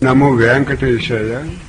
నమో వెంకటేశాయ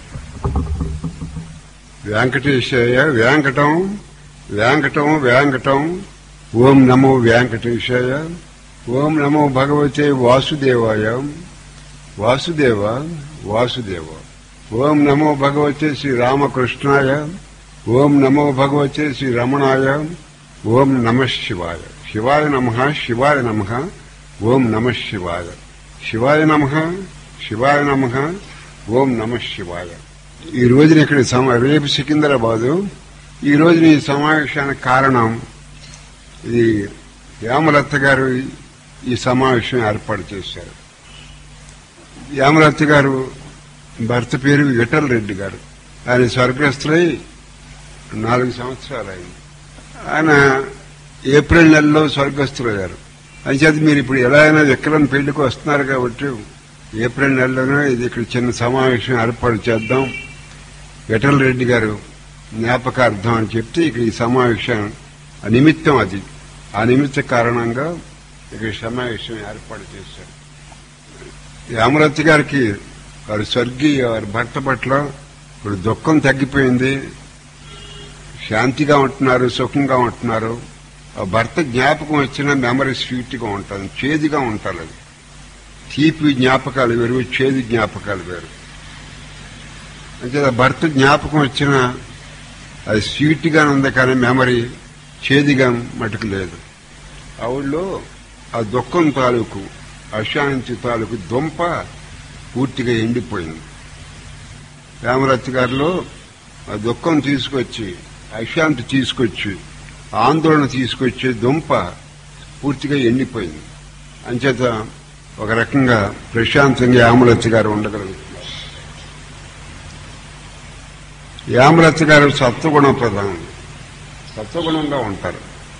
వెంకటేశాయ వెంకటం వెంకటం వెంకటం ఓం నమో వెంకటేశాయ ఓం నమో భగవతే వాసుదేవాయ వాసుదేవ వాసుదేవ ఓం నమో భగవతే శ్రీ రామకృష్ణాయ ఓం నమో భగవతే శ్రీ రమణాయ ఓం నమ శివాయ శివాయ నమ శివాయ నమ ఓం నమ శివాయ శివాయ నమ శివాయ నమ ఓం నమ శివాయ ఈ రోజున ఇక్కడ సమ రేపు సికింద్రాబాదు ఈ రోజున ఈ సమావేశానికి కారణం ఇది యామలత్త గారు ఈ సమావేశం ఏర్పాటు చేశారు యామలత్త గారు భర్త పేరు విఠల్ రెడ్డి గారు ఆయన స్వర్గస్థులై నాలుగు సంవత్సరాలు అయింది ఆయన ఏప్రిల్ నెలలో స్వర్గస్థులయ్యారు అంచేది మీరు ఇప్పుడు ఎలా అయినా విక్రమ్ పెళ్లికి వస్తున్నారు కాబట్టి ఏప్రిల్ నెలలోనే ఇది ఇక్కడ చిన్న సమావేశం ఏర్పాటు చేద్దాం విఠల్ రెడ్డి గారు జ్ఞాపకార్థం అని చెప్తే ఇక ఈ సమావేశం ఆ నిమిత్తం అది ఆ నిమిత్త కారణంగా ఇక్కడ సమావేశం ఏర్పాటు చేశారు యామరత్తి గారికి వారి స్వర్గీయ వారి భర్త పట్ల ఇప్పుడు దుఃఖం తగ్గిపోయింది శాంతిగా ఉంటున్నారు సుఖంగా ఉంటున్నారు ఆ భర్త జ్ఞాపకం వచ్చిన మెమరీ స్వీట్గా ఉంటుంది చేదుగా ఉంటారు అది తీపి జ్ఞాపకాలు వేరు చేదు జ్ఞాపకాలు వేరు అంటే ఆ భర్త జ్ఞాపకం వచ్చిన అది స్వీట్గా ఉంది కానీ మెమరీ చేదుగా మటుకు లేదు ఆవిడలో ఆ దుఃఖం తాలూకు అశాంతి తాలూకు దుంప పూర్తిగా ఎండిపోయింది రామరత్తి గారిలో ఆ దుఃఖం తీసుకొచ్చి అశాంతి తీసుకొచ్చి ఆందోళన తీసుకొచ్చే దుంప పూర్తిగా ఎండిపోయింది అంచేత ఒక రకంగా ప్రశాంతంగా యామలత్తి గారు ఉండగలుగుతున్నారు యామలత్తి గారు సత్వగుణ ప్రధానం సత్వగుణంగా ఉంటారు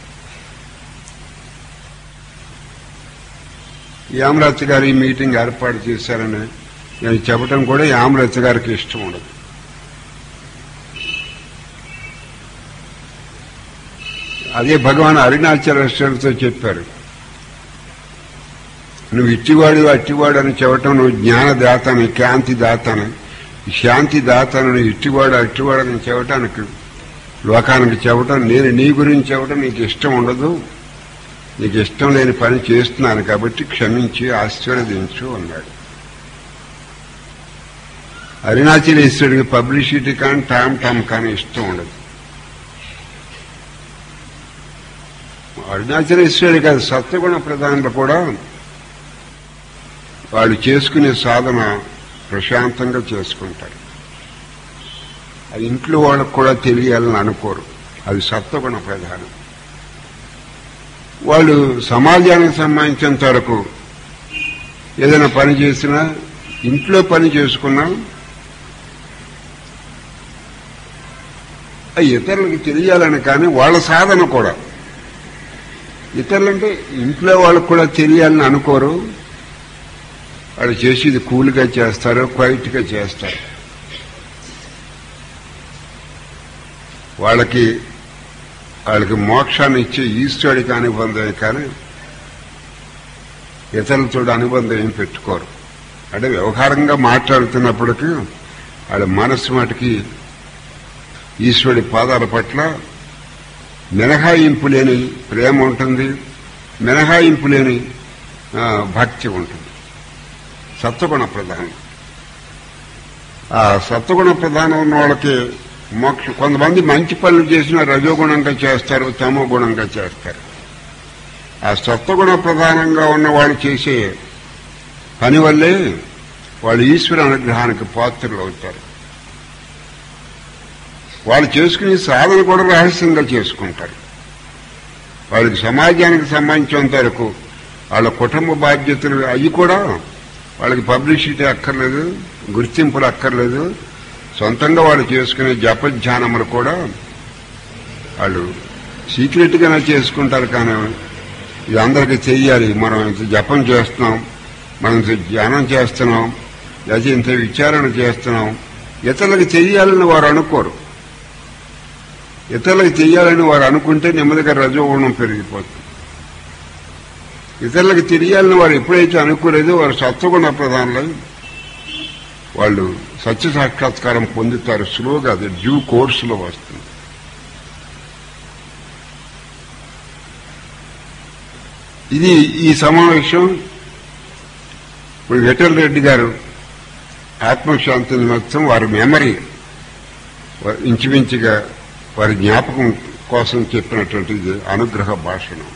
యామలత్తి గారు ఈ మీటింగ్ ఏర్పాటు చేశారని నేను చెప్పడం కూడా యామలత్తి గారికి ఇష్టం ఉండదు అదే భగవాన్ అరుణాచలేశ్వరుడితో చెప్పారు నువ్వు ఇట్టివాడు అట్టివాడు అని చెప్పటం నువ్వు జ్ఞానదాతని కాంతి దాతని శాంతి దాతను నువ్వు ఇట్టివాడు అట్టివాడు అని చెప్పటానికి లోకానికి చెప్పటం నేను నీ గురించి చెప్పటం నీకు ఇష్టం ఉండదు నీకు ఇష్టం లేని పని చేస్తున్నాను కాబట్టి క్షమించి ఆశీర్వదించు అన్నాడు అరుణాచలేశ్వరుడికి పబ్లిసిటీ కానీ టామ్ టామ్ కానీ ఇష్టం ఉండదు అరుణాచలేశ్వరుడి కాదు సత్వగుణ ప్రధానులు కూడా వాళ్ళు చేసుకునే సాధన ప్రశాంతంగా చేసుకుంటారు అది ఇంట్లో వాళ్ళకు కూడా తెలియాలని అనుకోరు అది సత్వగుణ ప్రధానం వాళ్ళు సమాజానికి సంబంధించినంత వరకు ఏదైనా పని చేసినా ఇంట్లో పని చేసుకున్నా అది ఇతరులకు తెలియాలని కానీ వాళ్ళ సాధన కూడా ఇతరులంటే ఇంట్లో వాళ్ళకు కూడా తెలియాలని అనుకోరు వాళ్ళు చేసేది కూల్గా చేస్తారు క్వైట్గా చేస్తారు వాళ్ళకి వాళ్ళకి మోక్షాన్ని ఇచ్చే ఈశ్వరుడికి అనుబంధమే కానీ ఇతరులతో అనుబంధం ఏం పెట్టుకోరు అంటే వ్యవహారంగా మాట్లాడుతున్నప్పటికీ వాళ్ళ మనస్సు మటుకి ఈశ్వరుడి పాదాల పట్ల మినహాయింపు లేని ప్రేమ ఉంటుంది మినహాయింపు లేని భక్తి ఉంటుంది సత్వగుణ ప్రధానం ఆ సత్వగుణ ప్రధానం ఉన్న వాళ్ళకి మోక్ష కొంతమంది మంచి పనులు చేసినా రజోగుణంగా చేస్తారు తమో గుణంగా చేస్తారు ఆ సత్వగుణ ప్రధానంగా ఉన్న వాళ్ళు చేసే పని వల్లే వాళ్ళు ఈశ్వర అనుగ్రహానికి పాత్రలు అవుతారు వాళ్ళు చేసుకునే సాధన కూడా రహస్యంగా చేసుకుంటారు వాళ్ళకి సమాజానికి సంబంధించినంత వరకు వాళ్ళ కుటుంబ బాధ్యతలు అవి కూడా వాళ్ళకి పబ్లిసిటీ అక్కర్లేదు గుర్తింపులు అక్కర్లేదు సొంతంగా వాళ్ళు చేసుకునే జపధ్యానములు కూడా వాళ్ళు సీక్రెట్గానే చేసుకుంటారు కానీ ఇది అందరికీ చెయ్యాలి మనం ఇంత జపం చేస్తున్నాం మనం ఇంత ధ్యానం చేస్తున్నాం లేదా ఇంత విచారణ చేస్తున్నాం ఇతరులకు చెయ్యాలని వారు అనుకోరు ఇతరులకు చెయ్యాలని వారు అనుకుంటే నెమ్మదిగా రజోగుణం పెరిగిపోతుంది ఇతరులకు తెలియాలని వారు ఎప్పుడైతే అనుకోలేదో వారు సత్వగుణ ప్రధానులు వాళ్ళు సత్య సాక్షాత్కారం పొందుతారు స్లోగా అది డ్యూ కోర్సులో వస్తుంది ఇది ఈ సమావేశం ఇప్పుడు విఠల్ రెడ్డి గారు ఆత్మశాంతి నిమిత్తం వారి మెమరీ వా- ఇంచుమించుగా వారి జ్ఞాపకం కోసం చెప్పినటువంటిది అనుగ్రహ భాషణం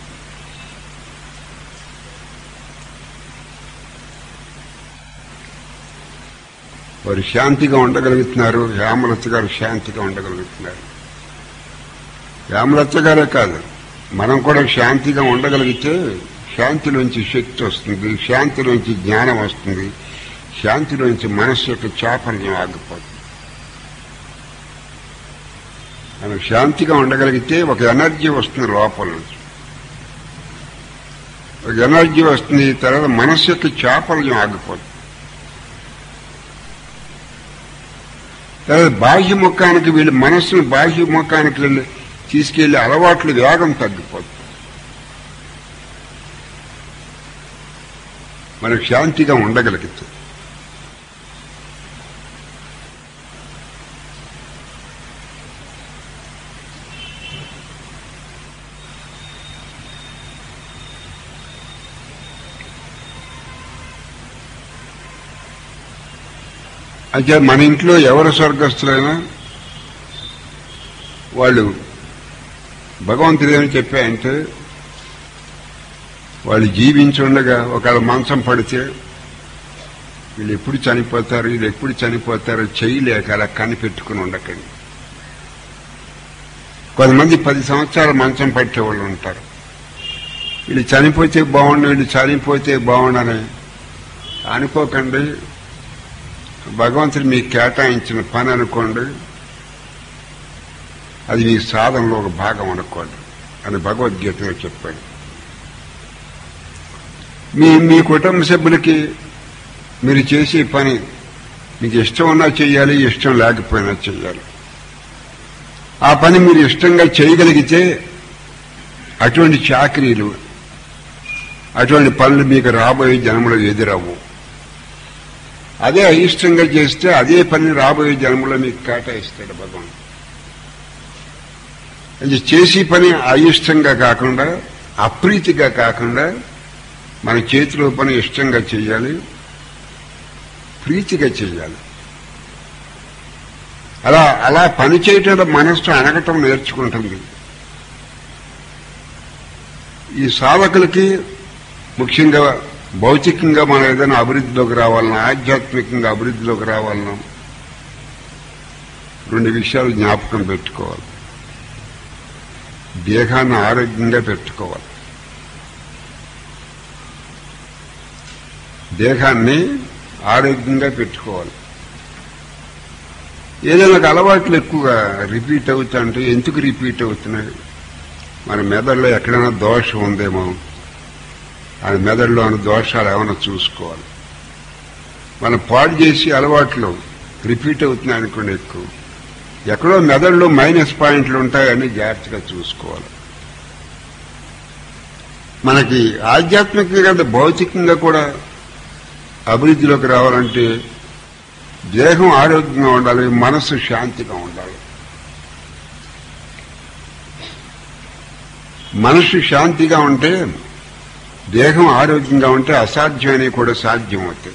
వారు శాంతిగా ఉండగలుగుతున్నారు హేమలత గారు శాంతిగా ఉండగలుగుతున్నారు హేమలత గారే కాదు మనం కూడా శాంతిగా ఉండగలిగితే శాంతిలోంచి శక్తి వస్తుంది శాంతిలోంచి జ్ఞానం వస్తుంది శాంతిలోంచి మనస్సు యొక్క చాపల్యం ఆగిపోతుంది మనం శాంతిగా ఉండగలిగితే ఒక ఎనర్జీ వస్తుంది లోపల నుంచి ఒక ఎనర్జీ వస్తుంది తర్వాత మనస్సు యొక్క చాపల్యం ఆగిపోతుంది తర్వాత బాహ్య ముఖానికి వీళ్ళు మనస్సును బాహ్య ముఖానికి వెళ్ళి తీసుకెళ్లి అలవాట్లు వేగం తగ్గిపోతుంది మనకు శాంతిగా ఉండగలిగితే అయితే మన ఇంట్లో ఎవరు స్వర్గస్థులైనా వాళ్ళు భగవంతుడు ఏమని చెప్పాయంటే వాళ్ళు జీవించుండగా ఒకవేళ మంచం పడితే వీళ్ళు ఎప్పుడు చనిపోతారు వీళ్ళు ఎప్పుడు చనిపోతారో చేయలేక అలా కనిపెట్టుకుని ఉండకండి కొంతమంది పది సంవత్సరాల మంచం పట్టే వాళ్ళు ఉంటారు వీళ్ళు చనిపోతే బాగుండు వీళ్ళు చనిపోతే బాగుండని అనుకోకండి భగవంతుడు మీకు కేటాయించిన పని అనుకోండి అది మీ సాధనలో ఒక భాగం అనుకోండి అని భగవద్గీతలో చెప్పాడు మీ మీ కుటుంబ సభ్యులకి మీరు చేసే పని మీకు ఇష్టం ఉన్నా చేయాలి ఇష్టం లేకపోయినా చేయాలి ఆ పని మీరు ఇష్టంగా చేయగలిగితే అటువంటి చాకరీలు అటువంటి పనులు మీకు రాబోయే జన్మలో ఎదురవ్వు అదే అయిష్టంగా చేస్తే అదే పని రాబోయే జన్మలో మీకు కేటాయిస్తాడు భగవాన్ అది చేసే పని అయిష్టంగా కాకుండా అప్రీతిగా కాకుండా మన చేతిలో పని ఇష్టంగా చేయాలి ప్రీతిగా చేయాలి అలా అలా పని చేయటంలో మనస్సు అనగటం నేర్చుకుంటుంది ఈ సాధకులకి ముఖ్యంగా భౌతికంగా మనం ఏదైనా అభివృద్ధిలోకి రావాలన్నా ఆధ్యాత్మికంగా అభివృద్ధిలోకి రావాలన్నా రెండు విషయాలు జ్ఞాపకం పెట్టుకోవాలి దేహాన్ని ఆరోగ్యంగా పెట్టుకోవాలి దేహాన్ని ఆరోగ్యంగా పెట్టుకోవాలి ఏదైనా ఒక అలవాట్లు ఎక్కువగా రిపీట్ అవుతాయంటే ఎందుకు రిపీట్ అవుతున్నాయి మన మెదడులో ఎక్కడైనా దోషం ఉందేమో ఆ మెదడులోని దోషాలు ఏమైనా చూసుకోవాలి మనం పాడు చేసి అలవాట్లు రిపీట్ అవుతున్నాయి అనుకోండి ఎక్కువ ఎక్కడో మెదడులో మైనస్ పాయింట్లు ఉంటాయని జాగ్రత్తగా చూసుకోవాలి మనకి ఆధ్యాత్మికంగా అంటే భౌతికంగా కూడా అభివృద్ధిలోకి రావాలంటే దేహం ఆరోగ్యంగా ఉండాలి మనస్సు శాంతిగా ఉండాలి మనసు శాంతిగా ఉంటే దేహం ఆరోగ్యంగా ఉంటే అసాధ్యమైనవి కూడా సాధ్యం అవుతాయి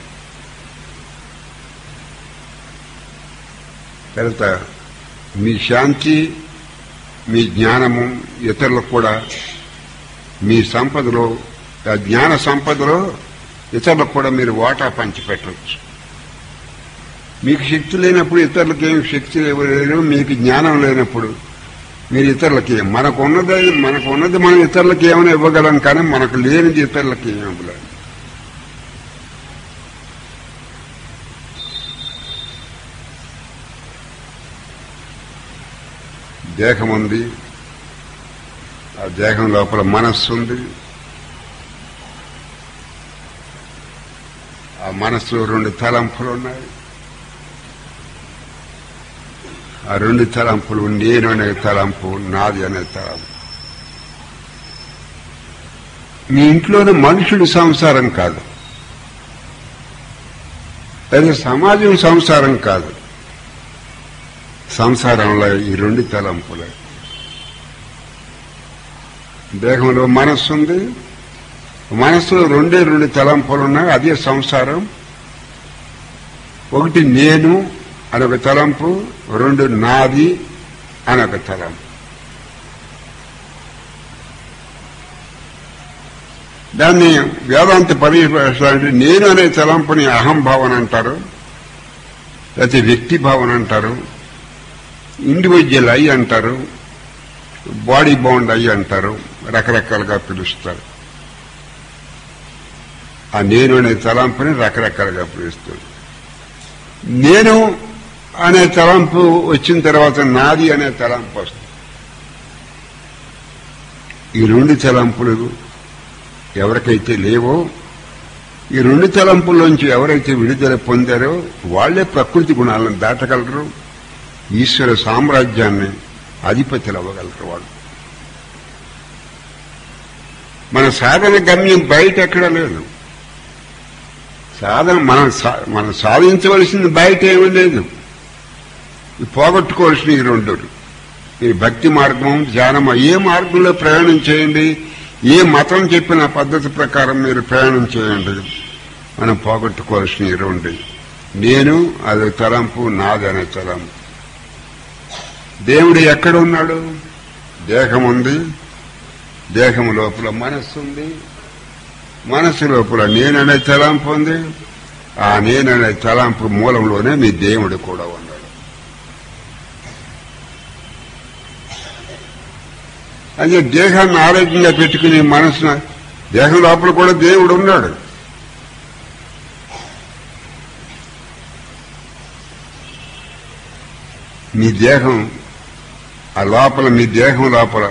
తర్వాత మీ శాంతి మీ జ్ఞానము ఇతరులకు కూడా మీ సంపదలో ఆ జ్ఞాన సంపదలో ఇతరులకు కూడా మీరు వాటా పంచిపెట్టవచ్చు మీకు శక్తి లేనప్పుడు ఇతరులకు ఏం శక్తి లేదు మీకు జ్ఞానం లేనప్పుడు మీరు ఇతరులకి మనకు ఉన్నది మనకు ఉన్నది మనం ఇతరులకి ఏమైనా ఇవ్వగలం కానీ మనకు లేనిది ఇతరులకి ఏమి ఇవ్వలేం దేహం ఉంది ఆ దేహం లోపల మనస్సు ఉంది ఆ మనస్సులో రెండు తలంపులు ఉన్నాయి ఆ రెండు తలంపులు నేను అనే తలంపు నాది అనే తలంపు మీ ఇంట్లోని మనుషుడు సంసారం కాదు అది సమాజం సంసారం కాదు సంసారంలో ఈ రెండు తలంపులే దేహంలో మనస్సు ఉంది మనస్సులో రెండే రెండు తలంపులు ఉన్నాయి అదే సంసారం ఒకటి నేను అని ఒక తలంపు రెండు నాది అని ఒక తలంపు దాన్ని వేదాంత పరిభాష అంటే నేను అనే తలంపుని అహంభావన అంటారు లేకపోతే వ్యక్తి భావన అంటారు ఇండివిజువల్ ఐ అంటారు బాడీ బౌండ్ ఐ అంటారు రకరకాలుగా పిలుస్తారు ఆ నేను అనే తలంపుని రకరకాలుగా పిలుస్తారు నేను అనే తలంపు వచ్చిన తర్వాత నాది అనే తలంపు వస్తుంది ఈ రెండు తలంపులు ఎవరికైతే లేవో ఈ రెండు తలంపుల్లోంచి ఎవరైతే విడుదల పొందారో వాళ్లే ప్రకృతి గుణాలను దాటగలరు ఈశ్వర సామ్రాజ్యాన్ని అధిపతులు అవ్వగలరు వాళ్ళు మన సాధన గమ్యం బయట ఎక్కడ లేదు సాధన మనం సా- మనం సాధించవలసింది బయట ఏమీ లేదు ఈ పోగొట్టుకోవాల్సిన ఈ రెండు ఈ భక్తి మార్గం ధ్యానం ఏ మార్గంలో ప్రయాణం చేయండి ఏ మతం చెప్పిన పద్ధతి ప్రకారం మీరు ప్రయాణం చేయండి మనం పోగొట్టుకోవాల్సిన ఈ రెండు నేను అది తలంపు నాది అనే తలంపు దేవుడు ఎక్కడ ఉన్నాడు దేహం ఉంది దేహం లోపల మనస్సు ఉంది మనస్సు లోపల నేననే తలంపు ఉంది ఆ నేననే తలంపు మూలంలోనే మీ దేవుడు కూడా ఉన్నాడు అదే దేహాన్ని ఆరోగ్యంగా పెట్టుకుని మనసున దేహం లోపల కూడా దేవుడు ఉన్నాడు మీ దేహం ఆ లోపల మీ దేహం లోపల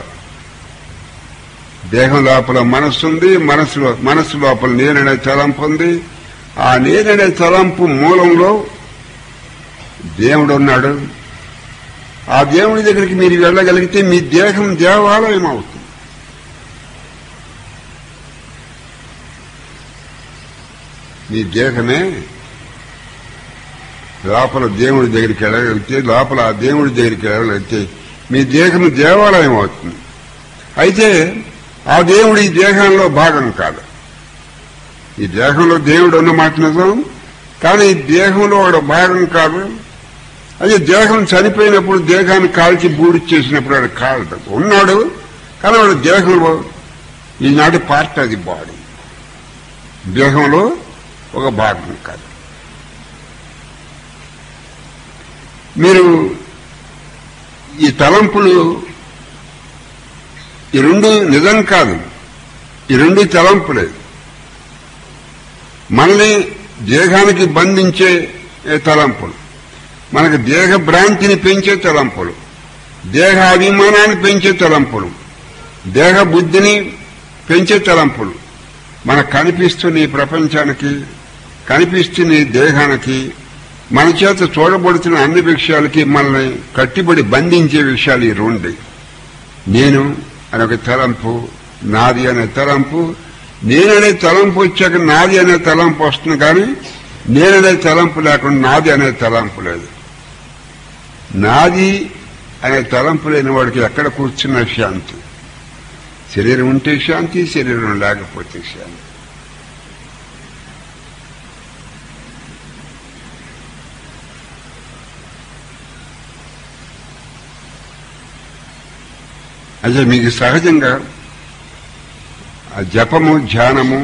దేహం లోపల మనస్సు ఉంది మనస్సు మనస్సు లోపల నేననే తలంపు ఉంది ఆ నేననే తలంపు మూలంలో దేవుడు ఉన్నాడు ఆ దేవుడి దగ్గరికి మీరు వెళ్ళగలిగితే మీ దేహం దేవాలయం అవుతుంది మీ దేహమే లోపల దేవుడి దగ్గరికి వెళ్ళగలిగితే లోపల ఆ దేవుడి దగ్గరికి వెళ్ళగలిగితే మీ దేహం దేవాలయం అవుతుంది అయితే ఆ దేవుడు ఈ దేహంలో భాగం కాదు ఈ దేహంలో దేవుడు ఉన్న మాట నిజం కానీ ఈ దేహంలో ఒక భాగం కాదు అదే దేహం చనిపోయినప్పుడు దేహాన్ని కాల్చి బూడి చేసినప్పుడు వాడు కాలదు ఉన్నాడు కానీ వాడు దేహంలో ఈనాటి పార్ట్ అది బాడీ దేహంలో ఒక భాగం కాదు మీరు ఈ తలంపులు ఈ రెండు నిజం కాదు ఈ రెండు తలంపులే మనల్ని దేహానికి బంధించే తలంపులు మనకు దేహ భ్రాంతిని పెంచే తలంపులు దేహ అభిమానాన్ని పెంచే తలంపులు దేహ బుద్ధిని పెంచే తలంపులు మనకు కనిపిస్తున్న ఈ ప్రపంచానికి కనిపిస్తున్న ఈ దేహానికి మన చేత చూడబడుతున్న అన్ని విషయాలకి మనల్ని కట్టిబడి బంధించే విషయాలు ఈ రెండు నేను అనే ఒక తలంపు నాది అనే తలంపు నేననే తలంపు వచ్చాక నాది అనే తలంపు వస్తుంది కానీ నేననే తలంపు లేకుండా నాది అనే తలంపు లేదు నాది అనే తలంపు లేని వాడికి ఎక్కడ కూర్చున్న శాంతి శరీరం ఉంటే శాంతి శరీరం లేకపోతే శాంతి అదే మీకు సహజంగా ఆ జపము ధ్యానము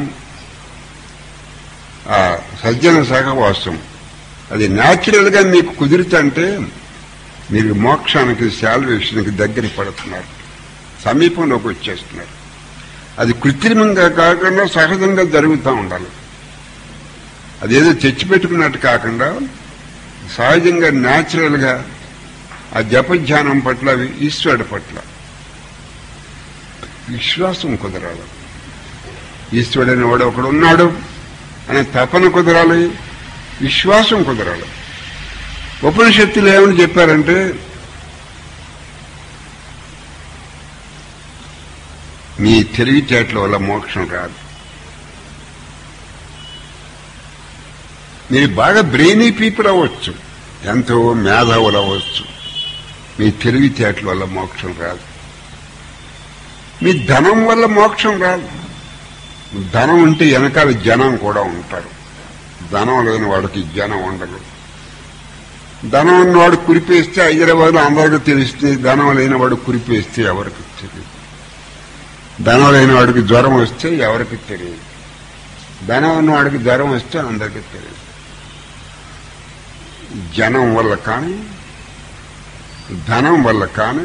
ఆ సజ్జన సహవాసం అది న్యాచురల్ గా మీకు కుదురుతంటే మీరు మోక్షానికి శాల్వేషన్కి దగ్గర పడుతున్నారు సమీపంలోకి వచ్చేస్తున్నారు అది కృత్రిమంగా కాకుండా సహజంగా జరుగుతూ ఉండాలి అదేదో తెచ్చిపెట్టుకున్నట్టు కాకుండా సహజంగా న్యాచురల్ గా ఆ జపధ్యానం పట్ల ఈశ్వరుడి పట్ల విశ్వాసం కుదరాలి ఈశ్వరుడు అనేవాడు ఒకడు ఉన్నాడు అనే తపన కుదరాలి విశ్వాసం కుదరాలి ఉపనిషత్తులు ఏమని చెప్పారంటే మీ తెలివితేటల వల్ల మోక్షం రాదు మీరు బాగా బ్రెయినీ పీపుల్ అవ్వచ్చు ఎంతో మేధావులు అవ్వచ్చు మీ తెలివితేటల వల్ల మోక్షం రాదు మీ ధనం వల్ల మోక్షం రాదు ధనం ఉంటే వెనకాల జనం కూడా ఉంటారు ధనం లేని వాడికి జనం ఉండదు ధనం ఉన్నవాడు కురిపేస్తే హైదరాబాద్ అందరికీ తెలుస్తుంది ధనం లేని వాడు కురిపేస్తే ఎవరికి తెలియదు ధనం లేని వాడికి జ్వరం వస్తే ఎవరికి తెలియదు ధనం ఉన్నవాడికి జ్వరం వస్తే అందరికీ తెలియదు జనం వల్ల కానీ ధనం వల్ల కానీ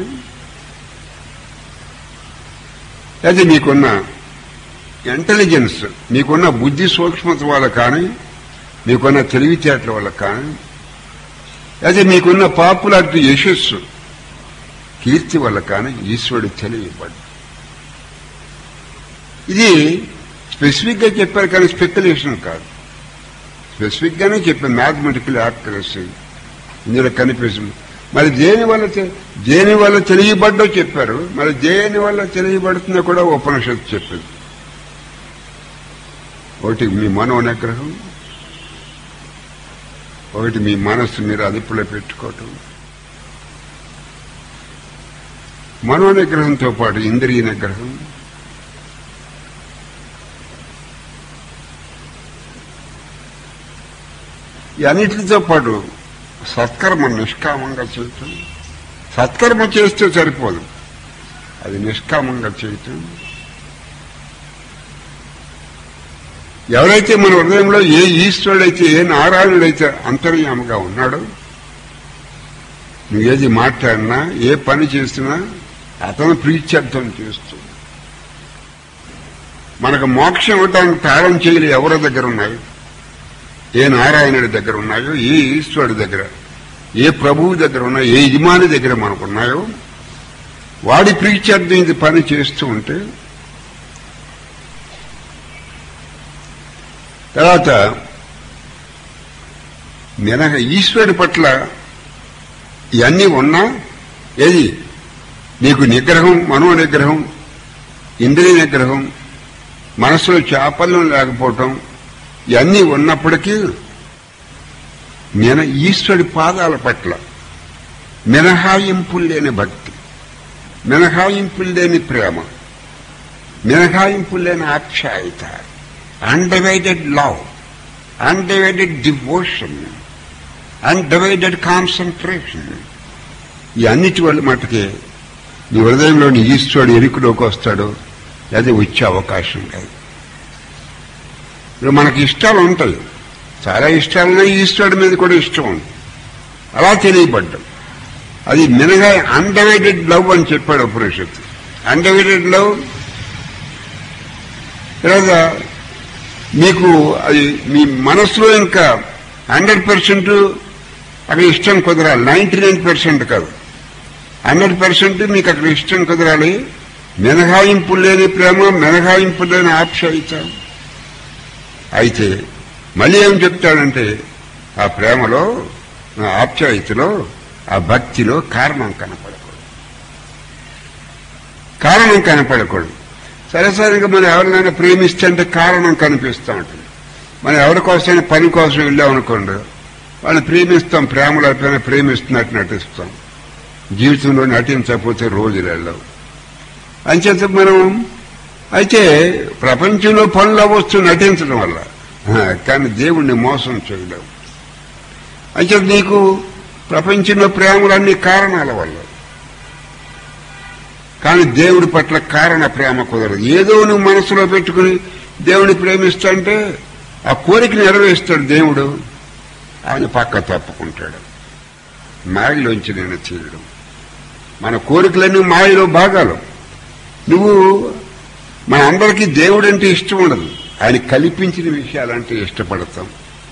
అది మీకున్న ఇంటెలిజెన్స్ మీకున్న బుద్ధి సూక్ష్మత వల్ల కానీ మీకున్న తెలివితేటల వల్ల కానీ అదే మీకున్న పాపులారిటీ యశస్సు కీర్తి వల్ల కానీ ఈశ్వరుడు తెలియబడ్డు ఇది స్పెసిఫిక్ గా చెప్పారు కానీ స్పెక్యులేషన్ కాదు స్పెసిఫిక్ గానే చెప్పారు మ్యాథమెటికల్ యాక్యురసీ ఇందులో కనిపిస్తుంది మరి దేని వల్ల తె- దేని వల్ల తెలియబడ్డో చెప్పారు మరి దేని వల్ల తెలియబడుతుందో కూడా ఉపనిషత్తు చెప్పింది ఒకటి మీ మనో నిగ్రహం ఒకటి మీ మనస్సు మీరు అదుపులో పెట్టుకోవటం మనో నిగ్రహంతో పాటు ఇంద్రియ నిగ్రహం ఈ అన్నిటితో పాటు సత్కర్మ నిష్కామంగా చేయటం సత్కర్మ చేస్తే సరిపోదు అది నిష్కామంగా చేయటం ఎవరైతే మన హృదయంలో ఏ ఈశ్వరుడైతే ఏ నారాయణుడైతే అంతర్యామగా ఉన్నాడో నువ్వు ఏది మాట్లాడినా ఏ పని చేసినా అతను ప్రీత్యర్థం చేస్తూ మనకు మోక్షం ఇవ్వడానికి తాళం చేయలు ఎవరి దగ్గర ఉన్నాయి ఏ నారాయణుడి దగ్గర ఉన్నాయో ఏ ఈశ్వరుడి దగ్గర ఏ ప్రభువు దగ్గర ఉన్నాయో ఏ యజమాని దగ్గర మనకున్నాయో వాడి ప్రీత్యర్థం ఇది పని చేస్తూ ఉంటే తర్వాత మినహ ఈశ్వరుడి పట్ల ఇవన్నీ ఉన్నా ఏది నీకు నిగ్రహం మనో నిగ్రహం ఇంద్రియ నిగ్రహం మనసులో చాపల్యం లేకపోవటం ఇవన్నీ ఉన్నప్పటికీ మిన ఈశ్వరుడి పాదాల పట్ల మినహాయింపులు లేని భక్తి మినహాయింపులు లేని ప్రేమ మినహాయింపులు లేని ఆప్యాయత undivided love undivided devotion undivided concentration ఈ అన్నిటి వల్ల మటుకే నీ హృదయంలోని ఈశ్వరుడు ఎరుకులోకి వస్తాడు అది వచ్చే అవకాశం లేదు ఇప్పుడు మనకి ఇష్టాలు ఉంటాయి చాలా ఇష్టాలున్నా ఈశ్వరుడి మీద కూడా ఇష్టం ఉంది అలా తెలియబడ్డం అది మినగా అన్డివైడెడ్ లవ్ అని చెప్పాడు ఉపనిషత్తు అన్డివైడెడ్ లవ్ తర్వాత మీకు అది మీ మనసులో ఇంకా హండ్రెడ్ పర్సెంట్ అక్కడ ఇష్టం కుదరాలి నైంటీ నైన్ పర్సెంట్ కాదు హండ్రెడ్ పర్సెంట్ మీకు అక్కడ ఇష్టం కుదరాలి మినహాయింపు లేని ప్రేమ మినహాయింపు లేని ఆప్యాయత అయితే మళ్ళీ ఏం చెప్తాడంటే ఆ ప్రేమలో ఆ ఆప్యాయతలో ఆ భక్తిలో కారణం కనపడకూడదు కారణం కనపడకూడదు సరే సరే ఇంకా మనం ఎవరినైనా ప్రేమిస్తే అంటే కారణం కనిపిస్తూ ఉంటుంది మనం ఎవరి కోసమైనా పని కోసం వెళ్ళామనుకోండి వాళ్ళని ప్రేమిస్తాం ప్రేమ లేకపోయినా ప్రేమిస్తున్నట్టు నటిస్తాం జీవితంలో నటించకపోతే రోజులు వెళ్ళవు అంచేత మనం అయితే ప్రపంచంలో పనులు అవ్వచ్చు నటించడం వల్ల ఆ, కానీ దేవుణ్ణి మోసం చేయలేవు అంచేత నీకు ప్రపంచంలో ప్రేమలన్నీ కారణాల వల్ల కానీ దేవుడి పట్ల కారణ ప్రేమ కుదరదు ఏదో నువ్వు మనసులో పెట్టుకుని దేవుడిని ప్రేమిస్తాంటే ఆ కోరిక నెరవేరుస్తాడు దేవుడు ఆయన పక్క తప్పుకుంటాడు మాయలోంచి నేను తీయడం మన కోరికలన్నీ మాయలో భాగాలు నువ్వు మన అందరికీ దేవుడు అంటే ఇష్టం ఉండదు ఆయన కల్పించిన విషయాలంటే ఇష్టపడతాం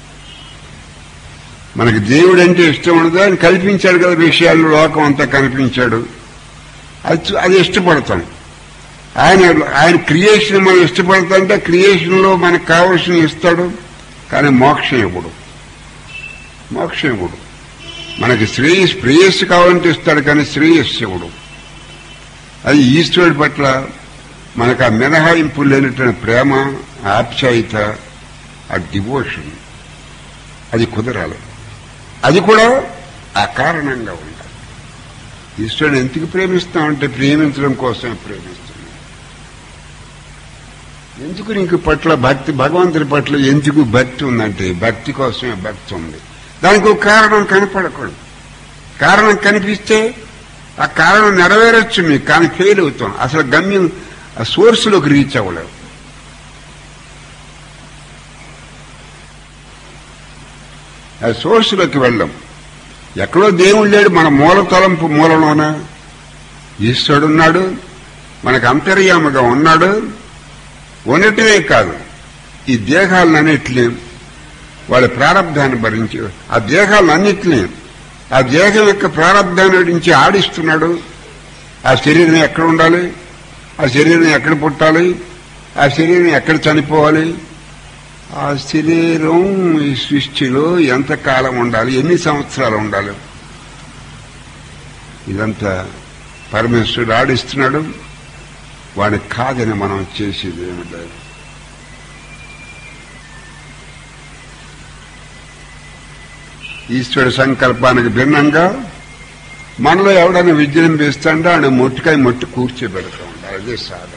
మనకి దేవుడు అంటే ఇష్టం ఉండదు ఆయన కల్పించాడు కదా విషయాలు లోకం అంతా కనిపించాడు అది అది ఇష్టపడతాం ఆయన ఆయన క్రియేషన్ మనం ఇష్టపడతాంటే క్రియేషన్ లో మనకు కావలసిన ఇస్తాడు కానీ మోక్షం ఇవ్వడు మోక్షం ఇవ్వడు మనకి శ్రేయస్ ప్రేయస్సు కావాలంటే ఇస్తాడు కానీ శ్రేయస్సు ఇవ్వడు అది ఈశ్వరుడి పట్ల మనకు ఆ మినహాయింపు లేనటువంటి ప్రేమ ఆప్యాయత ఆ డివోషన్ అది కుదరాలి అది కూడా అకారణంగా ఉండాలి ఈశ్వరుని ఎందుకు ప్రేమిస్తామంటే ప్రేమించడం కోసమే ప్రేమిస్తున్నాం ఎందుకు నీకు పట్ల భక్తి భగవంతుని పట్ల ఎందుకు భక్తి ఉందంటే భక్తి కోసమే భక్తి ఉంది దానికి ఒక కారణం కనపడకూడదు కారణం కనిపిస్తే ఆ కారణం నెరవేరొచ్చు మీకు కానీ ఫెయిల్ అవుతాం అసలు గమ్యం ఆ సోర్స్లోకి రీచ్ అవ్వలేవు ఆ సోర్స్లోకి వెళ్ళం ఎక్కడో దేవుడు లేడు మన మూల తలంపు మూలలోన ఈశ్వరుడు ఉన్నాడు మనకు అంతర్యాముగా ఉన్నాడు ఉండటమే కాదు ఈ దేహాలన్నిటిని వాళ్ళ ప్రారంధాన్ని భరించి ఆ దేహాలన్నిటినీ ఆ దేహం యొక్క ప్రారంధాన్ని నుంచి ఆడిస్తున్నాడు ఆ శరీరం ఎక్కడ ఉండాలి ఆ శరీరం ఎక్కడ పుట్టాలి ఆ శరీరం ఎక్కడ చనిపోవాలి ఆ శరీరం ఈ సృష్టిలో ఎంత కాలం ఉండాలి ఎన్ని సంవత్సరాలు ఉండాలి ఇదంతా పరమేశ్వరుడు ఆడిస్తున్నాడు వాడికి కాదని మనం చేసేది ఏమిటి ఈశ్వరుడి సంకల్పానికి భిన్నంగా మనలో ఎవడైనా విజృంభిస్తాడో ఆయన మొట్టికాయ మొట్టి కూర్చోబెడతా ఉండాలి అదే సాధన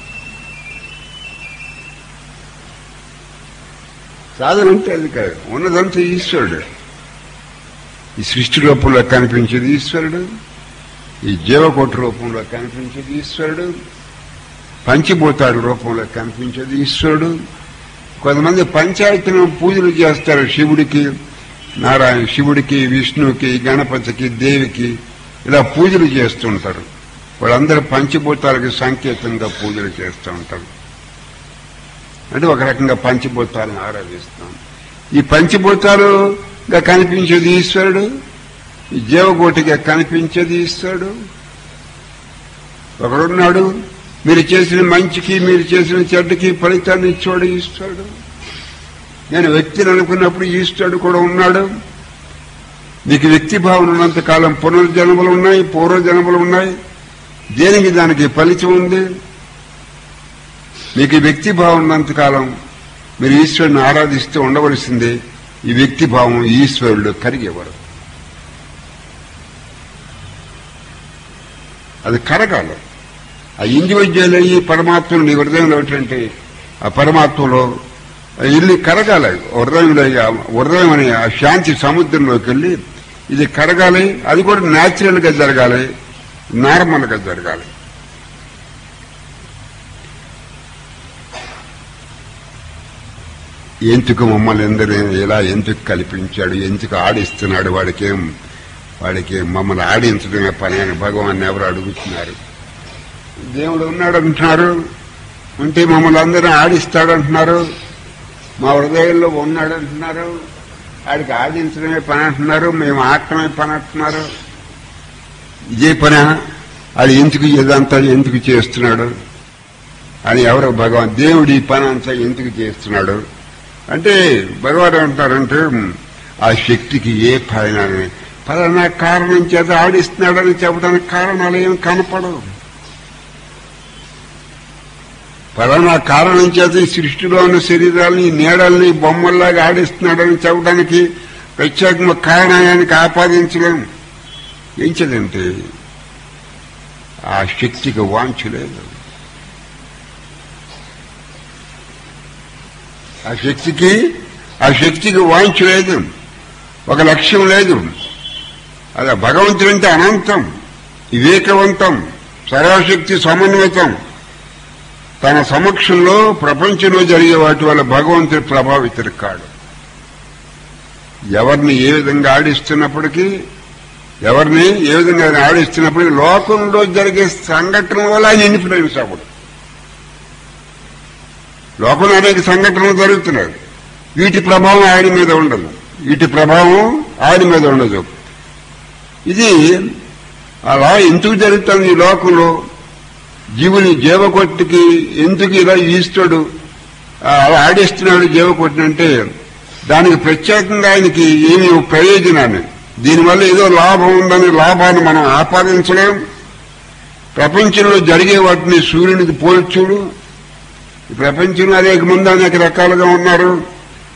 సాధన అంటే అది కాదు ఉన్నదంతా ఈశ్వరుడు ఈ సృష్టి రూపంలో కనిపించేది ఈశ్వరుడు ఈ జీవకోటి రూపంలో కనిపించేది ఈశ్వరుడు పంచభూతాల రూపంలో కనిపించేది ఈశ్వరుడు కొంతమంది పంచాయతీలో పూజలు చేస్తారు శివుడికి నారాయణ శివుడికి విష్ణువుకి గణపతికి దేవికి ఇలా పూజలు చేస్తుంటారు వాళ్ళందరూ పంచభూతాలకి సంకేతంగా పూజలు చేస్తూ ఉంటారు అంటే ఒక రకంగా పంచభూతాలను ఆరాధిస్తాం ఈ పంచభూతాలుగా కనిపించేది ఈశ్వరుడు ఈ జీవకోటిగా కనిపించేది ఈశ్వరుడు ఒకడున్నాడు మీరు చేసిన మంచికి మీరు చేసిన చెడ్డకి ఫలితాన్ని ఇచ్చాడు ఈశ్వరుడు నేను వ్యక్తిని అనుకున్నప్పుడు ఈశ్వరుడు కూడా ఉన్నాడు నీకు వ్యక్తి భావన ఉన్నంత కాలం పునర్జన్మలు ఉన్నాయి పూర్వజన్మలు ఉన్నాయి దేనికి దానికి ఫలితం ఉంది మీకు వ్యక్తి భావం ఉన్నంత కాలం మీరు ఈశ్వరుని ఆరాధిస్తూ ఉండవలసిందే ఈ వ్యక్తి భావం ఈశ్వరుడు కరిగేవారు అది కరగాలి ఆ ఇండివిజువల్ అయ్యి పరమాత్మను నీ హృదయంలో ఏంటంటే ఆ పరమాత్మలో ఇల్లు కరగాలి హృదయంలో ఆ హృదయం అనే ఆ శాంతి సముద్రంలోకి వెళ్ళి ఇది కరగాలి అది కూడా న్యాచురల్ గా జరగాలి నార్మల్ గా జరగాలి ఎందుకు మమ్మల్ని అందరినీ ఇలా ఎందుకు కల్పించాడు ఎందుకు ఆడిస్తున్నాడు వాడికేం వాడికి మమ్మల్ని ఆడించడమే పని అని భగవాన్ ఎవరు అడుగుతున్నారు దేవుడు ఉన్నాడు అంటున్నారు అంటే మమ్మల్ని అందరినీ ఆడిస్తాడు అంటున్నారు మా హృదయంలో ఉన్నాడు అంటున్నారు వాడికి ఆడించడమే పని అంటున్నారు మేము ఆడటమే పని అంటున్నారు ఇదే పని అది ఎందుకు ఇదంతా ఎందుకు చేస్తున్నాడు అని ఎవరు భగవాన్ దేవుడు ఈ పని అంతా ఎందుకు చేస్తున్నాడు అంటే భగవాన్ ఏమంటారంటే ఆ శక్తికి ఏ పైన పలానా కారణం చేత ఆడిస్తున్నాడని చెప్పడానికి కారణాలు ఏమి కనపడవు పలానా కారణం చేత ఈ సృష్టిలో ఉన్న శరీరాలని నీడల్ని బొమ్మల్లాగా ఆడిస్తున్నాడని చెప్పడానికి ప్రత్యేకంగా కారణానికి ఆపాదించలేము ఏం చేదంటే ఆ శక్తికి వాంఛ లేదు ఆ శక్తికి ఆ శక్తికి వాంఛ లేదు ఒక లక్ష్యం లేదు అదే భగవంతుడంటే అనంతం వివేకవంతం సర్వశక్తి సమన్వితం తన సమక్షంలో ప్రపంచంలో జరిగే వాటి వల్ల భగవంతుడి ప్రభావితుడు కాడు ఎవరిని ఏ విధంగా ఆడిస్తున్నప్పటికీ ఎవరిని ఏ విధంగా ఆడిస్తున్నప్పటికీ లోకంలో జరిగే సంఘటన వల్ల ఆయన ఇన్ఫ్లుయెన్స్ అవ్వడు లోకంలో అనేక సంఘటనలు జరుగుతున్నాయి వీటి ప్రభావం ఆయన మీద ఉండదు వీటి ప్రభావం ఆయన మీద ఉండదు ఇది అలా ఎందుకు జరుగుతుంది ఈ లోకంలో జీవుని జీవకొట్టికి ఎందుకు ఇలా ఈస్తాడు అలా ఆడిస్తున్నాడు జీవకొట్టిని అంటే దానికి ప్రత్యేకంగా ఆయనకి ఏమి ప్రయోజనాన్ని దీనివల్ల ఏదో లాభం ఉందని లాభాన్ని మనం ఆపాదించలేం ప్రపంచంలో జరిగే వాటిని సూర్యునికి పోల్చుడు ఈ ప్రపంచంలో అనేక మంది అనేక రకాలుగా ఉన్నారు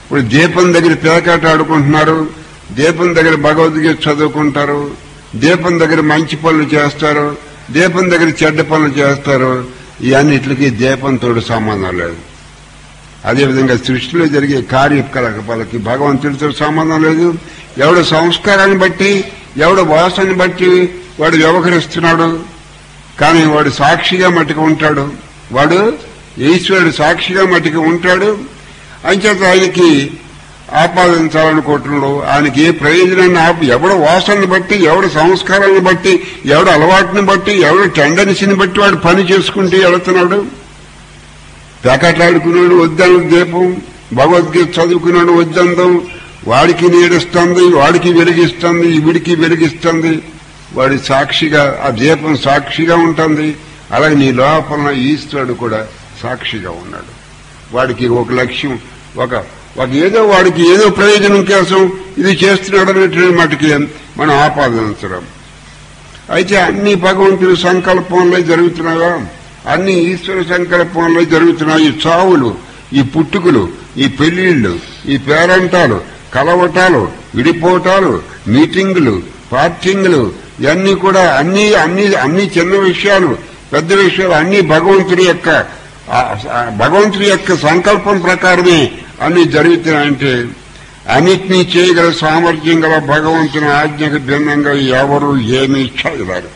ఇప్పుడు దీపం దగ్గర పేకాట ఆడుకుంటున్నారు దీపం దగ్గర భగవద్గీత చదువుకుంటారు దీపం దగ్గర మంచి పనులు చేస్తారు దీపం దగ్గర చెడ్డ పనులు చేస్తారు ఇవన్నిటికి దీపంతో సంబంధం లేదు అదేవిధంగా సృష్టిలో జరిగే కార్యకలాపాలకి భగవంతుడితో సంబంధం లేదు ఎవడు సంస్కారాన్ని బట్టి ఎవడు వాసనని బట్టి వాడు వ్యవహరిస్తున్నాడు కానీ వాడు సాక్షిగా మట్టుకు ఉంటాడు వాడు ఈశ్వరుడు సాక్షిగా మట్టుకు ఉంటాడు అంచేత ఆయనకి ఆపాదించాలనుకుంటున్నాడు ఆయనకి ఏ ప్రయోజనాన్ని ఆప ఎవడు వాసనని బట్టి ఎవడు సంస్కారాన్ని బట్టి ఎవడు అలవాటుని బట్టి ఎవడు టెండెన్సీని బట్టి వాడు పని చేసుకుంటూ వెళుతున్నాడు పేకట్లాడుకున్నాడు వద్దాను దీపం భగవద్గీత చదువుకున్నాడు వద్దందం వాడికి నీడిస్తుంది వాడికి వెలిగిస్తుంది వీడికి వెలిగిస్తుంది వాడి సాక్షిగా ఆ దీపం సాక్షిగా ఉంటుంది అలాగే నీ లోపల ఈశ్వరుడు కూడా సాక్షిగా ఉన్నాడు వాడికి ఒక లక్ష్యం ఒక ఒక ఏదో వాడికి ఏదో ప్రయోజనం కోసం ఇది చేస్తున్నాడు అనేటువంటి మటుకి మనం ఆపాదించడం అయితే అన్ని భగవంతుని సంకల్పంలో జరుగుతున్నాయా అన్ని ఈశ్వర సంకల్పంలో జరుగుతున్నాయి ఈ చావులు ఈ పుట్టుకులు ఈ పెళ్లిళ్ళు ఈ పేరంటాలు కలవటాలు విడిపోవటాలు మీటింగులు పార్టింగులు ఇవన్నీ కూడా అన్ని అన్ని అన్ని చిన్న విషయాలు పెద్ద విషయాలు అన్ని భగవంతుడి యొక్క ఆ- ఆ భగవంతుడి యొక్క సంకల్పం ప్రకారమే అన్ని జరుగుతున్నాయంటే అన్నిటినీ చేయగల సామర్థ్యం గల భగవంతుని ఆజ్ఞకు భిన్నంగా ఎవరు ఏమీ చేయలేరు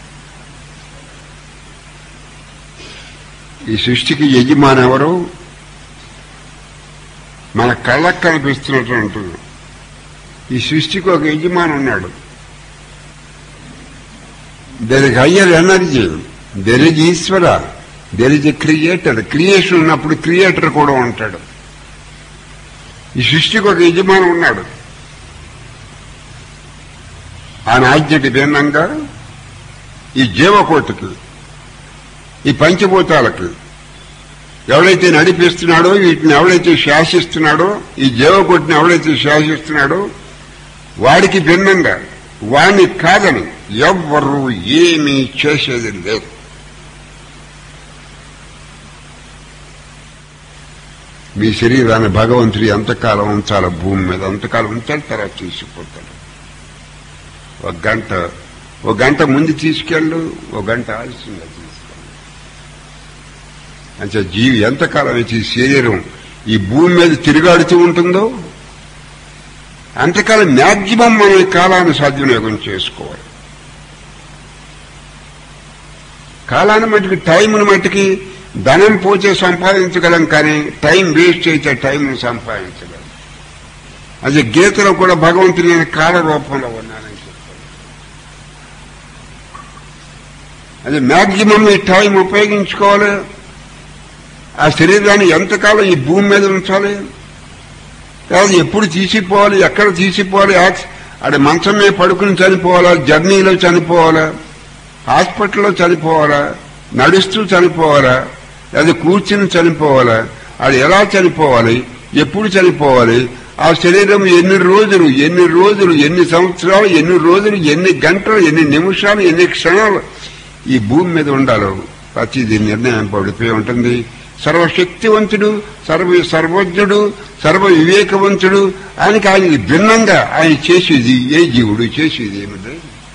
ఈ సృష్టికి యజమాని ఎవరు మన కళ్ళకు కనిపిస్తున్నట్టు ఈ సృష్టికి ఒక యజమాని ఉన్నాడు there is higher energy there is Ishwara there is a creator creation ఉన్నప్పుడు క్రియేటర్ కూడా ఉంటాడు ఈ సృష్టికి ఒక యజమాని ఉన్నాడు ఆయన ఆజ్ఞకి భిన్నంగా ఈ జీవకోటికి ఈ పంచభూతాలకి ఎవడైతే నడిపిస్తున్నాడో వీటిని ఎవడైతే శాసిస్తున్నాడో ఈ జీవకోటిని ఎవడైతే శాసిస్తున్నాడో వాడికి భిన్నంగా వాణ్ణి కాదని ఎవ్వరు ఏమీ చేసేది లేదు మీ శరీరాన్ని భగవంతుడు ఎంతకాలం ఉంచాలో భూమి మీద అంతకాలం ఉంచాలి తర్వాత తీసుకుపోతాడు ఒక గంట ఒక గంట ముందు తీసుకెళ్ళు ఒక గంట ఆలస్యంగా తీసుకెళ్ళు అంటే జీవి ఎంతకాలం అయితే ఈ శరీరం ఈ భూమి మీద తిరుగాడుతూ ఉంటుందో అంతకాలం మ్యాక్సిమం మనం ఈ కాలాన్ని సద్వినియోగం చేసుకోవాలి కాలాన్ని మట్టుకి టైంని మట్టుకి ధనం పోతే సంపాదించగలం కానీ టైం వేస్ట్ అయితే టైంని సంపాదించగలం అదే గీతలో కూడా భగవంతుని నేను కాల రూపంలో ఉన్నానని చెప్పాడు అది మ్యాక్సిమం ఈ టైం ఉపయోగించుకోవాలి ఆ శరీరాన్ని ఎంతకాలం ఈ భూమి మీద ఉంచాలి కాదు ఎప్పుడు తీసిపోవాలి ఎక్కడ తీసిపోవాలి యాక్స్ అది మంచం మీద పడుకుని చనిపోవాలా జర్నీలో చనిపోవాలా హాస్పిటల్లో చనిపోవాలా నడుస్తూ చనిపోవాలా లేదా కూర్చుని చనిపోవాలా అది ఎలా చనిపోవాలి ఎప్పుడు చనిపోవాలి ఆ శరీరం ఎన్ని రోజులు ఎన్ని రోజులు ఎన్ని సంవత్సరాలు ఎన్ని రోజులు ఎన్ని గంటలు ఎన్ని నిమిషాలు ఎన్ని క్షణాలు ఈ భూమి మీద ఉండాలో ప్రతిదీ నిర్ణయం పడిపోయి ఉంటుంది సర్వశక్తివంతుడు సర్వ సర్వజ్ఞుడు సర్వ వివేకవంతుడు ఆయనకి ఆయనకి భిన్నంగా ఆయన చేసేది ఏ జీవుడు చేసేది ఏమిటి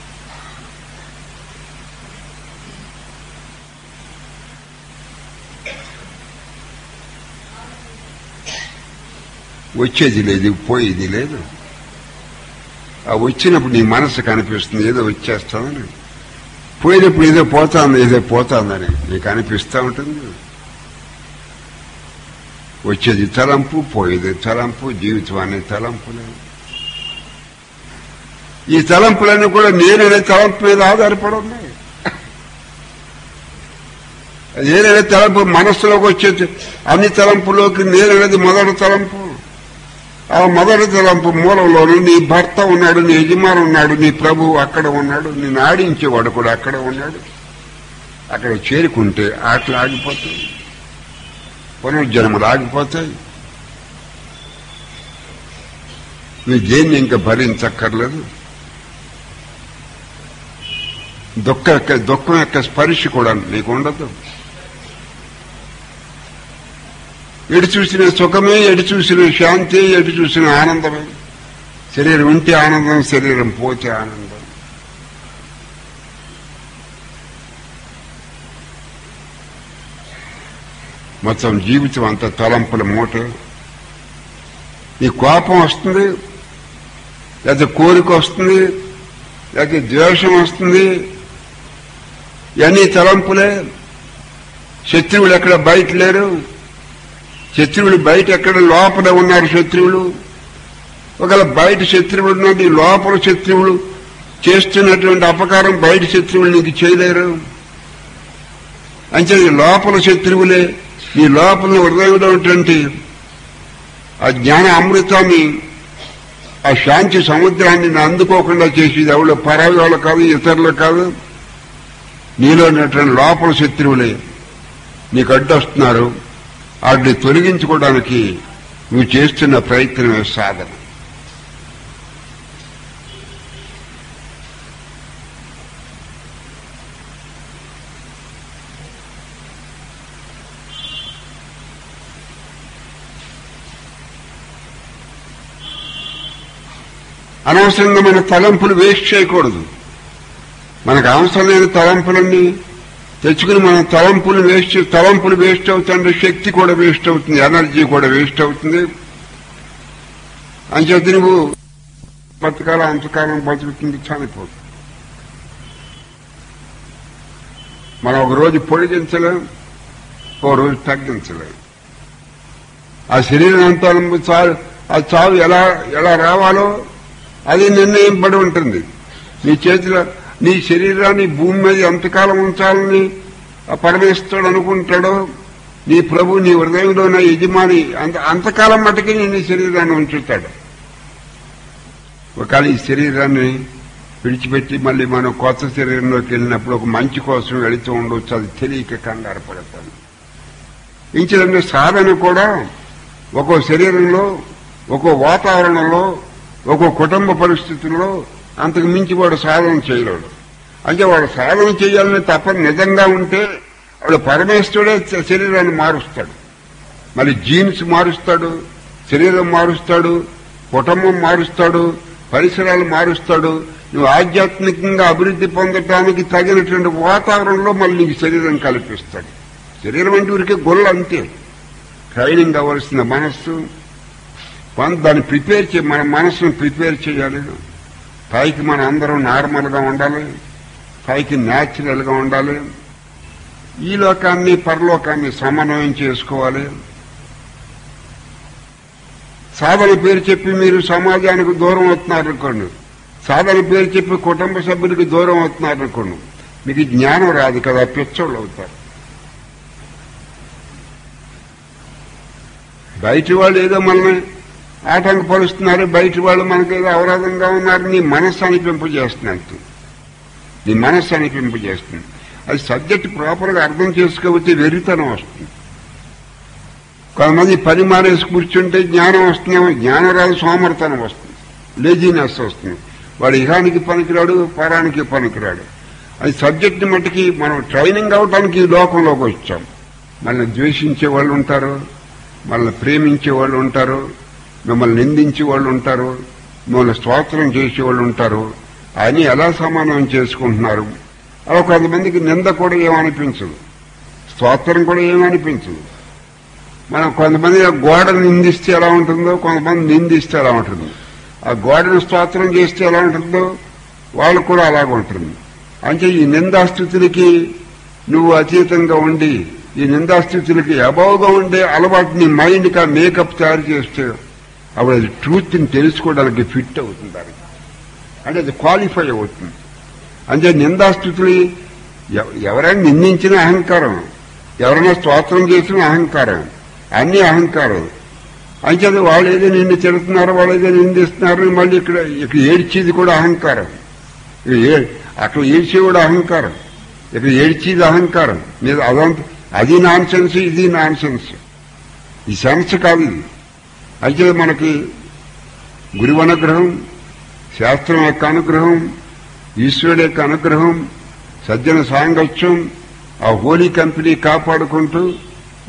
వచ్చేది లేదు పోయేది లేదు ఆ వచ్చినప్పుడు నీ మనసు కనిపిస్తుంది ఏదో వచ్చేస్తుందని పోయినప్పుడు ఏదో పోతాంది ఏదో పోతాందని నీకు అనిపిస్తూ ఉంటుంది వచ్చేది తలంపు పోయేది తలంపు జీవితం అనే తలంపులే ఈ తలంపులన్నీ కూడా నేననే తలంపు మీద ఆధారపడి ఉన్నాయి నేననే తలంపు మనస్సులోకి వచ్చే అన్ని తలంపులోకి నేననేది మొదటి తలంపు ఆ మొదటి తలంపు మూలంలోనూ నీ భర్త ఉన్నాడు నీ యజమాని ఉన్నాడు నీ ప్రభువు అక్కడ ఉన్నాడు నేను ఆడించేవాడు కూడా అక్కడ ఉన్నాడు అక్కడ చేరుకుంటే ఆటలు ఆగిపోతాయి పునర్జన్మలు ఆగిపోతాయి నువ్వు దేన్ని ఇంకా భరించక్కర్లేదు దుఃఖ యొక్క దుఃఖం యొక్క స్పర్శ కూడా నీకు ఉండదు ఎటు చూసిన సుఖమే ఎటు చూసిన శాంతి ఎటు చూసిన ఆనందమే శరీరం ఉంటే ఆనందం శరీరం పోతే ఆనందం మొత్తం జీవితం అంతా తలంపుల మూట నీ కోపం వస్తుంది లేకపోతే కోరిక వస్తుంది లేకపోతే ద్వేషం వస్తుంది ఇవన్నీ తలంపులే శత్రువులు ఎక్కడ బయట లేరు శత్రువులు బయట ఎక్కడ లోపల ఉన్నారు శత్రువులు ఒకవేళ బయట శత్రువులు ఉన్నది లోపల శత్రువులు చేస్తున్నటువంటి అపకారం బయట శత్రువులు నీకు చేయలేరు అంటే ఈ లోపల శత్రువులే నీ లోపల హృదయంలో ఉన్నటువంటి ఆ జ్ఞాన అమృతాన్ని ఆ శాంతి సముద్రాన్ని నేను అందుకోకుండా చేసేది ఎవరు పరాయి వాళ్ళు కాదు ఇతరులు కాదు నీలో ఉన్నటువంటి లోపల శత్రువులే నీకు అడ్డొస్తున్నారు వాటిని తొలగించుకోవడానికి నువ్వు చేస్తున్న ప్రయత్నమే సాధన అనవసరంగా మన తలంపులు వేస్ట్ చేయకూడదు మనకు అవసరం లేని తలంపులన్నీ తెచ్చుకుని మన తలంపులు వేస్ట్ తలంపులు వేస్ట్ అవుతుంటే శక్తి కూడా వేస్ట్ అవుతుంది ఎనర్జీ కూడా వేస్ట్ అవుతుంది అంచేత నువ్వు బతకాల అంతకాలం బతుకుతుంది చనిపోతుంది మనం ఒక రోజు పొడిగించలేం ఓ రోజు తగ్గించలేం ఆ శరీరం అంతా చావు ఆ చావు ఎలా ఎలా రావాలో అది నిర్ణయింపడి ఉంటుంది నీ చేతిలో నీ శరీరాన్ని భూమి మీద ఎంతకాలం ఉంచాలని ఆ పరమేశ్వరుడు అనుకుంటాడో నీ ప్రభు నీ హృదయంలో ఉన్న యజమాని అంత అంతకాలం మటుకి నీ శరీరాన్ని ఉంచుతాడు ఒకవేళ ఈ శరీరాన్ని విడిచిపెట్టి మళ్ళీ మనం కొత్త శరీరంలోకి వెళ్ళినప్పుడు ఒక మంచి కోసం వెళుతూ ఉండొచ్చు అది తెలియక కంగారు పడతాను ఇంచదంటే సాధన కూడా ఒక్కో శరీరంలో ఒక్కో వాతావరణంలో ఒక్కో కుటుంబ పరిస్థితుల్లో అంతకు మించి వాడు సాధన చేయలేడు అంటే వాడు సాధన చేయాలని తప్ప నిజంగా ఉంటే వాడు పరమేశ్వరుడే శరీరాన్ని మారుస్తాడు మళ్ళీ జీన్స్ మారుస్తాడు శరీరం మారుస్తాడు కుటుంబం మారుస్తాడు పరిసరాలు మారుస్తాడు నువ్వు ఆధ్యాత్మికంగా అభివృద్ధి పొందటానికి తగినటువంటి వాతావరణంలో మళ్ళీ నీకు శరీరం కల్పిస్తాడు శరీరం అంటే ఊరికే గొల్ల అంతే ట్రైనింగ్ అవ్వాల్సిన మనస్సు కొంత దాన్ని ప్రిపేర్ చే మన మనస్సును ప్రిపేర్ చేయాలి పైకి మన అందరం నార్మల్గా ఉండాలి పైకి న్యాచురల్గా ఉండాలి ఈ లోకాన్ని పరలోకాన్ని సమన్వయం చేసుకోవాలి సాధన పేరు చెప్పి మీరు సమాజానికి దూరం అవుతున్నారు అనుకోండి సాధన పేరు చెప్పి కుటుంబ సభ్యులకి దూరం అవుతున్నారు అనుకోండి మీకు జ్ఞానం రాదు కదా పిచ్చోళ్ళు అవుతారు బయటి వాళ్ళు ఏదో మనల్ని ఆటంకపరుస్తున్నారు బయట వాళ్ళు మనకి ఏదో అవరోధంగా ఉన్నారు నీ మనస్సు అనిపింపజేస్తున్నట్టు నీ మనస్సు అనిపింపజేస్తుంది అది సబ్జెక్ట్ ప్రాపర్గా అర్థం చేసుకోకపోతే వెరితనం వస్తుంది కొంతమంది పని మానేసి కూర్చుంటే జ్ఞానం వస్తుందేమో జ్ఞానం రాదు సోమర్తనం వస్తుంది లేజీనెస్ వస్తుంది వాడు ఇహానికి పనికిరాడు పరానికి పనికిరాడు అది సబ్జెక్ట్ మట్టుకి మనం ట్రైనింగ్ అవడానికి ఈ లోకంలోకి వచ్చాం మనల్ని ద్వేషించే వాళ్ళు ఉంటారు మనల్ని ప్రేమించే వాళ్ళు ఉంటారు మిమ్మల్ని నిందించే వాళ్ళు ఉంటారు మిమ్మల్ని స్తోత్రం చేసే వాళ్ళు ఉంటారు అని ఎలా సమానం చేసుకుంటున్నారు అలా కొంతమందికి నింద కూడా ఏమనిపించదు స్తోత్రం కూడా ఏమనిపించదు మనం కొంతమంది ఆ గోడను నిందిస్తే ఎలా ఉంటుందో కొంతమంది నిందిస్తే ఎలా ఉంటుంది ఆ గోడను స్తోత్రం చేస్తే ఎలా ఉంటుందో వాళ్ళు కూడా అలాగ ఉంటుంది అంటే ఈ నిందాస్థితులకి నువ్వు అతీతంగా ఉండి ఈ నిందాస్థితులకి అబౌగా ఉండే అలవాటు నీ మైండ్కి ఆ మేకప్ తయారు చేస్తే అప్పుడు అది ట్రూత్ని తెలుసుకోవడానికి ఫిట్ అవుతుంది దానికి అంటే అది క్వాలిఫై అవుతుంది అంటే నిందాస్థితులు ఎవ- ఎవరైనా నిందించిన అహంకారం ఎవరైనా స్తోత్రం చేసిన అహంకారం అన్ని అహంకారం అంచేది వాళ్ళు ఏదో నిన్ను తిడుతున్నారు వాళ్ళు ఏదో నిందిస్తున్నారు మళ్ళీ ఇక్కడ ఇక్కడ ఏడ్చేది కూడా అహంకారం ఇక్కడ ఏ- అక్కడ ఏడ్చే కూడా అహంకారం ఇక్కడ ఏడ్చేది అహంకారం మీద అదంతా అది నాన్ సెన్స్ ఇది నాన్ సెన్స్ ఈ సెన్స్ కాదు ఇది అయితే మనకి గురువు అనుగ్రహం శాస్త్రం యొక్క అనుగ్రహం ఈశ్వరుడు యొక్క అనుగ్రహం సజ్జన సాంగత్యం ఆ హోలీ కంపెనీ కాపాడుకుంటూ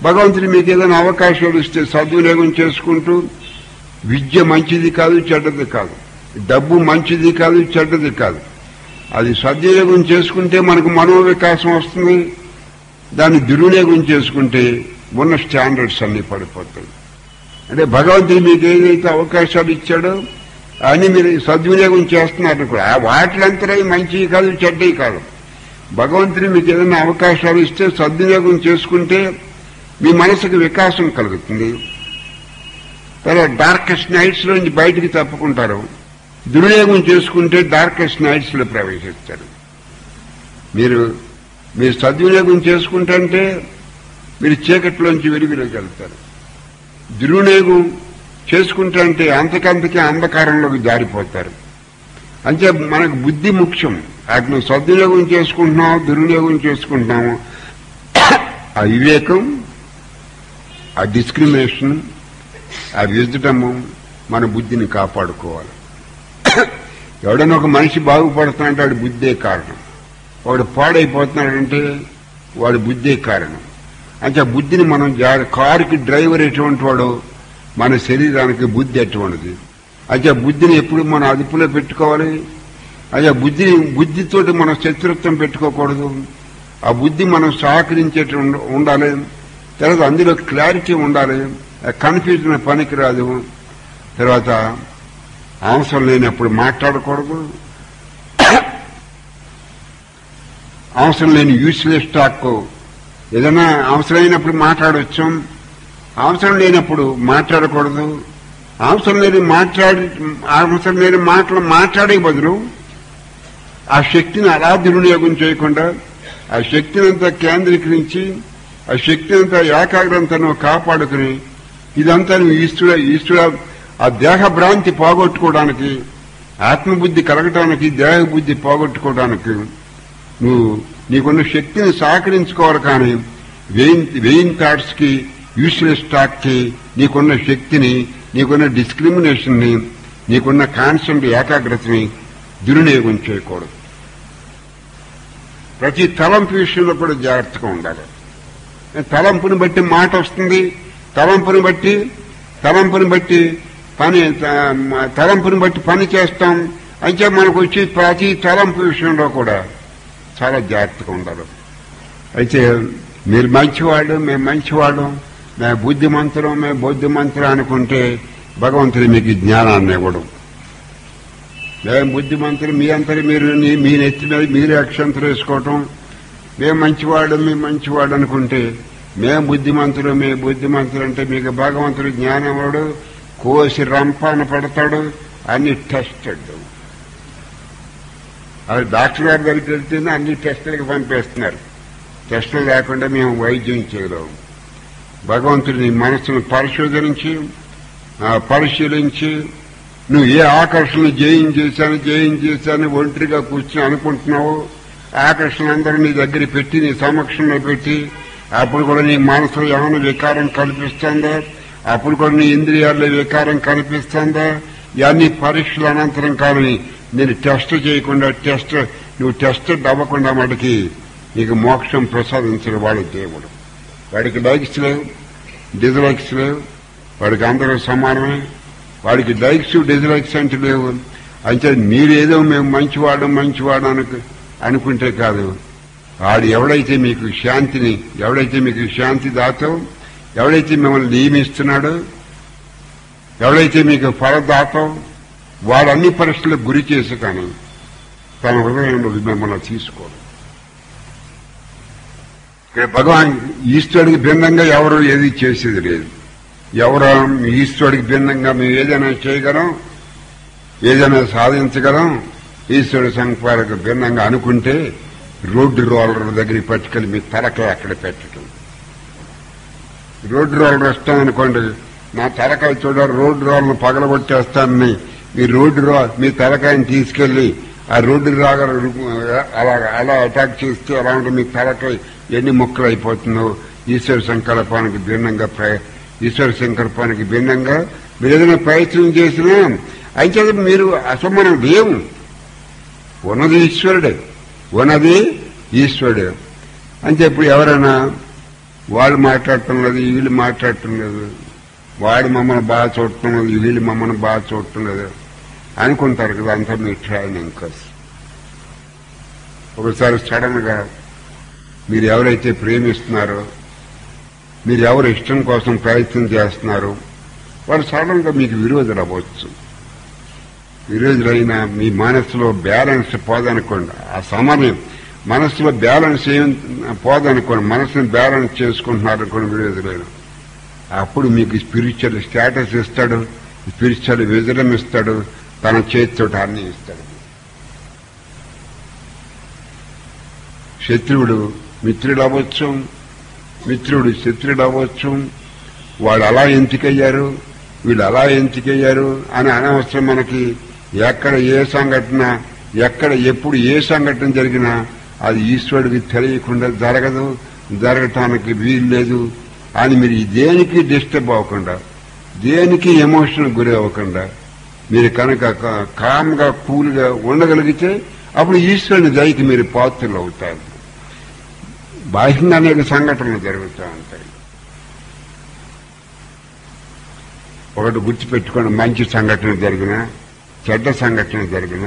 భగవంతుడు మీకు ఏదైనా అవకాశాలు ఇస్తే సద్వినియోగం చేసుకుంటూ విద్య మంచిది కాదు చెడ్డది కాదు డబ్బు మంచిది కాదు చెడ్డది కాదు అది సద్వినియోగం చేసుకుంటే మనకు మనోవికాసం వస్తుంది దాన్ని దుర్వినియోగం చేసుకుంటే ఉన్న స్టాండర్డ్స్ అన్ని పడిపోతాయి అంటే భగవంతుడు మీకు ఏదైతే అవకాశాలు ఇచ్చాడో అన్ని మీరు సద్వినియోగం చేస్తున్నారు కూడా ఆ వాటిలంతరే మంచివి కాదు చెడ్డవి కాదు భగవంతుడు మీకు ఏదైనా అవకాశాలు ఇస్తే సద్వినియోగం చేసుకుంటే మీ మనసుకు వికాసం కలుగుతుంది తర్వాత డార్కెస్ట్ నైట్స్ నుంచి బయటికి తప్పుకుంటారు దుర్వినియోగం చేసుకుంటే డార్కెస్ట్ నైట్స్ లో ప్రవేశిస్తారు మీరు మీరు సద్వినియోగం చేసుకుంటే మీరు చీకట్లోంచి వెలుగులోకి వెళ్తారు దుర్వినియోగం చేసుకుంటే అంటే అంతకంతకే అంధకారంలోకి జారిపోతారు అంటే మనకు బుద్ధి ముఖ్యం వాటిని సద్వినియోగం చేసుకుంటున్నాం దుర్వినియోగం చేసుకుంటున్నాము ఆ వివేకం ఆ డిస్క్రిమినేషన్ ఆ విజటము మన బుద్ధిని కాపాడుకోవాలి ఎవడైనా ఒక మనిషి బాగుపడుతున్నాడంటే వాడి బుద్ధే కారణం వాడు పాడైపోతున్నాడంటే వాడి బుద్ధే కారణం అంటే ఆ బుద్ధిని మనం జా- కారుకి డ్రైవర్ ఎటువంటి వాడు మన శరీరానికి బుద్ధి ఎటువంటిది అయితే ఆ బుద్ధిని ఎప్పుడు మనం అదుపులో పెట్టుకోవాలి అయితే ఆ బుద్ధిని బుద్ధితోటి మనం శత్రుత్వం పెట్టుకోకూడదు ఆ బుద్ధి మనం సహకరించేట ఉండ- ఉండాలి తర్వాత అందులో క్లారిటీ ఉండాలి కన్ఫ్యూజన్ పనికి రాదు తర్వాత అవసరం లేనప్పుడు మాట్లాడకూడదు అవసరం లేని యూస్లెస్ టాక్ ఏదైనా అవసరమైనప్పుడు మాట్లాడవచ్చు అవసరం లేనప్పుడు మాట్లాడకూడదు అవసరం లేని మాట్లాడి అవసరం లేని మాటలు మాట్లాడే బదులు ఆ శక్తిని అలా దుర్వినియోగం చేయకుండా ఆ శక్తిని అంతా కేంద్రీకరించి ఆ శక్తిని అంతా ఏకాగ్రంతను కాపాడుకుని ఇదంతా నువ్వు ఈశ్వర ఈశ్వర ఆ దేహ భ్రాంతి పోగొట్టుకోవడానికి ఆత్మబుద్ధి కలగటానికి దేహ బుద్ధి పోగొట్టుకోవడానికి నువ్వు నీకున్న శక్తిని సహకరించుకోవాలి కానీ వెయిన్ వెయిన్ థాట్స్ కి యూస్లెస్ టాక్ కి నీకున్న శక్తిని నీకున్న డిస్క్రిమినేషన్ ని నీకున్న కాన్స్టెంట్ ఏకాగ్రతని దుర్వినియోగం చేయకూడదు ప్రతి తలంపు విషయంలో కూడా జాగ్రత్తగా ఉండాలి తలంపుని బట్టి మాట వస్తుంది తలంపుని బట్టి తలంపుని బట్టి పని త- తలంపుని బట్టి పని చేస్తాం అయితే మనకు వచ్చి ప్రతి తలంపు విషయంలో కూడా చాలా జాగ్రత్తగా ఉండాలి అయితే మీరు మంచివాడు మేము మంచివాడు మేము బుద్ధిమంతులం మేము బుద్ధిమంతులు అనుకుంటే భగవంతుడు మీకు జ్ఞానాన్ని ఇవ్వడం మేము బుద్ధిమంతులు మీ అంతటి మీరు నీ- మీ నెత్తి మీద మీరే అక్షంతలు వేసుకోవటం మేము మంచివాడు మేము మంచివాడు అనుకుంటే మేము బుద్ధిమంతులు మేము బుద్ధిమంతులు అంటే మీకు భగవంతుడు జ్ఞానం వాడు కోసి రంపాన పడతాడు అన్ని టెస్టెడ్ అది డాక్టర్ గారి దగ్గరికి వెళ్తేనే అన్ని టెస్టులకు పంపేస్తున్నారు టెస్టులు లేకుండా మేము వైద్యం చేయలేము భగవంతుడు నీ మనసును పరిశోధరించి ఆ, పరిశీలించి నువ్వు ఏ ఆకర్షణ జయం చేశాను జయం చేశాను ఒంటరిగా కూర్చొని అనుకుంటున్నావు ఆకర్షణ అందరూ నీ దగ్గర పెట్టి నీ సమక్షంలో పెట్టి అప్పుడు కూడా నీ మనసులో ఏమైనా వికారం కనిపిస్తుందా అప్పుడు కూడా నీ ఇంద్రియాల్లో వికారం కనిపిస్తుందా ఇవన్నీ పరీక్షల అనంతరం కానీ నేను టెస్ట్ చేయకుండా టెస్ట్ నువ్వు టెస్ట్ అవ్వకుండా మటుకి నీకు మోక్షం ప్రసాదించిన వాడు దేవుడు వాడికి లైక్స్ లేవు డిజలైక్స్ లేవు వాడికి అందరూ సమానమే వాడికి లైక్స్ డిజలైక్స్ అంటే లేవు అంటే మీరేదో మేము మంచివాడు మంచివాడు అనుకు అనుకుంటే కాదు వాడు ఎవడైతే మీకు శాంతిని ఎవడైతే మీకు శాంతి దాతో ఎవడైతే మిమ్మల్ని నియమిస్తున్నాడో ఎవడైతే మీకు ఫలదాతో వాడు అన్ని పరీక్షలకు గురి చేసి కానీ తన హృదయంలో మిమ్మల్ని తీసుకోడు ఇక్కడ భగవాన్ ఈశ్వరుడికి భిన్నంగా ఎవరు ఏది చేసేది లేదు ఎవరు ఈశ్వరుడికి భిన్నంగా మేము ఏదైనా చేయగలం ఏదైనా సాధించగలం ఈశ్వరుడి సంకల్పాలకు భిన్నంగా అనుకుంటే రోడ్డు రోలర్ దగ్గరికి పట్టుకెళ్ళి మీ తలకాయ అక్కడ పెట్టడం రోడ్డు రోలర్ వస్తామనుకోండి నా తలకాయ చూడ రోడ్డు రోలర్ను పగలగొట్టేస్తానని మీ రోడ్డు రో మీ తలకాయని తీసుకెళ్లి ఆ రోడ్డు రాగా అలా అలా అటాక్ చేస్తే అలా ఉంటే మీ తలకాయ ఎన్ని ముక్కలు అయిపోతుందో ఈశ్వర సంకల్పానికి భిన్నంగా ప్ర- ఈశ్వర సంకల్పానికి భిన్నంగా మీరు ఏదైనా ప్రయత్నం చేసినా అయితే మీరు అసలు మనం లేవు ఉన్నది ఈశ్వరుడే ఉన్నది ఈశ్వరుడే అంటే ఇప్పుడు ఎవరైనా వాళ్ళు మాట్లాడటం లేదు వీళ్ళు మాట్లాడటం లేదు వాడు మమ్మల్ని బాగా చూడటం లేదు వీళ్ళు మమ్మల్ని బాగా చూడటం లేదు అనుకుంటారు కదా అంతా మీ ట్రైనింగ్ కోసం ఒకసారి సడన్ గా మీరు ఎవరైతే ప్రేమిస్తున్నారో మీరు ఎవరు ఇష్టం కోసం ప్రయత్నం చేస్తున్నారో వాడు సడన్ గా మీకు విరోధులు అవ్వచ్చు విరోధులైనా మీ మనస్సులో బ్యాలెన్స్ పోదనుకోండి ఆ సమన్వయం మనస్సులో బ్యాలెన్స్ ఏం పోదనుకోండి మనసుని బ్యాలెన్స్ చేసుకుంటున్నారు అనుకోండి విరోధులైన అప్పుడు మీకు స్పిరిచువల్ స్టేటస్ ఇస్తాడు స్పిరిచువల్ విజయం ఇస్తాడు తన చేతితో అన్ని ఇస్తాడు శత్రువుడు మిత్రుడు అవ్వచ్చు మిత్రుడు శత్రుడు అవ్వచ్చు వాళ్ళు అలా ఎంపికయ్యారు వీళ్ళు అలా ఎంపికయ్యారు అని అనవసరం మనకి ఎక్కడ ఏ సంఘటన ఎక్కడ ఎప్పుడు ఏ సంఘటన జరిగినా అది ఈశ్వరుడికి తెలియకుండా జరగదు జరగటానికి వీలు లేదు అని మీరు దేనికి డిస్టర్బ్ అవ్వకుండా దేనికి ఎమోషన్ గురి అవ్వకుండా మీరు కనుక కా- కామ్గా కూల్గా ఉండగలిగితే అప్పుడు ఈశ్వరుని దయకి మీరు పాత్రలు అవుతారు బాహ్యంగా అనేక సంఘటనలు జరుగుతూ ఉంటాయి ఒకటి గుర్తుపెట్టుకోండి మంచి సంఘటన జరిగిన చెడ్డ సంఘటన జరిగిన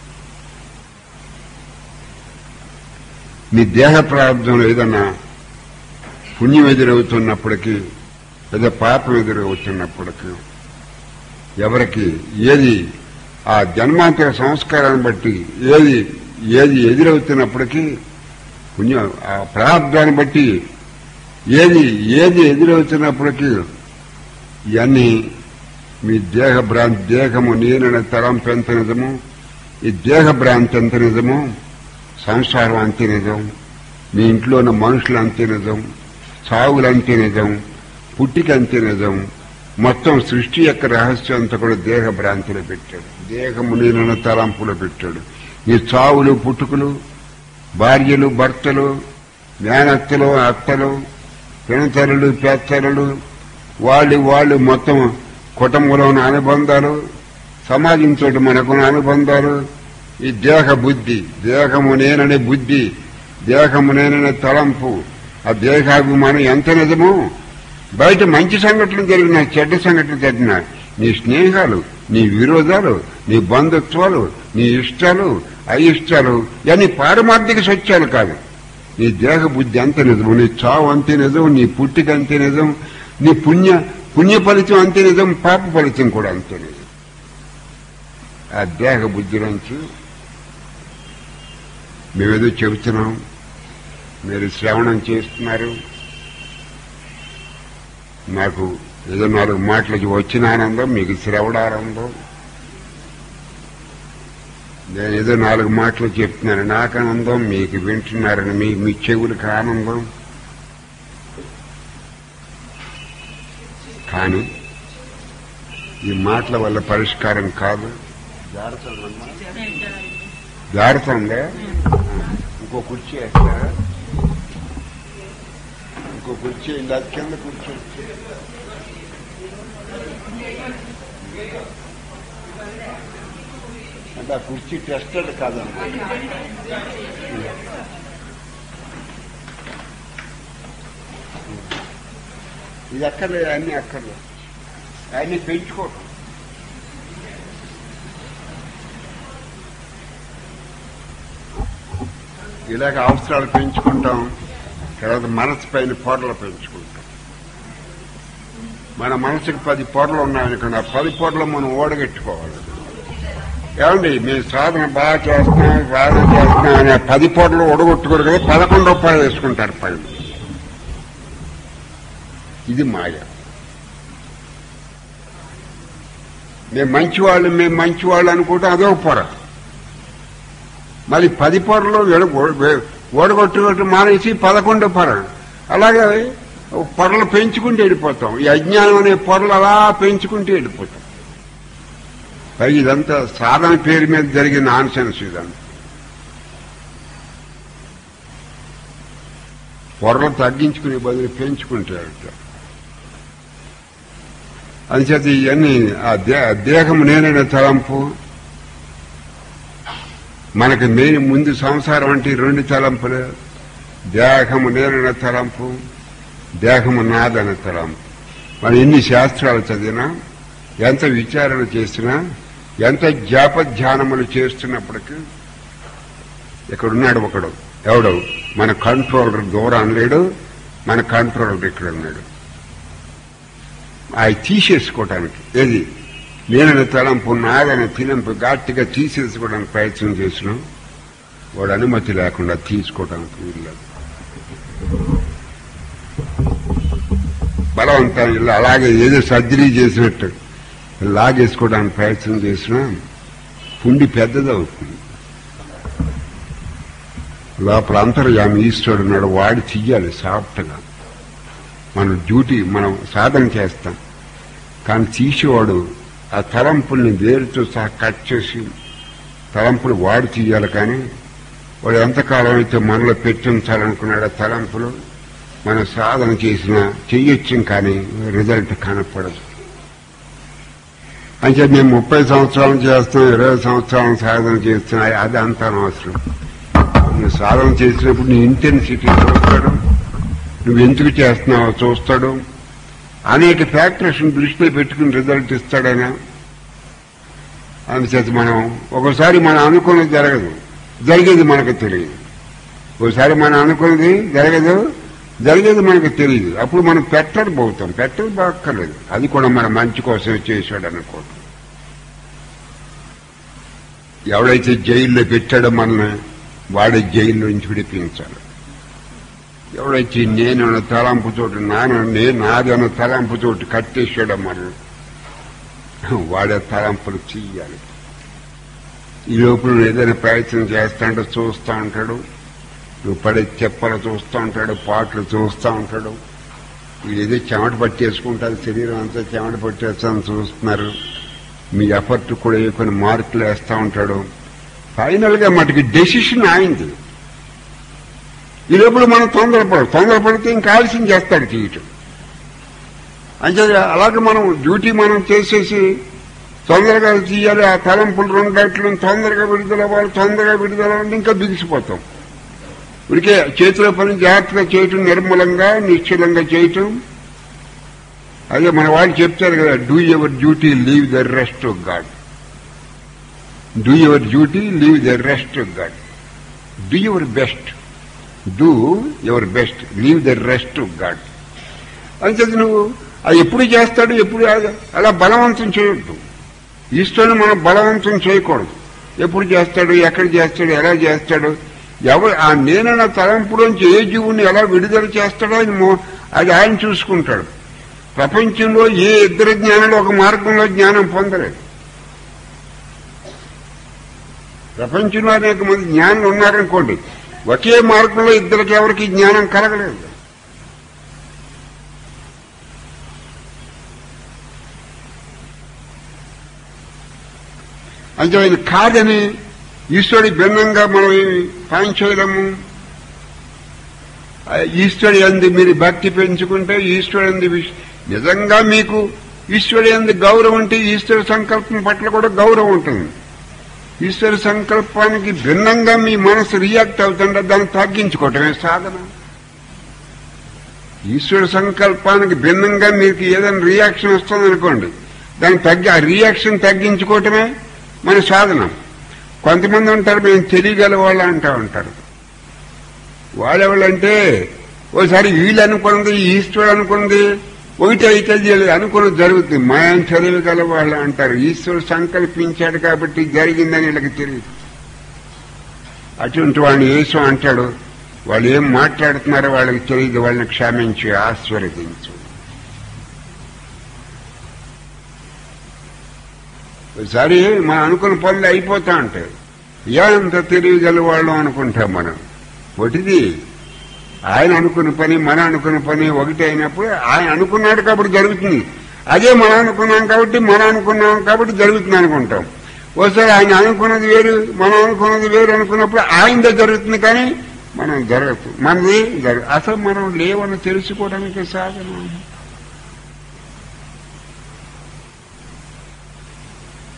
మీ దేహ ప్రారంభంలో ఏదన్నా పుణ్యం ఎదురవుతున్నప్పటికీ లేదా పాపం ఎదురవుతున్నప్పటికీ ఎవరికి ఏది ఆ జన్మాంతర సంస్కారాన్ని బట్టి ఏది ఏది ఎదురవుతున్నప్పటికీ పుణ్యం ఆ ప్రారంభాన్ని బట్టి ఏది ఏది ఎదురవుతున్నప్పటికీ ఇవన్నీ మీ దేహ భ్రాంతి దేహము నేననే తలంపు ఎంత నిజము ఈ దేహ భ్రాంతి ఎంత నిజము సంసారం అంతే నిజం మీ ఇంట్లో ఉన్న మనుషులు అంతే నిజం సాగులు అంతే నిజం పుట్టిక అంతే నిజం మొత్తం సృష్టి యొక్క రహస్యం అంతా కూడా దేహ భ్రాంతిలో పెట్టాడు దేహము నేనన్న తలంపులో పెట్టాడు ఈ చావులు పుట్టుకలు భార్యలు భర్తలు మేనత్తలు అత్తలు పినతరులు పెత్తరులు వాళ్ళు వాళ్ళు మొత్తం కుటుంబంలో ఉన్న అనుబంధాలు సమాజంతో మనకున్న అనుబంధాలు ఈ దేహ బుద్ధి దేహము నేననే బుద్ధి దేహము నేననే తలంపు ఆ దేహాభిమానం ఎంత నిజమో బయట మంచి సంఘటనలు జరిగినా చెడ్డ సంఘటనలు జరిగినా నీ స్నేహాలు నీ విరోధాలు నీ బంధుత్వాలు నీ ఇష్టాలు అయిష్టాలు ఇవన్నీ పారమార్థిక సత్యాలు కాదు నీ దేహ బుద్ధి అంత నిజం నీ చావు అంతే నిజం నీ పుట్టిక అంతే నిజం నీ పుణ్య పుణ్య ఫలితం అంతే నిజం పాప ఫలితం కూడా అంతే నిజం ఆ దేహ బుద్ధి నుంచి మేమేదో చెబుతున్నాం మీరు శ్రవణం చేస్తున్నారు నాకు ఏదో నాలుగు మాటలకి వచ్చిన ఆనందం మీకు శ్రవణానందం నేను ఏదో నాలుగు మాటలు చెప్తున్నాను నాకు ఆనందం మీకు వింటున్నారని మీ మీ చెవులకు ఆనందం కానీ ఈ మాటల వల్ల పరిష్కారం కాదు జారుతుందా ఇంకో కుర్చీ వేస్తారా ఇంకో కుర్చీ ఇలా కింద కూర్చో అంటే ఆ కుర్చీ టెస్టెడ్ కాదమ్మా ఇది అక్కర్లేదు అన్ని అక్కర్లేదు అన్ని పెంచుకోవటం ఇలాగ అవసరాలు పెంచుకుంటాం తర్వాత మనసు పైన పొరలు పెంచుకుంటాం మన మనసుకి పది పొరలు ఉన్నాయనుకోండి ఆ పది పొరలు మనం ఓడగట్టుకోవాలి ఏమండి మేము సాధన బాగా చేస్తున్నాం సాధన చేస్తున్నాం అనే పది పొరలు ఓడగొట్టుకోరు కదా పదకొండు రూపాయలు వేసుకుంటారు పైన ఇది మాయ మేము మంచివాళ్ళు మేము మంచివాళ్ళు అనుకుంటాం అదొక పొర మళ్ళీ పది పొరలు ఓడగొట్టుకోవటం మానేసి పదకొండో పొర అలాగే పొరలు పెంచుకుంటూ వెళ్ళిపోతాం ఈ అజ్ఞానం అనే పొరలు అలా పెంచుకుంటూ వెళ్ళిపోతాం పైగా ఇదంతా సాధన పేరు మీద జరిగిన నాన్సెన్స్ ఇదంతా పొరలు తగ్గించుకునే బదులు పెంచుకుంటే వెళ్తాం అంచేత ఇవన్నీ ఆ దే దేహం నేనైన తలంపు మనకి మెయిన్ ముందు సంసారం అంటే ఈ రెండు తలంపులు దేహము నేనైన తలంపు దేహము నాదన తలంపు మనం ఎన్ని శాస్త్రాలు చదివినా ఎంత విచారణ చేసినా ఎంత జాపధ్యానములు చేస్తున్నప్పటికీ ఇక్కడున్నాడు ఒకడు ఎవడు మన కంట్రోలర్ దూరం లేడు మన కంట్రోలర్ ఇక్కడ ఉన్నాడు అవి తీసేసుకోవటానికి ఏది నేనని తలంపు నాదని తినంపు గట్టిగా తీసేసుకోవడానికి ప్రయత్నం చేసిన వాడు అనుమతి లేకుండా తీసుకోవడానికి వీల్లేదు బలవంతం ఇలా అలాగే ఏదో సర్జరీ చేసినట్టు లాగేసుకోవడానికి ప్రయత్నం చేసినా పుండి పెద్దదవుతుంది లోపల అంతర్యామి ఈశ్వరుడు ఉన్నాడు వాడి చెయ్యాలి సాఫ్ట్గా మన డ్యూటీ మనం సాధన చేస్తాం కానీ తీసేవాడు ఆ తలంపుల్ని వేరుతో సహా కట్ చేసి తలంపులు వాడు తీయాలి కానీ వాడు ఎంతకాలం అయితే మనలో పెట్టించాలనుకున్నాడు ఆ తలంపులు మనం సాధన చేసినా చెయ్యొచ్చు కానీ రిజల్ట్ కనపడదు అంటే మేము ముప్పై సంవత్సరాలు చేస్తాం ఇరవై సంవత్సరాలు సాధన చేస్తున్నా అది అంత అనవసరం నువ్వు సాధన చేసినప్పుడు నీ ఇంటెన్సిటీ చూస్తాడు నువ్వు ఎందుకు చేస్తున్నావో చూస్తాడు అనేక ఫ్యాక్టర్స్ దృష్టిలో పెట్టుకుని రిజల్ట్ ఇస్తాడైనా అందుచేత మనం ఒకసారి మనం అనుకున్నది జరగదు జరిగేది మనకు తెలియదు ఒకసారి మనం అనుకున్నది జరగదు జరిగేది మనకు తెలియదు అప్పుడు మనం పెట్టడు పోతాం పెట్టడు బాక్కర్లేదు అది కూడా మన మంచి కోసమే చేశాడు అనుకోవటం ఎవడైతే జైల్లో పెట్టాడో మనల్ని వాడే జైల్లో నుంచి విడిపించాలి ఎవడైతే నేను అన్న తలంపు చోటు నాన్న నేను నాది అన్న తలంపు చోటు కట్టేసాడో మనం వాడే తలంపులు చెయ్యాలి ఈ లోపల నువ్వు ఏదైనా ప్రయత్నం చేస్తాంటే చూస్తూ ఉంటాడు నువ్వు పడే చెప్పలు చూస్తూ ఉంటాడు పాటలు చూస్తూ ఉంటాడు వీడు ఏదో చెమట పట్టేసుకుంటారు శరీరం అంతా చెమట పట్టేస్తాను చూస్తున్నారు మీ ఎఫర్ట్ కూడా కొన్ని మార్కులు వేస్తూ ఉంటాడు ఫైనల్గా మటుకి డెసిషన్ ఆయింది ఈ లోపల మనం తొందరపడు తొందరపడితే ఇంకా ఆలస్యం చేస్తాడు చేయటం అంటే అలాగే మనం డ్యూటీ మనం చేసేసి తొందరగా తీయాలి ఆ తలంపులు రెండు గంటలు తొందరగా విడుదల అవ్వాలి తొందరగా విడుదల అంటే ఇంకా బిగిసిపోతాం ఉడికే చేతిలో పని జాగ్రత్తగా చేయటం నిర్మలంగా నిశ్చలంగా చేయటం అదే మన వాళ్ళు చెప్తారు కదా do your duty leave the rest of God do your duty leave the rest of God do your best do your best leave the rest of God అంచేది నువ్వు అది ఎప్పుడు చేస్తాడు ఎప్పుడు అలా బలవంతం చేయొద్దు ఈశ్వరుని మనం బలవంతం చేయకూడదు ఎప్పుడు చేస్తాడు ఎక్కడ చేస్తాడు ఎలా చేస్తాడు ఎవరు ఆ నేనన్న తలంపులోంచి ఏ జీవుని ఎలా విడుదల చేస్తాడో అది మో- అది ఆయన చూసుకుంటాడు ప్రపంచంలో ఏ ఇద్దరు జ్ఞానులు ఒక మార్గంలో జ్ఞానం పొందలేదు ప్రపంచంలో అనేక మంది జ్ఞానులు ఉన్నారనుకోండి ఒకే మార్గంలో ఇద్దరికి ఎవరికి జ్ఞానం కలగలేదు అంటే ఆయన కాదని ఈశ్వరుడి భిన్నంగా మనం ఏమి పని చేయలేము ఆ ఈశ్వరుడి అంది మీరు భక్తి పెంచుకుంటే ఈశ్వరుడి అంది విష్- నిజంగా మీకు ఈశ్వరుడి అంది గౌరవం ఉంటే ఈశ్వర సంకల్పం పట్ల కూడా గౌరవం ఉంటుంది ఈశ్వర సంకల్పానికి భిన్నంగా మీ మనసు రియాక్ట్ అవుతుంటే దాన్ని తగ్గించుకోవటమే సాధన ఈశ్వర సంకల్పానికి భిన్నంగా మీకు ఏదైనా రియాక్షన్ వస్తుంది అనుకోండి దాన్ని తగ్గి ఆ రియాక్షన్ తగ్గించుకోవటమే మన సాధన కొంతమంది ఉంటారు మేము తెలియగల వాళ్ళు అంటూ ఉంటారు వాళ్ళెవళ్ళంటే ఓసారి వీళ్ళు అనుకున్నది ఈశ్వరుడు అనుకున్నది ఒకటి అయితే తెలియదు అనుకున్నది జరుగుతుంది మాయం తెలియగల వాళ్ళు అంటారు ఈశ్వరుడు సంకల్పించాడు కాబట్టి జరిగిందని వీళ్ళకి తెలియదు అటువంటి వాడిని యేసు అంటాడు వాళ్ళు ఏం మాట్లాడుతున్నారో వాళ్ళకి తెలియదు వాళ్ళని క్షమించి ఆశీర్వదించు ఒకసారి మనం అనుకున్న పనులు అయిపోతా ఉంటాయి ఎంత తెలియగల వాళ్ళం అనుకుంటాం మనం ఒకటిది ఆయన అనుకున్న పని మన అనుకున్న పని ఒకటి అయినప్పుడు ఆయన అనుకున్నాడు కాబట్టి జరుగుతుంది అదే మనం అనుకున్నాం కాబట్టి మనం అనుకున్నాం కాబట్టి జరుగుతుంది అనుకుంటాం ఒకసారి ఆయన అనుకున్నది వేరు మనం అనుకున్నది వేరు అనుకున్నప్పుడు ఆయనదే జరుగుతుంది కానీ మనం జరగదు మనది జరగదు అసలు మనం లేవని తెలుసుకోవడానికి సాధన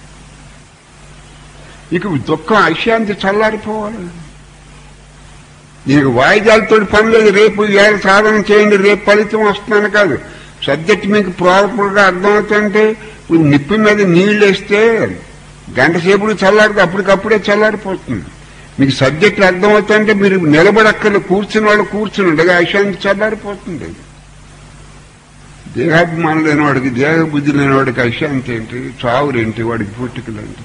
ఇక దుఃఖం అశాంతి చల్లారిపోవాలి దీనికి వాయిదాలతో పని లేదు రేపు వేళ సాధన చేయండి రేపు ఫలితం వస్తుందని కాదు సబ్జెక్ట్ మీకు ప్రాపర్గా అర్థమవుతుంటే ఇప్పుడు నిప్పు మీద నీళ్లు వేస్తే గంట సేపుడు చల్లారితే అప్పటికప్పుడే చల్లారిపోతుంది మీకు సబ్జెక్ట్ అర్థమవుతుంటే మీరు నిలబడక్కర్లు కూర్చుని వాళ్ళు కూర్చుని ఉండగా విషయానికి చల్లారిపోతుంది దేహాభిమానం లేని వాడికి దేహ బుద్ధి లేని వాడికి అశాంతి ఏంటి చావురేంటి వాడికి పుట్టుకలేంటి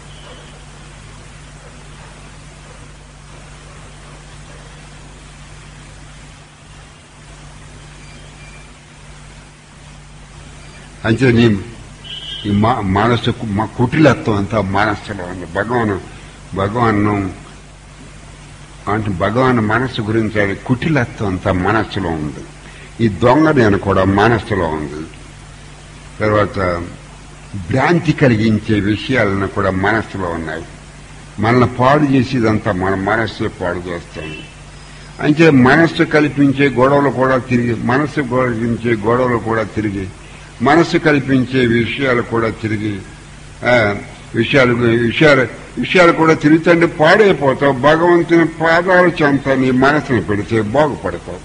అంతే నీ ఈ మా మానసు మా కుటిలత్వం అంతా మానసులో ఉంది భగవాను భగవాను అంటే భగవాన్ మనస్సు గురించి అది కుటిలత్వం అంతా మనస్సులో ఉంది ఈ దొంగ నేను కూడా మనస్సులో ఉంది తర్వాత భ్రాంతి కలిగించే విషయాలను కూడా మనస్సులో ఉన్నాయి మనల్ని పాడు చేసేదంతా మన మనస్సు పాడు చేస్తుంది అంటే మనస్సు కల్పించే గొడవలు కూడా తిరిగి మనస్సు కల్పించే గొడవలు కూడా తిరిగి మనస్సు కల్పించే విషయాలు కూడా తిరిగి ఆ, విషయాలు విషయాలు విషయాలు కూడా తిరుగుతుంటే పాడైపోతావు భగవంతుని పాదాలు చెంత నీ మనసుని పెడితే బాగుపడతావు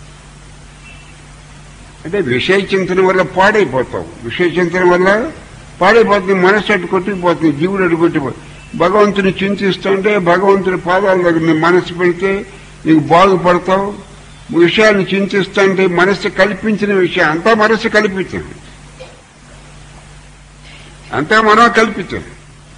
అంటే విషయ చింతన వల్ల పాడైపోతావు విషయ చింతన వల్ల పాడైపోతుంది మనసు అటు కొట్టుకుపోతుంది జీవుడు అటు కొట్టిపోతుంది భగవంతుని చింతిస్తుంటే భగవంతుని పాదాల దగ్గర నీ మనసు పెడితే నీకు బాగుపడతావు విషయాన్ని చింతిస్తుంటే మనసు కల్పించిన విషయం అంతా మనసు కల్పించింది అంతా మనం కల్పించింది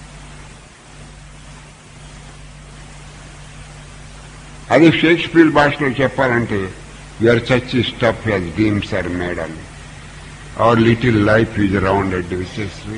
అది షేక్స్పియర్ భాషలో చెప్పాలంటే you are such stuff as games are made అని our little life is rounded విశేష్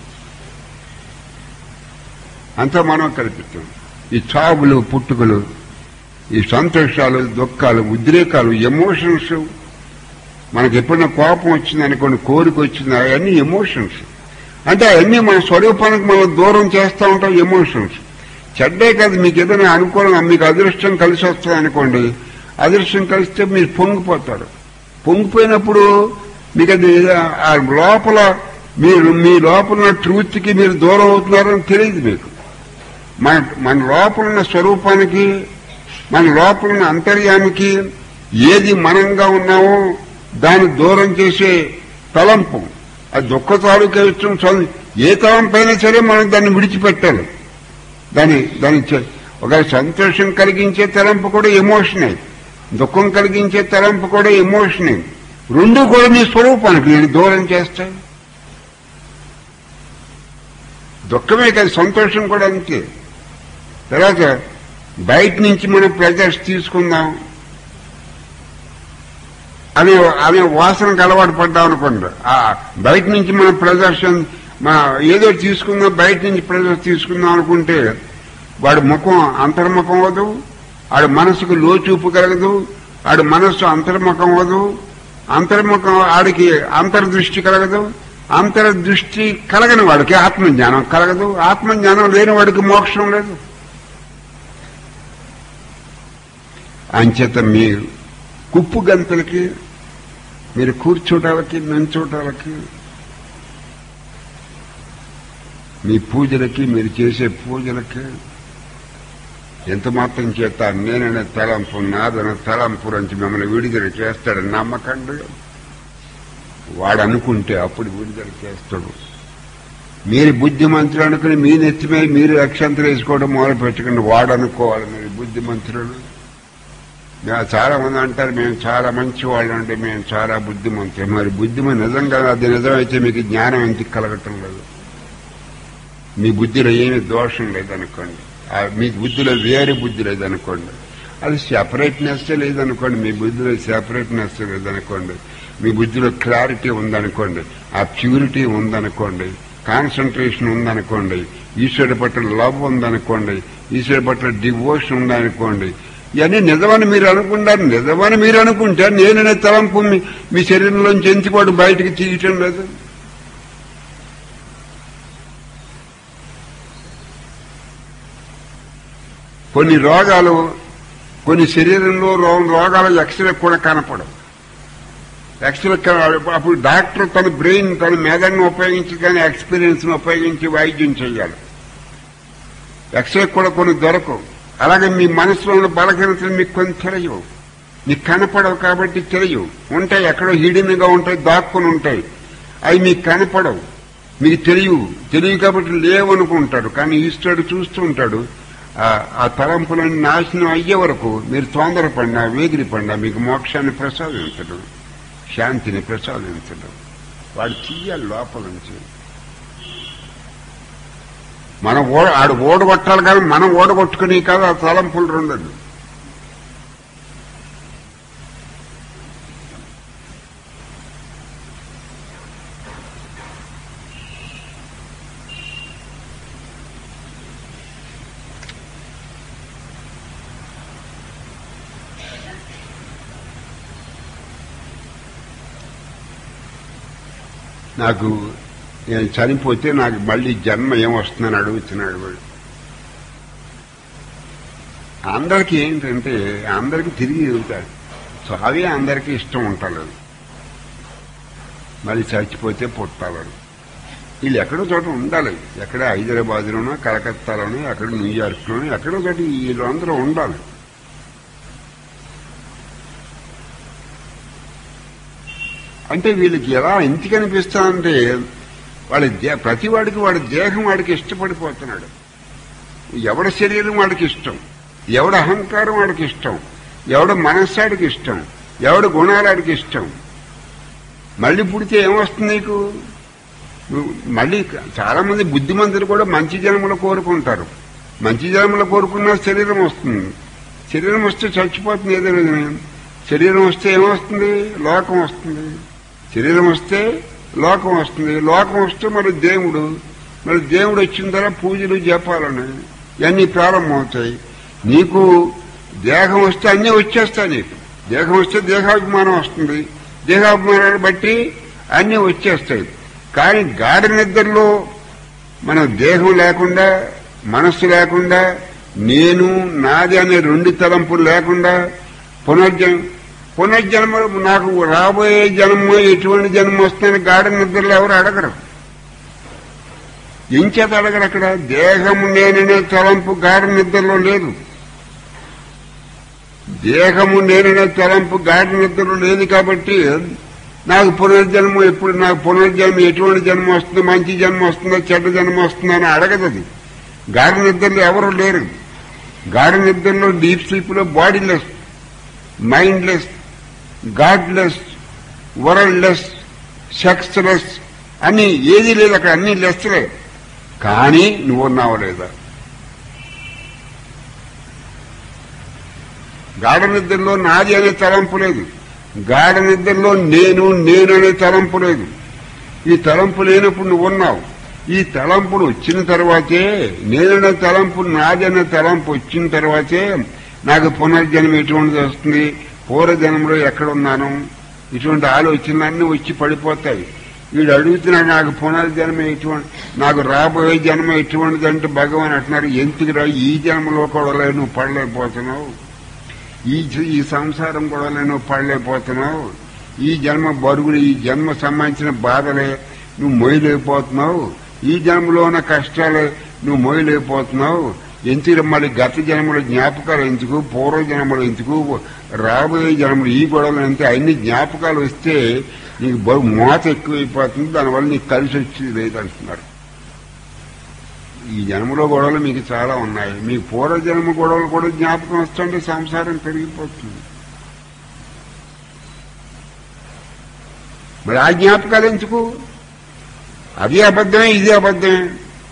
అంతా మనం కల్పిస్తాం ఈ చావులు పుట్టుకలు ఈ సంతోషాలు దుఃఖాలు ఉద్రేకాలు ఎమోషన్స్ మనకి ఎప్పుడైనా కోపం వచ్చింది అనుకోండి కోరిక వచ్చింది అవన్నీ ఎమోషన్స్ అంటే అవన్నీ మన స్వరూపానికి మనం దూరం చేస్తూ ఉంటాం ఎమోషన్స్ చెడ్డే కాదు మీకు ఏదైనా అనుకూలంగా మీకు అదృష్టం కలిసి వస్తుంది అనుకోండి అదృష్టం కలిస్తే మీరు పొంగిపోతారు పొంగిపోయినప్పుడు మీకు అది ఆ లోపల మీరు మీ లోపల ఉన్న ట్రూత్కి మీరు దూరం అవుతున్నారని తెలియదు మీకు మన మన లోపల ఉన్న స్వరూపానికి మన లోపల ఉన్న అంతర్యానికి ఏది మనంగా ఉన్నామో దాన్ని దూరం చేసే తలంపు అది దుఃఖ తాలూకా ఇష్టం చదువు ఏ తలంపైనా సరే మనం దాన్ని విడిచిపెట్టాలి దాని దాని చే- ఒక సంతోషం కలిగించే తలంపు కూడా ఎమోషనే దుఃఖం కలిగించే తలంపు కూడా ఎమోషనే రెండు కూడా నీ స్వరూపానికి నేను దూరం చేస్తాయి దుఃఖమే కాదు సంతోషం కూడా అంతే తర్వాత బయట నుంచి మనం ప్రెజర్స్ తీసుకుందాం అనే అనే వాసనకు అలవాటు పడ్డాం అనుకోండి ఆ బయట నుంచి మనం ప్రదర్శన మన ఏదో తీసుకుందాం బయట నుంచి ప్రదర్శన తీసుకుందాం అనుకుంటే వాడి ముఖం అంతర్ముఖం అవ్వదు ఆడి మనసుకు లోచూపు కలగదు ఆడి మనస్సు అంతర్ముఖం అవ్వదు అంతర్ముఖం ఆడికి అంతర్దృష్టి కలగదు అంతర్దృష్టి కలగని వాడికి ఆత్మజ్ఞానం కలగదు ఆత్మజ్ఞానం లేని వాడికి మోక్షం లేదు అంచేత మీరు కుప్పు గంతలకి మీరు కూర్చోటాలకి నంచోటాలకి మీ పూజలకి మీరు చేసే పూజలకి ఎంత మాత్రం చేత నేననే తలంపు నాదన తలంపు నుంచి మిమ్మల్ని విడుదల చేస్తాడని నమ్మకండి వాడు అనుకుంటే అప్పుడు విడుదల చేస్తాడు మీరు బుద్ధిమంతులు అనుకుని మీ నెత్తిమే మీరు అక్షంతలు వేసుకోవడం మొదలు పెట్టకండి వాడు అనుకోవాలి మీరు బుద్ధిమంతులు మేము చాలా మంది అంటారు మేము చాలా మంచి వాళ్ళు అంటే మేము చాలా బుద్ధిమంతులు మరి బుద్ధిమ నిజంగా అది నిజమైతే మీకు జ్ఞానం ఎందుకు కలగటం లేదు మీ బుద్ధిలో ఏమి దోషం లేదనుకోండి ఆ మీ బుద్ధిలో వేరే బుద్ధి లేదనుకోండి అది సెపరేట్నెస్ లేదనుకోండి మీ బుద్ధిలో సెపరేట్నెస్ లేదనుకోండి మీ బుద్ధిలో క్లారిటీ ఉందనుకోండి ఆ ప్యూరిటీ ఉందనుకోండి కాన్సన్ట్రేషన్ ఉందనుకోండి ఈశ్వరుడి పట్ల లవ్ ఉందనుకోండి ఈశ్వరుడి పట్ల డివోషన్ ఉందనుకోండి ఇవన్నీ నిజమని మీరు అనుకుంటారు నిజమని మీరు అనుకుంటే నేననే తలంపు మీ మీ శరీరంలోంచి ఎంచుకోవడం బయటికి తీయటం లేదు కొన్ని రోగాలు కొన్ని శరీరంలో రో- రోగాలు ఎక్స్రే కూడా కనపడవు ఎక్స్రే క- అప్పుడు డాక్టర్ తన బ్రెయిన్ తన మెదడును ఉపయోగించి కానీ ఎక్స్పీరియన్స్ ను ఉపయోగించి వైద్యం చేయాలి ఎక్స్రే కూడా కొన్ని దొరకవు అలాగే మీ మనసులో ఉన్న బలహీనతలు మీకు కొన్ని తెలియవు మీకు కనపడవు కాబట్టి తెలియవు ఉంటాయి ఎక్కడో హిడిన్గా ఉంటాయి దాక్కుని ఉంటాయి అవి మీకు కనపడవు మీకు తెలియవు తెలియదు కాబట్టి లేవనుకుంటాడు కానీ ఈశ్వరుడు చూస్తూ ఉంటాడు ఆ- ఆ తలంపులను నాశనం అయ్యే వరకు మీరు తొందరపడినా వేగిరిపడినా మీకు మోక్షాన్ని ప్రసాదించడం శాంతిని ప్రసాదించడం వాడు తీయాలి లోపల నుంచి మనం ఓడ ఆడు ఓడగొట్టాలి కానీ మనం ఓడగొట్టుకుని కాదు ఆ తలంపులు రెండండి నాకు నేను చనిపోతే నాకు మళ్ళీ జన్మ ఏమొస్తుందని అడుగుతున్నాడు వాడు అందరికీ ఏంటంటే అందరికీ తిరిగి వెళ్తాడు చావే అందరికీ ఇష్టం ఉంటలేదు మళ్ళీ చచ్చిపోతే పుట్టాలని వీళ్ళు ఎక్కడో చోట ఉండాలి ఎక్కడ హైదరాబాద్లోనో కలకత్తాలోనో ఎక్కడ న్యూయార్క్లోనో ఎక్కడో చోట వీళ్ళందరూ ఉండాలి అంటే వీళ్ళకి ఎలా ఎందుకు అనిపిస్తానంటే వాళ్ళ దే ప్రతి వాడికి వాడి దేహం వాడికి ఇష్టపడిపోతున్నాడు ఎవడి శరీరం వాడికి ఇష్టం ఎవడ అహంకారం వాడికి ఇష్టం ఎవడ మనస్సాడికి ఇష్టం ఎవడ గుణాలాడికి ఇష్టం మళ్ళీ పుడితే ఏమొస్తుంది నీకు నువ్వు మళ్ళీ చాలా మంది బుద్ధిమంతులు కూడా మంచి జన్మలు కోరుకుంటారు మంచి జన్మలు కోరుకున్నా శరీరం వస్తుంది శరీరం వస్తే చచ్చిపోతుంది ఏదో విధంగా శరీరం వస్తే ఏమొస్తుంది లోకం వస్తుంది శరీరం వస్తే లోకం వస్తుంది లోకం వస్తే మరి దేవుడు మరి దేవుడు వచ్చిన తర్వాత పూజలు జపాలని ఇవన్నీ ప్రారంభమవుతాయి నీకు దేహం వస్తే అన్నీ వచ్చేస్తాయి నీకు దేహం వస్తే దేహాభిమానం వస్తుంది దేహాభిమానాన్ని బట్టి అన్నీ వచ్చేస్తాయి కానీ గాఢ నిద్రలో మన దేహం లేకుండా మనస్సు లేకుండా నేను నాది అనే రెండు తలంపులు లేకుండా పునర్జన్మ పునర్జన్మ నాకు రాబోయే జన్మ ఎటువంటి జన్మ వస్తుందని గాఢ నిద్రలో ఎవరు అడగరు ఎంచేత అడగరు అక్కడ దేహము నేననే తలంపు గాఢ నిద్రలో లేదు దేహము నేననే తలంపు గాఢ నిద్రలో లేదు కాబట్టి నాకు పునర్జన్మ ఎప్పుడు నాకు పునర్జన్మ ఎటువంటి జన్మ వస్తుందో మంచి జన్మ వస్తుందో చెడ్డ జన్మ వస్తుందో అని అడగదు అది గాఢ నిద్రలో ఎవరు లేరు గాఢ నిద్రలో డీప్ స్లీప్ లో bodiless mindless godless worldless sexless అన్ని ఏది లేదు అక్కడ అన్ని లెస్లే కానీ నువ్వు ఉన్నావు లేదా గాఢ నిద్రలో నాది అనే తలంపు లేదు గాఢ నిద్రలో నేను నేను అనే తలంపు లేదు ఈ తలంపు లేనప్పుడు నువ్వు ఉన్నావు ఈ తలంపులు వచ్చిన తర్వాతే నేననే తలంపు నాది అనే తలంపు వచ్చిన తర్వాతే నాకు పునర్జన్మ ఎటువంటిది వస్తుంది పూర్వజన్మలో ఎక్కడున్నాను ఇటువంటి ఆలోచనలన్నీ వచ్చి పడిపోతాయి వీడు అడుగుతున్నాడు నాకు పునర్జన్మ ఎటువంటి నాకు రాబోయే జన్మ ఎటువంటిది అంటే భగవాన్ అంటున్నారు ఎందుకు రా ఈ జన్మలో కూడా లేదు నువ్వు పడలేకపోతున్నావు ఈ జ- ఈ సంసారం కూడా నువ్వు పడలేకపోతున్నావు ఈ జన్మ బరుగులు ఈ జన్మ సంబంధించిన బాధలే నువ్వు మొయ్యలేకపోతున్నావు ఈ జన్మలో ఉన్న కష్టాలే నువ్వు మొయ్యలేకపోతున్నావు ఎందుకు మళ్ళీ గత జన్మలో జ్ఞాపకాలు ఎందుకు పూర్వ జన్మలు ఎందుకు రాబోయే జన్మలు ఈ గొడవలు అంతే అన్ని జ్ఞాపకాలు వస్తే నీకు బరువు మోత ఎక్కువైపోతుంది దానివల్ల నీకు కలిసి వచ్చేది లేదంటున్నారు ఈ జన్మలో గొడవలు మీకు చాలా ఉన్నాయి మీ పూర్వ జన్మ గొడవలు కూడా జ్ఞాపకం వస్తుంటే సంసారం పెరిగిపోతుంది మరి ఆ జ్ఞాపకాలు ఎందుకు అది అబద్ధమే ఇది అబద్ధమే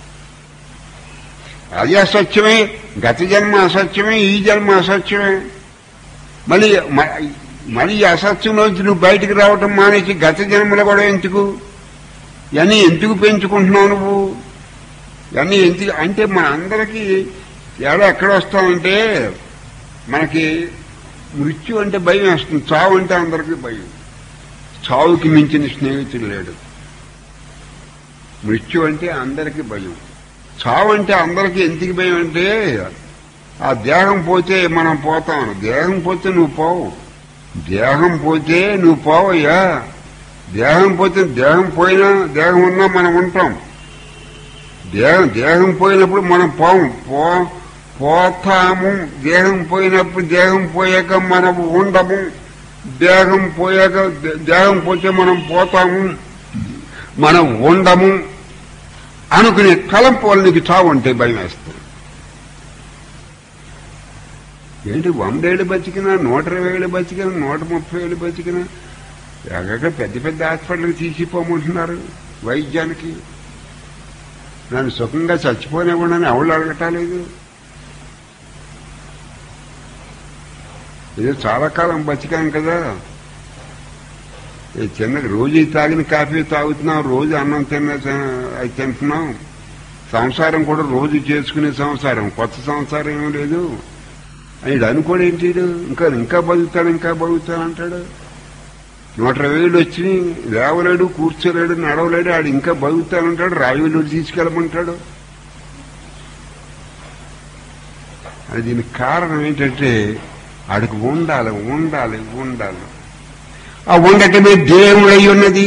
అది అసత్యమే గత జన్మ అసత్యమే ఈ జన్మ అసత్యమే మళ్ళీ మ- మళ్ళీ ఈ అసత్యంలోంచి నువ్వు బయటికి రావటం మానేసి గత జన్మలో కూడా ఎందుకు ఇవన్నీ ఎందుకు పెంచుకుంటున్నావు నువ్వు ఇవన్నీ ఎందుకు అంటే మన అందరికీ తేడా ఎక్కడ వస్తామంటే మనకి మృత్యు అంటే భయం వేస్తుంది చావు అంటే అందరికీ భయం చావుకి మించిన స్నేహితుడు లేడు మృత్యు అంటే అందరికీ భయం చావు అంటే అందరికీ ఎందుకు భయం అంటే ఆ దేహం పోతే మనం పోతాం దేహం పోతే నువ్వు పోవు దేహం పోతే నువ్వు పోవయ్యా దేహం పోతే దేహం పోయినా దేహం ఉన్నా మనం ఉంటాం దేహం దేహం పోయినప్పుడు మనం పోము పో పోతాము దేహం పోయినప్పుడు దేహం పోయాక మనం ఉండము దేహం పోయాక దే- దేహం పోతే మనం పోతాము మనం ఉండము అనుకునే తలంపు వల్ల నీకు చావు అంటే భయం వేస్తుంది ఏంటి వందేళ్ళు బతికినా నూట ఇరవై ఏళ్ళు బతికినా నూట ముప్పై ఏళ్ళు బతికినా ఎక్కడ పెద్ద పెద్ద హాస్పిటల్కి తీసిపోమంటున్నారు వైద్యానికి నన్ను సుఖంగా చచ్చిపోనివ్వడని ఎవరు అడగటాలేదు ఇది చాలా కాలం బతికాను కదా ఈ చిన్న రోజు తాగిన కాఫీ తాగుతున్నాం రోజు అన్నం తిన్న అది తింటున్నాం సంసారం కూడా రోజు చేసుకునే సంసారం కొత్త సంసారం ఏమీ లేదు ఆయన అనుకోడు ఏంటి వీడు? ఇంకా ఇంకా బతుకుతాడు ఇంకా బతుకుతాడు అంటాడు నూట ఇరవై వేలు వచ్చి లేవలేడు కూర్చోలేడు నడవలేడు ఆడు ఇంకా బతుకుతానంటాడు రాయివేలు తీసుకెళ్ళమంటాడు అది దీనికి కారణం ఏంటంటే ఆడికి ఉండాలి ఉండాలి ఉండాలి ఆ ఉండటమే దేవుడై ఉన్నది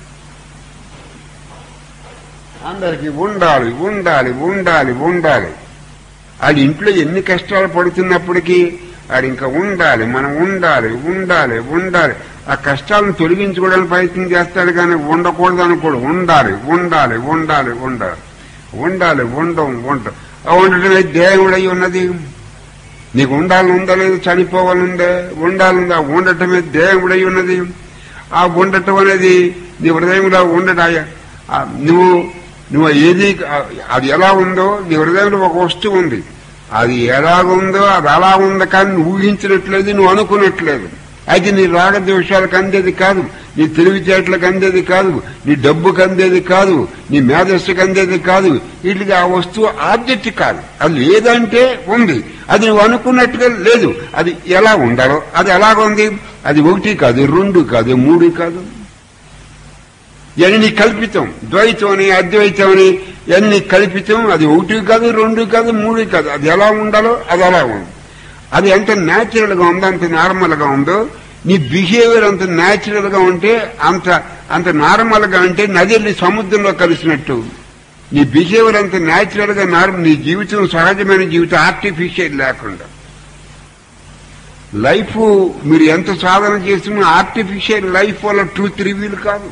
అందరికి ఉండాలి ఉండాలి ఉండాలి ఉండాలి ఆడి ఇంట్లో ఎన్ని కష్టాలు పడుతున్నప్పటికీ ఆడు ఇంకా ఉండాలి మనం ఉండాలి ఉండాలి ఉండాలి ఆ కష్టాలను తొలగించుకోవడానికి ప్రయత్నం చేస్తాడు కానీ ఉండకూడదు అనుకోడు ఉండాలి ఉండాలి ఉండాలి ఉండాలి ఉండాలి ఉండం ఉండం ఆ ఉండటమే దేవుడై ఉన్నది నీకు ఉండాలని ఉందా లేదు చనిపోవాలందే ఉండాలందా ఉండటమే దేవుడై ఉన్నది ఆ ఉండటం అనేది నీ హృదయంలో ఉండటాయ ఆ నువ్వు నువ్వు ఏది అది ఎలా ఉందో నీ హృదయంలో ఒక వస్తువు ఉంది అది ఎలాగుందో అది అలా ఉంది కానీ నువ్వు ఊహించినట్లేదు నువ్వు అనుకున్నట్లేదు అయితే నీ రాగద్వేషాలకు అందేది కాదు నీ తెలివితేటలకు అందేది కాదు నీ డబ్బుకు అందేది కాదు నీ మేధస్సుకు అందేది కాదు వీటికి ఆ వస్తువు ఆబ్జెక్ట్ కాదు అది లేదంటే ఉంది అది నువ్వు అనుకున్నట్టుగా లేదు అది ఎలా ఉండాలో అది ఎలాగుంది అది ఒకటి కాదు రెండు కాదు మూడు కాదు ఇవన్నీ కల్పితం ద్వైతం అని అద్వైతం అని ఇవన్నీ కల్పితం అది ఒకటి కాదు రెండు కాదు మూడు కాదు అది ఎలా ఉండాలో అది అలా ఉంది అది ఎంత న్యాచురల్ గా ఉందో అంత నార్మల్ గా ఉందో నీ బిహేవియర్ అంత న్యాచురల్ గా ఉంటే అంత అంత నార్మల్ గా అంటే నదిని సముద్రంలో కలిసినట్టు నీ బిహేవియర్ అంత న్యాచురల్ గా నార్మల్ నీ జీవితం సహజమైన జీవితం ఆర్టిఫిషియల్ లేకుండా లైఫ్ మీరు ఎంత సాధన చేసినా ఆర్టిఫిషియల్ లైఫ్ వల్ల ట్రూత్ రివీల్ కాదు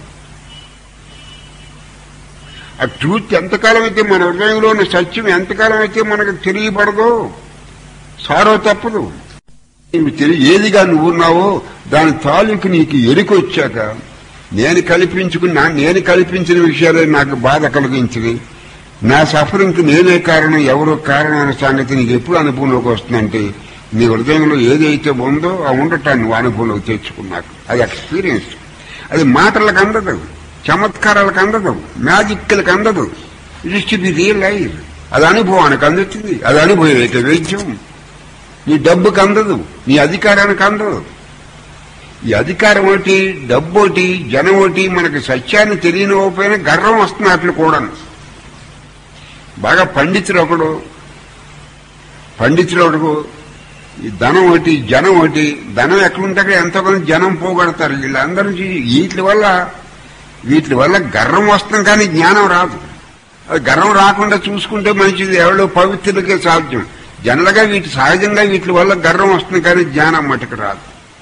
ఆ ట్రూత్ ఎంతకాలం అయితే మన హృదయంలో ఉన్న సత్యం ఎంతకాలం అయితే మనకు తెలియబడదో సారో తప్పదు నీకు తెలియ ఏదిగా నువ్వున్నావో దాని తాలూకు నీకు ఎరుకొచ్చాక నేను కల్పించుకున్నా నేను కల్పించిన విషయాలే నాకు బాధ కలిగించింది నా సఫరింగ్కి నేనే కారణం ఎవరో కారణం అనే సంగతి నీకు ఎప్పుడు అనుభవంలోకి వస్తుందంటే నీ హృదయంలో ఏదైతే ఉందో ఆ ఉండటాన్ని నువ్వు అనుభవంలోకి తెచ్చుకున్నాక అది ఎక్స్పీరియన్స్ అది మాటలకు అందదు చమత్కారాలకు అందదు మ్యాజిక్లకు అందదు it to be real life అది అనుభవానికి అందుతుంది అది అనుభవం వైద్యం నీ డబ్బుకి అందదు నీ అధికారానికి అందదు ఈ అధికారం ఒకటి డబ్బు ఒకటి జనం ఒకటి మనకి సత్యాన్ని తెలియనివ్వకపోయినా గర్వం వస్తుంది అట్లు కూడా బాగా పండితుడు ఒకడు పండితుడు ఒకడు ఈ ధనం ఒకటి జనం ఒకటి ధనం ఎక్కడుంటే అక్కడ ఎంతో కొంత జనం పోగొడతారు వీళ్ళందరూ చూ- వీటి వల్ల వీటి వల్ల గర్వం వస్తుంది కానీ జ్ఞానం రాదు అది గర్వం రాకుండా చూసుకుంటే మంచిది ఎవరో పవిత్రులకే సాధ్యం జనరల్గా వీటి సహజంగా వీటి వల్ల గర్వం వస్తుంది కానీ జ్ఞానం మటుకు రాదు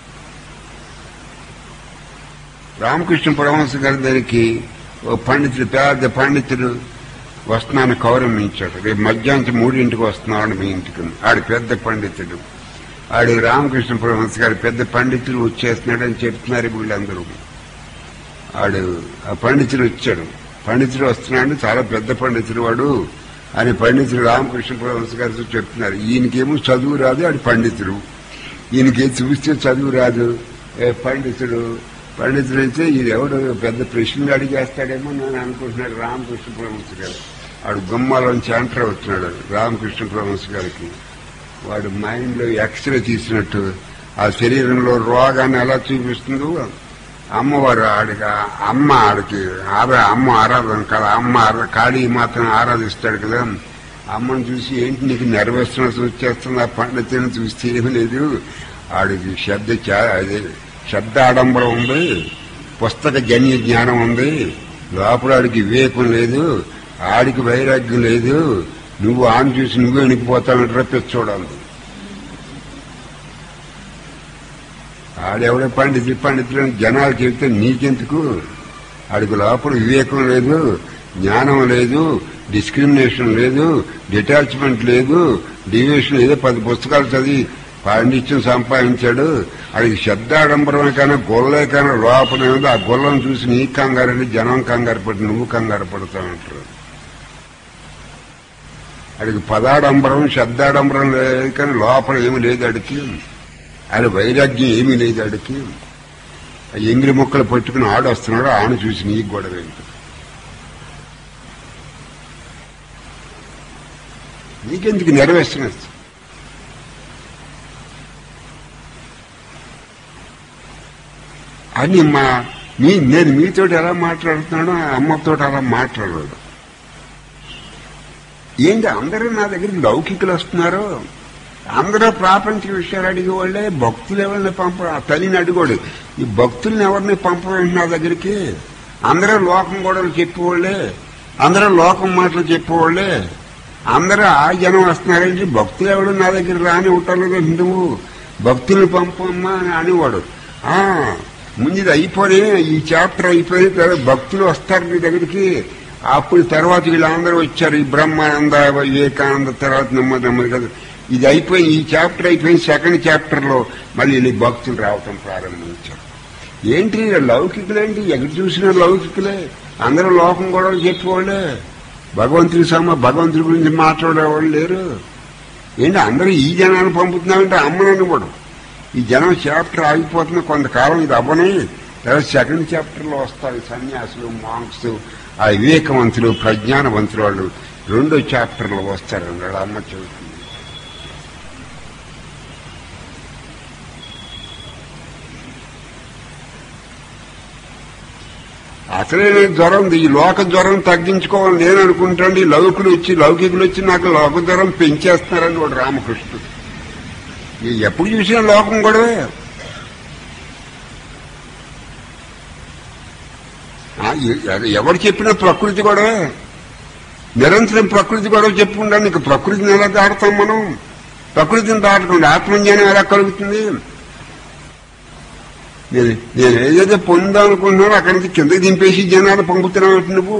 రామకృష్ణ పరమహంస గారి దగ్గరికి ఓ పండితుడు పెద్ద పండితుడు వస్తున్నాను కౌరమించాడు రేపు మధ్యాహ్నం మూడింటికి వస్తున్నాడు మీ ఇంటికి ఆడు పెద్ద పండితుడు ఆడు రామకృష్ణ పరమహంస గారు పెద్ద పండితుడు వచ్చేస్తున్నాడు అని చెప్తున్నారు వీళ్ళందరూ ఆడు ఆ పండితుడు వచ్చాడు పండితుడు వస్తున్నాడు చాలా పెద్ద పండితుడు వాడు అని పండితుడు రామకృష్ణ పరమహంస గారితో చెప్తున్నారు ఈయనకేమో చదువు రాదు ఆడు పండితుడు ఈయనకి చూస్తే చదువు రాదు ఏ పండితుడు పండితుడు అయితే ఇది ఎవడు పెద్ద ప్రశ్నలు అడిగేస్తాడేమో నేను అనుకుంటున్నాడు రామకృష్ణ పరమహంస గారు వాడు గుమ్మాలోంచి ఎంటర్ అవుతున్నాడు రామకృష్ణ పరమహంస గారికి వాడు మైండ్ లో ఎక్స్రే తీసినట్టు ఆ శరీరంలో రోగాన్ని ఎలా చూపిస్తుందో అమ్మవారు ఆడికి అమ్మ ఆడికి ఆరా అమ్మ ఆరాధన కదా అమ్మ ఆరా- కాళీ మాత్రం ఆరాధిస్తాడు కదా అమ్మను చూసి ఏంటి నీకు నెరవేర్చినట్టు వచ్చేస్తుంది ఆ పండితుని చూస్తే ఏమీ లేదు ఆడికి శ్రద్ధ చా- అదే శ్రద్ధ ఆడంబరం ఉంది పుస్తక జన్య జ్ఞానం ఉంది లోపల ఆడికి వివేకం లేదు ఆడికి వైరాగ్యం లేదు నువ్వు ఆన్ చూసి నువ్వే వణికిపోతానంటారా పిచ్చోడాలి ఆడెవడే పండితులు పండితులు అని జనాలు చెబితే నీకెందుకు ఆడికి లోపల వివేకం లేదు జ్ఞానం లేదు డిస్క్రిమినేషన్ లేదు డిటాచ్మెంట్ లేదు డివియేషన్ ఏదో పది పుస్తకాలు చదివి పాండిత్యం సంపాదించాడు అది శబ్దాడంబరమే కానీ గొల్లే కానీ లోపల ఏదో ఆ గొల్లను చూసి నీ కంగారండి జనం కంగారు పడి నువ్వు కంగారు పడతానంటారు అడిగి పదాడంబరం శబ్దాడంబరం లేదు కానీ లోపల ఏమి లేదు అడికి ఆయన వైరాగ్యం ఏమీ లేదు అడికి ఆ ఎంగిలి మొక్కలు పట్టుకుని ఆడొస్తున్నాడు ఆను చూసి నీకు గొడవ ఏంటి నీకెందుకు నెరవేర్చినది అని మా మీ నేను మీతో ఎలా మాట్లాడుతున్నాడో ఆ అమ్మతో అలా మాట్లాడాడు ఏంటి అందరూ నా దగ్గరికి లౌకికులు వస్తున్నారు అందరూ ప్రాపంచిక విషయాలు అడిగేవాళ్ళే భక్తులు ఎవరిని పంప ఆ తల్లిని అడిగోడు ఈ భక్తుల్ని ఎవరిని పంపవేంటి నా దగ్గరికి అందరూ లోకం గొడవలు చెప్పేవాళ్ళే అందరూ లోకం మాటలు చెప్పేవాళ్ళే అందరూ ఆ జనం వస్తున్నారంటే భక్తులు ఎవడు నా దగ్గర రాని ఉండలేదు నువ్వు భక్తుల్ని పంపమ్మా అని అనేవాడు ఆ ముందు ఇది అయిపోయి ఈ చాప్టర్ అయిపోయిన తర్వాత భక్తులు వస్తారు నీ దగ్గరికి అప్పుడు తర్వాత వీళ్ళందరూ వచ్చారు ఈ బ్రహ్మానంద వివేకానంద తర్వాత నెమ్మది నెమ్మది కదా ఇది అయిపోయి ఈ చాప్టర్ అయిపోయిన సెకండ్ చాప్టర్ లో మళ్ళీ వీళ్ళు భక్తులు రావటం ప్రారంభించారు ఏంటి లౌకికులేంటి ఎక్కడ చూసినా లౌకికులే అందరూ లోకం కూడా చెప్పేవాళ్ళే భగవంతుడి సమ భగవంతుడి గురించి మాట్లాడేవాళ్ళు లేరు ఏంటి అందరూ ఈ జనాన్ని పంపుతున్నామంటే అమ్మనని కూడా ఈ జనం చాప్టర్ ఆగిపోతున్న కొంతకాలం ఇది అవ్వని తర్వాత సెకండ్ చాప్టర్ లో వస్తాయి సన్యాసులు మాంక్స్ ఆ వివేకవంతులు ప్రజ్ఞానవంతులు వాళ్ళు రెండో చాప్టర్ లో వస్తారు వాళ్ళ అమ్మ చెబుతుంది అసలే నేను జ్వరం ఉంది. ఈ లోక జ్వరం తగ్గించుకోవాలని నేను అనుకుంటాను ఈ లౌకులు వచ్చి లౌకికులు వచ్చి నాకు లోక జ్వరం పెంచేస్తున్నారని వాడు రామకృష్ణుడు ఈ ఎప్పుడు చూసినా లోకం గొడవే ఆ, ఎ- ఎ- ఎవరు చెప్పినా ప్రకృతి గొడవే నిరంతరం ప్రకృతి గొడవ చెప్పుకుంటా నీకు ప్రకృతిని ఎలా దాటుతాం మనం ప్రకృతిని దాటకుండా ఆత్మజ్ఞానం ఎలా కలుగుతుంది నేను నేను ఏదైతే పొందాం అనుకుంటున్నానో అక్కడి నుంచి కిందకి దింపేసి జనాలు పంపుతున్నావు నువ్వు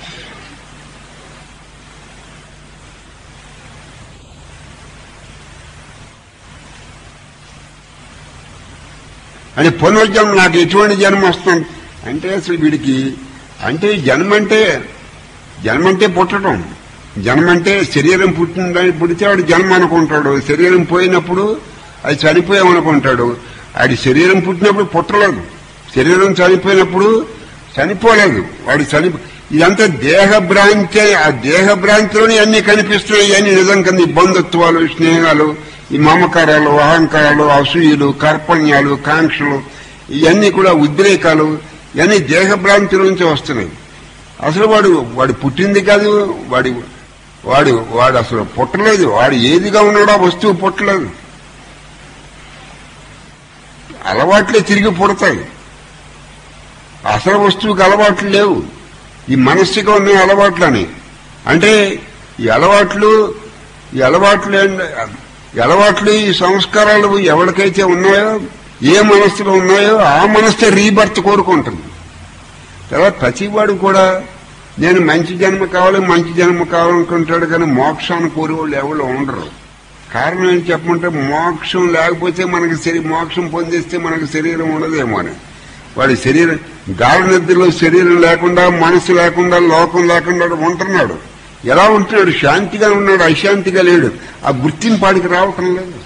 అని పునర్జన్మ నాకు ఎటువంటి జన్మ వస్తుంది అంటే అసలు వీడికి అంటే జన్మ అంటే జన్మ అంటే పుట్టడం జన్మ అంటే శరీరం పుట్టిందని పుడితే వాడు జన్మ అనుకుంటాడు శరీరం పోయినప్పుడు అది చనిపోయామనుకుంటాడు ఆడి శరీరం పుట్టినప్పుడు పుట్టలేదు శరీరం చనిపోయినప్పుడు చనిపోలేదు వాడు చనిపో ఇదంతా దేహ భ్రాంతి ఆ దేహ భ్రాంతిలోనే అన్ని కనిపిస్తున్నాయి అన్ని నిజం కింద ఈ బంధుత్వాలు స్నేహాలు ఈ మమకారాలు అహంకారాలు అసూయలు కర్పణ్యాలు కాంక్షలు ఇవన్నీ కూడా ఉద్రేకాలు ఇవన్నీ దేహ భ్రాంతి నుంచి వస్తున్నాయి అసలు వాడు వాడు పుట్టింది కాదు వాడి వాడు వాడు అసలు పుట్టలేదు వాడు ఏదిగా ఉన్నాడో ఆ వస్తువు పుట్టలేదు అలవాట్లే తిరిగి పుడతాయి అసలు వస్తువుకి అలవాట్లు లేవు ఈ మనస్సుగా ఉన్న అలవాట్లని అంటే ఈ అలవాట్లు ఈ అలవాట్లు ఏంటి- ఈ అలవాట్లు ఈ సంస్కారాలు ఎవరికైతే ఉన్నాయో ఏ మనస్సులో ఉన్నాయో ఆ మనస్సే రీబర్త్ కోరుకుంటుంది తర్వాత ప్రతివాడు కూడా నేను మంచి జన్మ కావాలి మంచి జన్మ కావాలనుకుంటాడు కానీ మోక్షాన్ని కోరేవాళ్ళు ఎవరు ఉండరు కారణం ఏంటి చెప్పమంటే మోక్షం లేకపోతే మనకి శరీ మోక్షం పొందేస్తే మనకి శరీరం ఉండదేమో అని వాడి శరీరం గాలి నిద్రలో శరీరం లేకుండా మనసు లేకుండా లోకం లేకుండా వాడు ఉంటున్నాడు ఎలా ఉంటున్నాడు శాంతిగా ఉన్నాడు అశాంతిగా లేడు ఆ గుర్తింపాడికి రావటం లేదు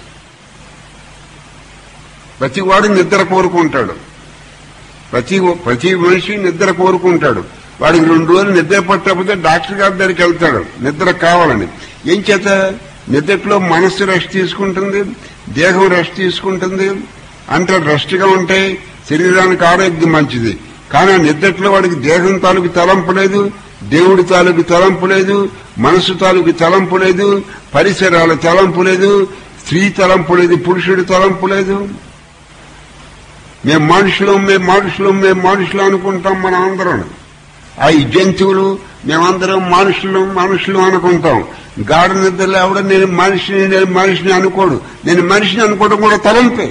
ప్రతి వాడు నిద్ర కోరుకుంటాడు ప్రతి ప్రతి మనిషి నిద్ర కోరుకుంటాడు వాడికి రెండు రోజులు నిద్ర పట్టకపోతే డాక్టర్ గారి దగ్గరికి వెళ్తాడు నిద్ర కావాలని ఏం చేత నిద్రలో మనస్సు రెస్ట్ తీసుకుంటుంది దేహం రెస్ట్ తీసుకుంటుంది అంటే రెస్ట్ గా ఉంటాయి శరీరానికి ఆరోగ్యం మంచిది కానీ ఆ నిద్రలో వాడికి దేహం తాలూకు తలంపు లేదు దేవుడి తాలూకు తలంపు లేదు మనసు తాలూకు తలంపు లేదు పరిసరాల తలంపు లేదు స్త్రీ తలంపు లేదు పురుషుడి తలంపు లేదు మేము మనుషులు మేము మనుషులు మేము మనుషులు అనుకుంటాం మనం అందరం ఆ ఈ జంతువులు మేమందరం మనుషులు మనుషులు అనుకుంటాం గాఢ నిద్రలో ఎవడ నేను మనిషిని నేను మనిషిని అనుకోడు నేను మనిషిని అనుకోవడం కూడా తలంపే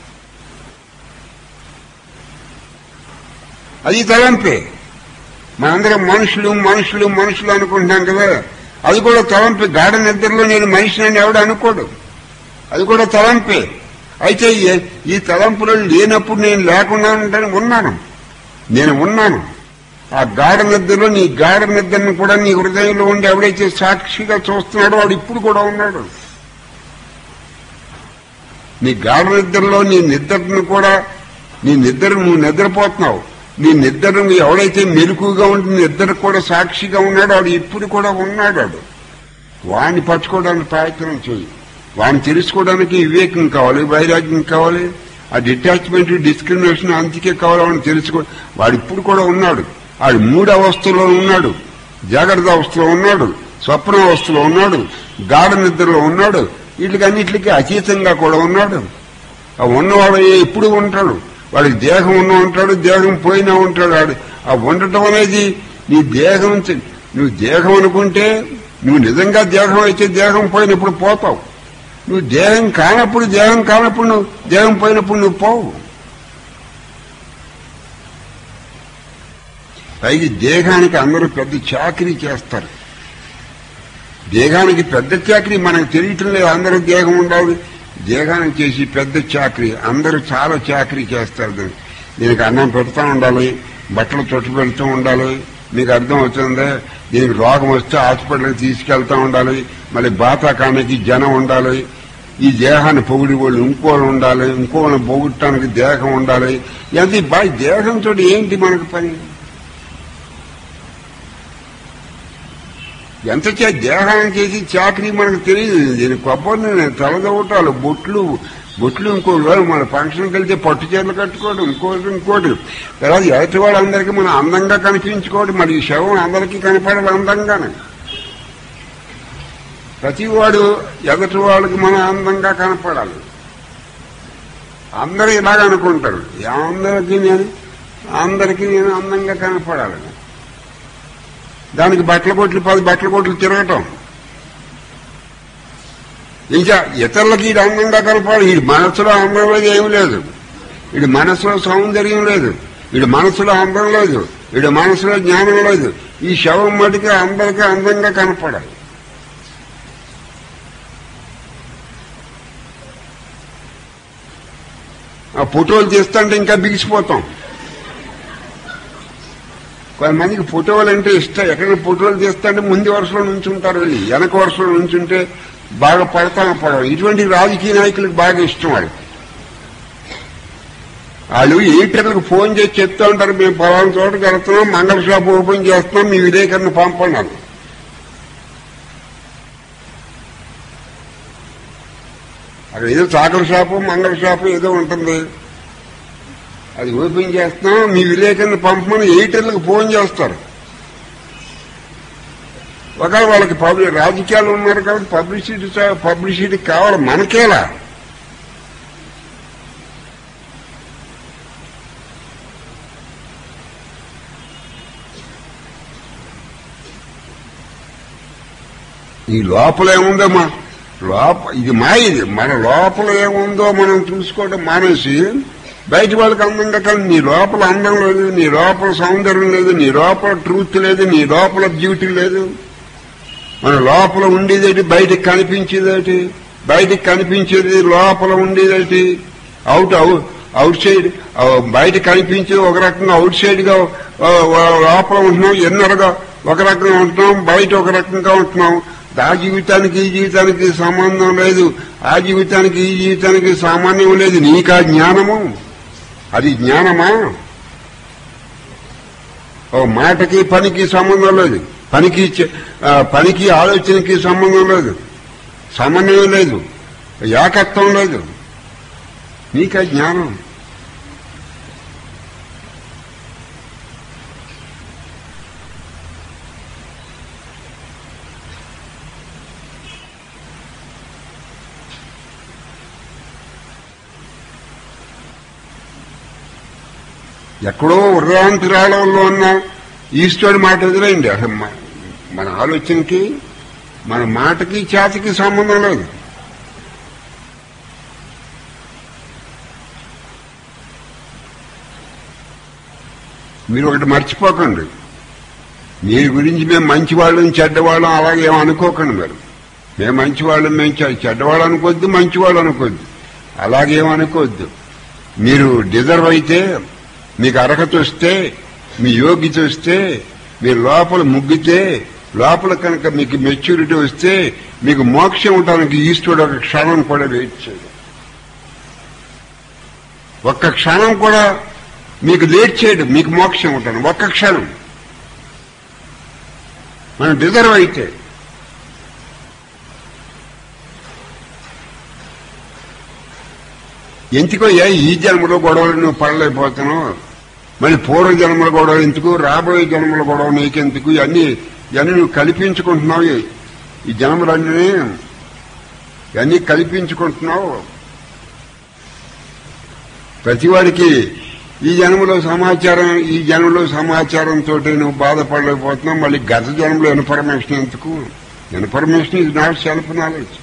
అది తలంపే మనందరం మనుషులు మనుషులు మనుషులు అనుకుంటున్నాం కదా అది కూడా తలంపే గాఢ నిద్రలో నేను మనిషిని ఎవడు అనుకోడు అది కూడా తలంపే అయితే ఈ- ఈ తలంపులు లేనప్పుడు నేను లేకుండా ఉంటాను ఉన్నాను నేను ఉన్నాను ఆ గాఢ నిద్రలో నీ గాఢ నిద్రను కూడా నీ హృదయంలో ఉండి ఎవడైతే సాక్షిగా చూస్తున్నాడో వాడు ఇప్పుడు కూడా ఉన్నాడు నీ గాఢ నిద్రలో నీ నిద్రను కూడా నీ నిద్ర నువ్వు నిద్రపోతున్నావు నీ నిద్ర ఎవడైతే మెలకుగా ఉండి నీ నిద్ర కూడా సాక్షిగా ఉన్నాడో వాడు ఇప్పుడు కూడా ఉన్నాడు వాడు వాడిని పట్టుకోవడానికి ప్రయత్నం చేయి వాడిని తెలుసుకోవడానికి వివేకం కావాలి వైరాగ్యం కావాలి ఆ డిటాచ్మెంట్ డిస్క్రిమినేషన్ అందుకే కావాలి వాడిని తెలుసుకో వాడు ఇప్పుడు కూడా ఉన్నాడు వాడు మూడు అవస్థలో ఉన్నాడు జాగ్రత్త అవస్థలో ఉన్నాడు స్వప్న అవస్థలో ఉన్నాడు గాఢ నిద్రలో ఉన్నాడు వీటికన్నిటికీ అతీతంగా కూడా ఉన్నాడు ఆ ఉన్నవాడు ఎప్పుడు ఉంటాడు వాడికి దేహం ఉన్న ఉంటాడు దేహం పోయినా ఉంటాడు వాడు ఆ ఉండటం అనేది నీ దేహం చ- నువ్వు దేహం అనుకుంటే నువ్వు నిజంగా దేహం అయితే దేహం పోయినప్పుడు పోతావు నువ్వు దేహం కానప్పుడు దేహం కానప్పుడు నువ్వు దేహం పోయినప్పుడు నువ్వు పోవు పైకి దేహానికి అందరూ పెద్ద చాకరీ చేస్తారు దేహానికి పెద్ద చాకరీ మనకు తెలియటం లేదు అందరూ దేహం ఉండాలి దేహానికి చేసి పెద్ద చాకరీ అందరూ చాలా చాకరీ చేస్తారు దీనికి. దీనికి అన్నం పెడతా ఉండాలి బట్టలు తొట్టు పెడుతూ ఉండాలి మీకు అర్థం అవుతుందా దీనికి రోగం వస్తే హాస్పిటల్కి తీసుకెళ్తా ఉండాలి మళ్ళీ బాతాకానికి జనం ఉండాలి ఈ దేహాన్ని పొగిడి వాళ్ళు ఇంకోళ్ళు ఉండాలి ఇంకోళ్ళని పొగుడటానికి దేహం ఉండాలి అది బాయ్ దేహంతో ఏంటి మనకు పని ఎంత చే దేహాన్ని చేసి చాకరీ మనకు తెలియదు దీని కొబ్బరిని తలదవటాలు బొట్లు బొట్లు ఇంకో వేళ మన ఫంక్షన్కి వెళ్తే పట్టు చీరలు కట్టుకోవడం ఇంకోటి ఇంకోటి తర్వాత ఎదుటి వాళ్ళందరికీ మనం అందంగా కనిపించుకోవడం మరి ఈ శవం అందరికీ కనపడాలి అందంగానే ప్రతి వాడు ఎదుటి వాళ్ళకి మనం అందంగా కనపడాలి అందరూ ఇలాగ అనుకుంటారు అందరికీ నేను అందరికీ నేను అందంగా కనపడాలని దానికి బట్టల కొట్లు పది బట్టల కొట్లు తిరగటం ఇంకా ఇతరులకి ఇది అందంగా కలపాలి వీడి మనసులో అందం లేదు ఏం లేదు వీడి మనసులో సౌందర్యం లేదు వీడి మనసులో అందం లేదు వీడి మనసులో జ్ఞానం లేదు ఈ శవం మటుకు అందరికీ అందంగా కనపడాలి ఆ ఫోటోలు తీస్తుంటే ఇంకా బిగిసిపోతాం కొంతమందికి ఫోటోలు అంటే ఇష్టం ఎక్కడైనా ఫోటోలు తీస్తుంటే ముందు వరుసలో నుంచుంటారు వెళ్ళి వెనక వరుసలో నుంచుంటే బాగా పడతా పడవు ఇటువంటి రాజకీయ నాయకులకు బాగా ఇష్టం వాళ్ళు వాళ్ళు ఈటర్లకు ఫోన్ చేసి చెప్తా ఉంటారు మేము పలానా చోటకి వెళ్తున్నాం మంగళ షాప్ ఓపెన్ చేస్తున్నాం మీ విలేకరణ పంపండి అని. అక్కడ ఏదో చాకల షాపు మంగళ షాపు ఏదో ఉంటుంది అది ఓపెన్ చేస్తున్నాం మీ విలేకరణ పంపమని ఎయిటర్లకు ఫోన్ చేస్తారు ఒకవేళ వాళ్ళకి పబ్లి రాజకీయాలు ఉన్నారు కాబట్టి పబ్లిసిటీ చా- పబ్లిసిటీ కావాలి మనకేలా ఈ లోపల ఏముందో మా లోప ఇది మా ఇది మన లోపల ఏముందో మనం చూసుకోవడం మానేసి బయట వాళ్ళకి అందంగా కానీ నీ లోపల అందం లేదు నీ లోపల సౌందర్యం లేదు నీ లోపల ట్రూత్ లేదు నీ లోపల బ్యూటీ లేదు మన లోపల ఉండేదేటి బయటకు కనిపించేదేటి బయటకు కనిపించేది లోపల ఉండేదేటి అవుట్ అవుట్ సైడ్ బయట కనిపించేది ఒక రకంగా అవుట్ సైడ్ గా ఆ, ఆ, లోపల ఉంటున్నాం ఎన్నరగా ఒక రకంగా ఉంటున్నాం బయట ఒక రకంగా ఉంటున్నాం ఆ జీవితానికి ఈ జీవితానికి సంబంధం లేదు ఆ జీవితానికి ఈ జీవితానికి సామాన్యం లేదు నీకా జ్ఞానము అది జ్ఞానమా ఓ మాటకి పనికి సంబంధం లేదు పనికి చే- ఆ, పనికి ఆలోచనకి సంబంధం లేదు సమన్వయం లేదు ఏకత్వం లేదు నీక జ్ఞానం ఎక్కడో ఉర్రాంతరాళంలో ఉన్న ఈశ్వరుడి మాట వదిలేయండి అసలు మ- మన ఆలోచనకి మన మాటకి చేతకి సంబంధం లేదు మీరు ఒకటి మర్చిపోకండి మీ గురించి మేము మంచివాళ్ళం చెడ్డవాళ్ళం అలాగే ఏం అనుకోకండి మీరు మేము మంచివాళ్ళం మేము చె- చెడ్డవాళ్ళు అనుకోవద్దు మంచివాళ్ళు అనుకోవద్దు అలాగేం అనుకోవద్దు మీరు డిజర్వ్ అయితే మీకు అర్హత వస్తే మీ యోగ్యత వస్తే మీరు లోపల ముగ్గితే లోపల కనుక మీకు మెచ్యూరిటీ వస్తే మీకు మోక్షం ఉండడానికి ఈశ్వరుడు ఒక క్షణం కూడా వెయిట్ చేయడు ఒక్క క్షణం కూడా మీకు లేట్ చేయడు మీకు మోక్షం ఉంటాను ఒక్క క్షణం మనం డిజర్వ్ అయితే ఎందుకో ఏ ఈ జన్మలో గొడవలు నువ్వు పడలేకపోతున్నావు మళ్ళీ పూర్వ జన్మల గొడవ ఎందుకు రాబోయే జన్మల గొడవ నీకెందుకు ఇవన్నీ ఇవన్నీ నువ్వు కల్పించుకుంటున్నావు ఈ- ఈ జన్మలన్నీ ఇవన్నీ కల్పించుకుంటున్నావు ప్రతివాడికి ఈ జన్మలో సమాచారం ఈ జన్మలో సమాచారంతో నువ్వు బాధపడలేకపోతున్నావు మళ్ళీ గత జన్మలో ఇన్ఫర్మేషన్ ఎందుకు information is not self knowledge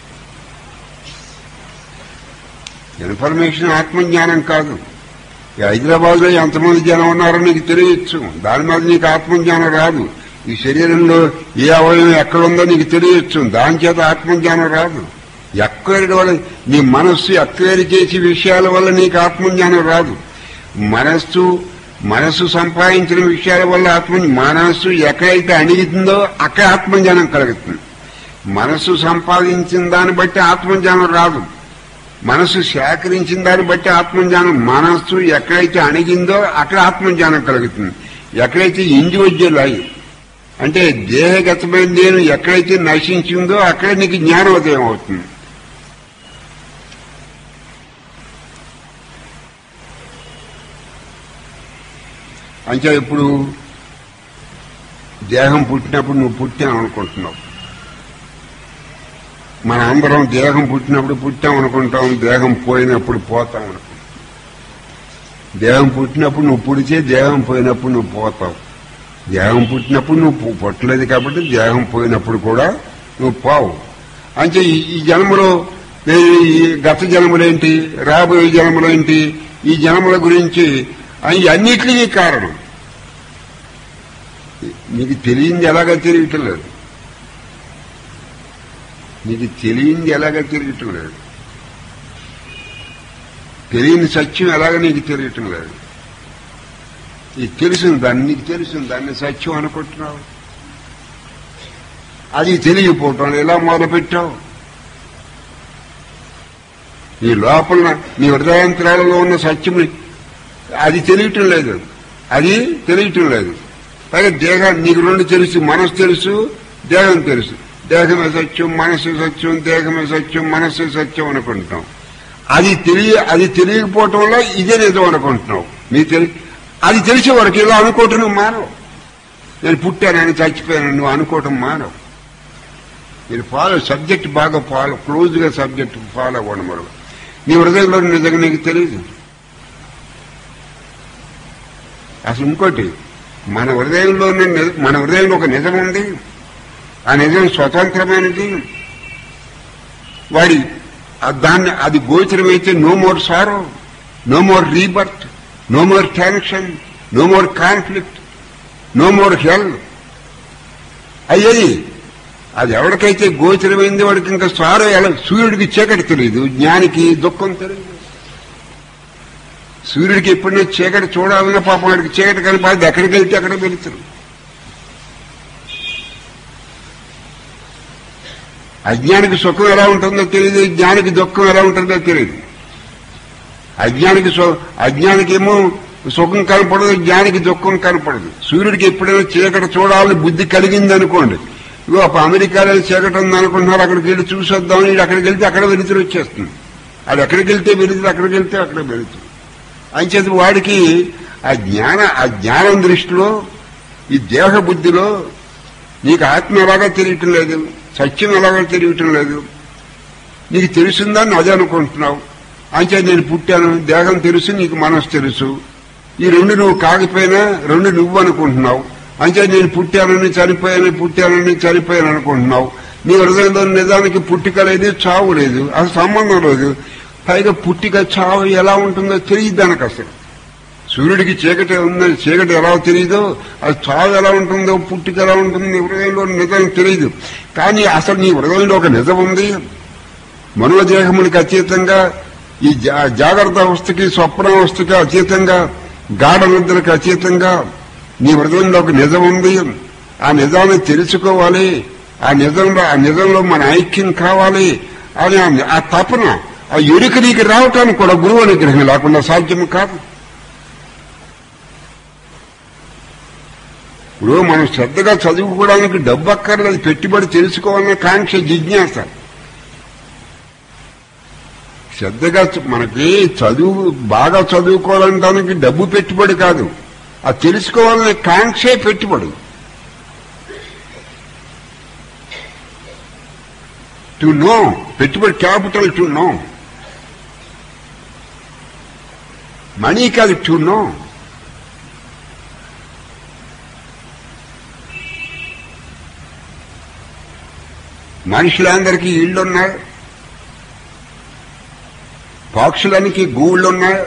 information ఆత్మజ్ఞానం కాదు ఈ హైదరాబాద్ లో ఎంతమంది జనం ఉన్నారో నీకు తెలియచ్చు దాని మీద నీకు ఆత్మజ్ఞానం రాదు ఈ శరీరంలో ఏ అవయవం ఎక్కడ ఉందో నీకు తెలియచ్చు దాని చేత ఆత్మజ్ఞానం రాదు ఎక్వైరీ వల్ల నీ మనస్సు ఎక్వైరీ చేసే విషయాల వల్ల నీకు ఆత్మజ్ఞానం రాదు మనస్సు మనస్సు సంపాదించిన విషయాల వల్ల ఆత్మ మనస్సు ఎక్కడైతే అణిగుతుందో అక్కడ ఆత్మజ్ఞానం కలుగుతుంది మనస్సు సంపాదించిన దాన్ని బట్టి ఆత్మజ్ఞానం రాదు మనస్సు సేకరించిన దాన్ని బట్టి ఆత్మజ్ఞానం మనస్సు ఎక్కడైతే అణిగిందో అక్కడ ఆత్మజ్ఞానం కలుగుతుంది ఎక్కడైతే ఇండివిజువల్ అయి అంటే దేహగతమైన నేను ఎక్కడైతే నశించిందో అక్కడ నీకు జ్ఞానోదయం అవుతుంది అంటే ఇప్పుడు దేహం పుట్టినప్పుడు నువ్వు పుట్టావు అనుకుంటున్నావు మన అందరం దేహం పుట్టినప్పుడు పుట్టాం అనుకుంటాం దేహం పోయినప్పుడు పోతాం అనుకుంటాం దేహం పుట్టినప్పుడు నువ్వు పుడితే దేహం పోయినప్పుడు నువ్వు పోతావు దేహం పుట్టినప్పుడు నువ్వు పు- పుట్టలేదు కాబట్టి దేహం పోయినప్పుడు కూడా నువ్వు పోవు అంటే ఈ- ఈ జన్మలో ఈ- ఈ గత జన్మలేంటి రాబోయే జన్మలేంటి ఈ జన్మల గురించి అవి అన్నిటికీ కారణం నీకు తెలియంది ఎలాగ తెలియటం లేదు నీకు తెలియంది ఎలాగ తెలియటం లేదు తెలియని సత్యం ఎలాగ నీకు తెలియటం లేదు ఇది తెలిసిన దాన్ని నీకు తెలిసిన దాన్ని సత్యం అనుకుంటున్నావు అది తెలియపోవటం ఎలా మొదలుపెట్టావు నీ లోపల నీ హృదయాంతరాలలో ఉన్న సత్యం అది తెలియటం లేదు అది తెలియటం లేదు పైగా దేహం నీకు రెండు తెలుసు మనసు తెలుసు దేహం తెలుసు దేహమే సత్యం మనసు సత్యం దేహమే సత్యం మనస్సు సత్యం అనుకుంటాం అది తెలియ అది తెలియకపోవటం వల్ల ఇదే నిజం అనుకుంటున్నావు నీ తెలి అది తెలిసే వరకు ఇలా అనుకోవటం నువ్వు మానవు నేను పుట్టానని చచ్చిపోయాను నువ్వు అనుకోవటం మానవు మీరు ఫాలో సబ్జెక్ట్ బాగా ఫాలో క్లోజ్ గా సబ్జెక్ట్ ఫాలో అవ్వడం వల్ల నీ హృదయంలో నిజంగా నీకు తెలియదు అసలు ఇంకోటి మన హృదయంలో ఉన్న నిజ- మన హృదయంలో ఒక నిజం ఉంది ఆ నిజం స్వతంత్రమైనది వాడి ఆ దాన్ని అది గోచరమైతే no more sorrow no more rebirth no more tension no more conflict no more hell అయ్యేది అది ఎవరికైతే గోచరమైంది వాడికి ఇంకా సారో ఎలా సూర్యుడికి చీకటి తెలియదు జ్ఞానికి దుఃఖం తెలియదు సూర్యుడికి ఎప్పుడైనా చీకటి చూడాలన్నా పాపం వాడికి చీకటి కనిపాది ఎక్కడికి వెళ్తే అక్కడ వెళ్తారు అజ్ఞానికి సుఖం ఎలా ఉంటుందో తెలియదు జ్ఞానికి దుఃఖం ఎలా ఉంటుందో తెలియదు అజ్ఞానికి సు- అజ్ఞానికేమో సుఖం కనపడదు జ్ఞానికి దుఃఖం కనపడదు సూర్యుడికి ఎప్పుడైనా చీకటి చూడాలని బుద్ధి కలిగింది అనుకోండి ఇగో ఒక అమెరికాలో చీకటి ఉంది అనుకుంటున్నారు అక్కడికి వెళ్ళి చూసొద్దామని వీడు అక్కడికి వెళ్తే అక్కడ వెలుతురు వచ్చేస్తుంది అది ఎక్కడికి వెళ్తే వెలుతురు అక్కడికి వెళ్తే అక్కడ వెలుతురు అంచేత వాడికి ఆ జ్ఞాన ఆ జ్ఞానం దృష్టిలో ఈ దేహ బుద్ధిలో నీకు ఆత్మ ఎలాగా తెలియటం లేదు సత్యం ఎలాగా తెలియటం లేదు నీకు తెలిసిందని అదే అనుకుంటున్నావు అంచే నేను పుట్టాను దేహం తెలుసు నీకు మనసు తెలుసు ఈ రెండు నువ్వు కాకపోయినా రెండు నువ్వు అనుకుంటున్నావు అంచే నేను పుట్టానని చనిపోయాను పుట్టానని చనిపోయాను అనుకుంటున్నావు నీ హృదయంలో నిజానికి పుట్టిక లేదు చావు లేదు అసలు సంబంధం లేదు పైగా పుట్టిక చావు ఎలా ఉంటుందో తెలియదు దానికి అసలు సూర్యుడికి చీకటి ఉందని చీకటి ఎలా తెలియదో అది చావు ఎలా ఉంటుందో పుట్టిక ఎలా ఉంటుందో నీ హృదయంలో నిజం తెలియదు కానీ అసలు నీ హృదయంలో ఒక నిజం ఉంది మనోదేహమునికి అతీతంగా ఈ జా- జాగ్రత్త అవస్థకి స్వప్నావస్థకి అతీతంగా గాఢ నిద్రకి అతీతంగా నీ హృదయంలో ఒక నిజం ఉంది ఆ నిజాన్ని తెలుసుకోవాలి ఆ నిజంలో ఆ నిజంలో మన ఐక్యం కావాలి అని ఆ- ఆ తపన ఆ ఎరుక నీకు రావటానికి కూడా గురువు అనుగ్రహం లేకుండా సాధ్యం కాదు ఇప్పుడు మనం శ్రద్ధగా చదువుకోవడానికి డబ్బు అక్కర్లేదు పెట్టుబడి తెలుసుకోవాలనే కాంక్ష జిజ్ఞాస శ్రద్ధగా చ- మనకి చదువు బాగా చదువుకోవాలనడానికి డబ్బు పెట్టుబడి కాదు అది తెలుసుకోవాలనే కాంక్షే పెట్టుబడి టు నో పెట్టుబడి క్యాపిటల్ టు నో మనీ కాదు టు నో మనుషులందరికీ ఇళ్ళున్నాయి పక్షులనికి గూళ్ళున్నాయి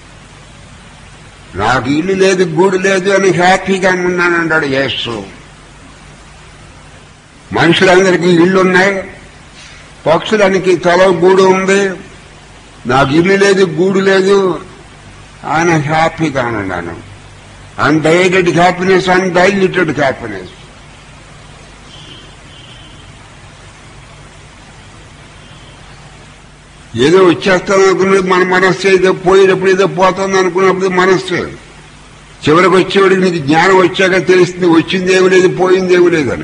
నాకు ఇల్లు లేదు గూడు లేదు అని హ్యాపీగా ఉన్నానంటాడు యేసు మనుషులందరికీ ఇళ్ళున్నాయి పక్షులనికి తల గూడు ఉంది నాకు ఇల్లు లేదు గూడు లేదు ఆయన హ్యాపీగా ఉన్నాను అన్డైటెడ్ హ్యాపీనెస్ అన్డైల్యూటెడ్ హ్యాపీనెస్ ఏదో వచ్చేస్తాను అనుకున్నది మన మనస్సు ఏదో పోయేటప్పుడు ఏదో పోతుంది అనుకున్నప్పుడు మనస్సు చివరికి వచ్చేవాడికి నీకు జ్ఞానం వచ్చాక తెలుస్తుంది వచ్చిందేమి లేదు పోయిందేమి లేదని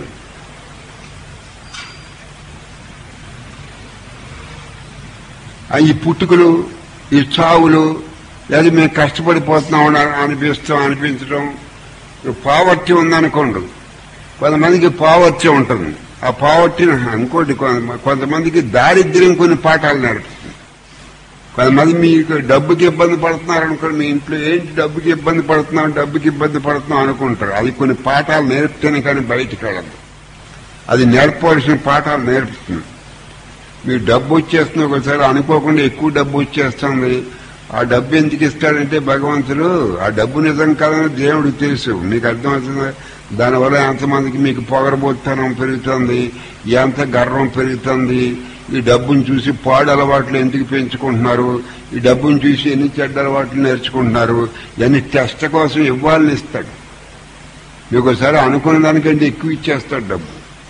ఆ ఈ పుట్టుకలు ఈ చావులు లేదా మేము కష్టపడిపోతున్నాం అని అనిపిస్తాం అనిపించడం పావర్టీ ఉందనుకోండి కొంతమందికి పావర్టీ ఉంటుంది ఆ పావర్టీని అనుకోండి కొంత- కొంతమందికి దారిద్ర్యం కొన్ని పాఠాలు నేర్పుతుంది కొంతమంది మీకు డబ్బుకి ఇబ్బంది పడుతున్నారు అనుకోండి మీ ఇంట్లో ఏంటి డబ్బుకి ఇబ్బంది పడుతున్నాం డబ్బుకి ఇబ్బంది పడుతున్నాం అనుకుంటారు అది కొన్ని పాఠాలు నేర్పుతేనే కానీ బయటికి వెళ్ళదు అది నేర్పవలసిన పాఠాలు నేర్పుతుంది మీకు డబ్బు వచ్చేస్తుంది ఒకసారి అనుకోకుండా ఎక్కువ డబ్బు వచ్చేస్తుంది ఆ డబ్బు ఎందుకు ఇస్తాడంటే భగవంతుడు ఆ డబ్బు నిజం కాదని దేవుడికి తెలుసు మీకు అర్థమవుతుంది దానివల్ల ఎంతమందికి మీకు పొగరబోత్తనం పెరుగుతుంది ఎంత గర్వం పెరుగుతుంది ఈ డబ్బును చూసి పాడు అలవాట్లు ఎందుకు పెంచుకుంటున్నారు ఈ డబ్బును చూసి ఎన్ని చెడ్డ అలవాట్లు నేర్చుకుంటున్నారు ఇవన్నీ టెస్ట్ కోసం ఇవ్వాలని ఇస్తాడు మీకు ఒకసారి అనుకున్న దానికంటే ఎక్కువ ఇచ్చేస్తాడు డబ్బు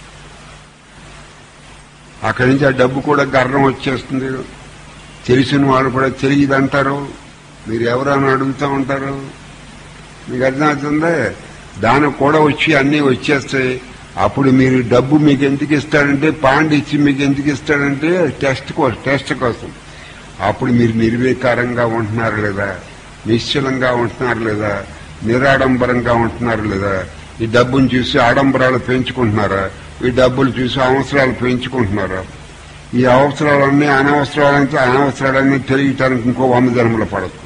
అక్కడి నుంచి ఆ డబ్బు కూడా గర్వం వచ్చేస్తుంది తెలిసిన వాళ్ళు కూడా తెలియదంటారు మీరు ఎవరైనా అడుగుతూ ఉంటారు మీకు అర్థమవుతుందా దానికి కూడా వచ్చి అన్నీ వచ్చేస్తాయి అప్పుడు మీరు డబ్బు మీకు ఎందుకు ఇస్తాడంటే పాండ్ ఇచ్చి మీకు ఎందుకు ఇస్తాడంటే టెస్ట్ కోసం టెస్ట్ కోసం అప్పుడు మీరు నిర్వీకారంగా ఉంటున్నారు లేదా నిశ్చలంగా ఉంటున్నారు లేదా నిరాడంబరంగా ఉంటున్నారు లేదా ఈ డబ్బును చూసి ఆడంబరాలు పెంచుకుంటున్నారా ఈ డబ్బులు చూసి అవసరాలు పెంచుకుంటున్నారా ఈ అవసరాలన్నీ అనవసరాలంటే అనవసరాలన్నీ తెలియటానికి ఇంకో వంద జన్మలు పడుతుంది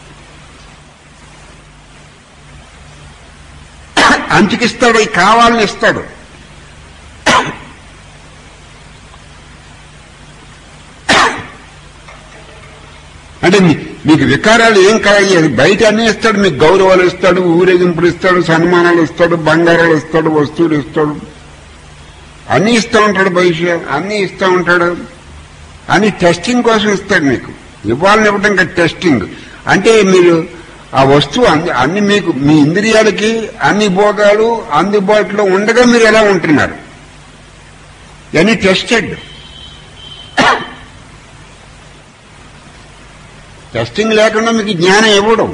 అంచుకిస్తాడు ఈ కావాలని ఇస్తాడు అంటే మీ- మీకు వికారాలు ఏం కావాలి బయట అన్ని ఇస్తాడు మీకు గౌరవాలు ఇస్తాడు ఊరేగింపులు ఇస్తాడు సన్మానాలు ఇస్తాడు బంగారాలు ఇస్తాడు వస్తువులు ఇస్తాడు అన్ని ఇస్తూ ఉంటాడు బయట అన్ని ఇస్తూ ఉంటాడు అన్ని టెస్టింగ్ కోసం ఇస్తాడు మీకు ఇవ్వాలని ఇవ్వడం ఇంకా టెస్టింగ్ అంటే మీరు ఆ వస్తువు అన్ని అన్ని మీకు మీ ఇంద్రియాలకి అన్ని భోగాలు అందుబాటులో ఉండగా మీరు ఎలా ఉంటున్నారు ఇవన్నీ టెస్టెడ్ టెస్టింగ్ లేకుండా మీకు జ్ఞానం ఇవ్వడం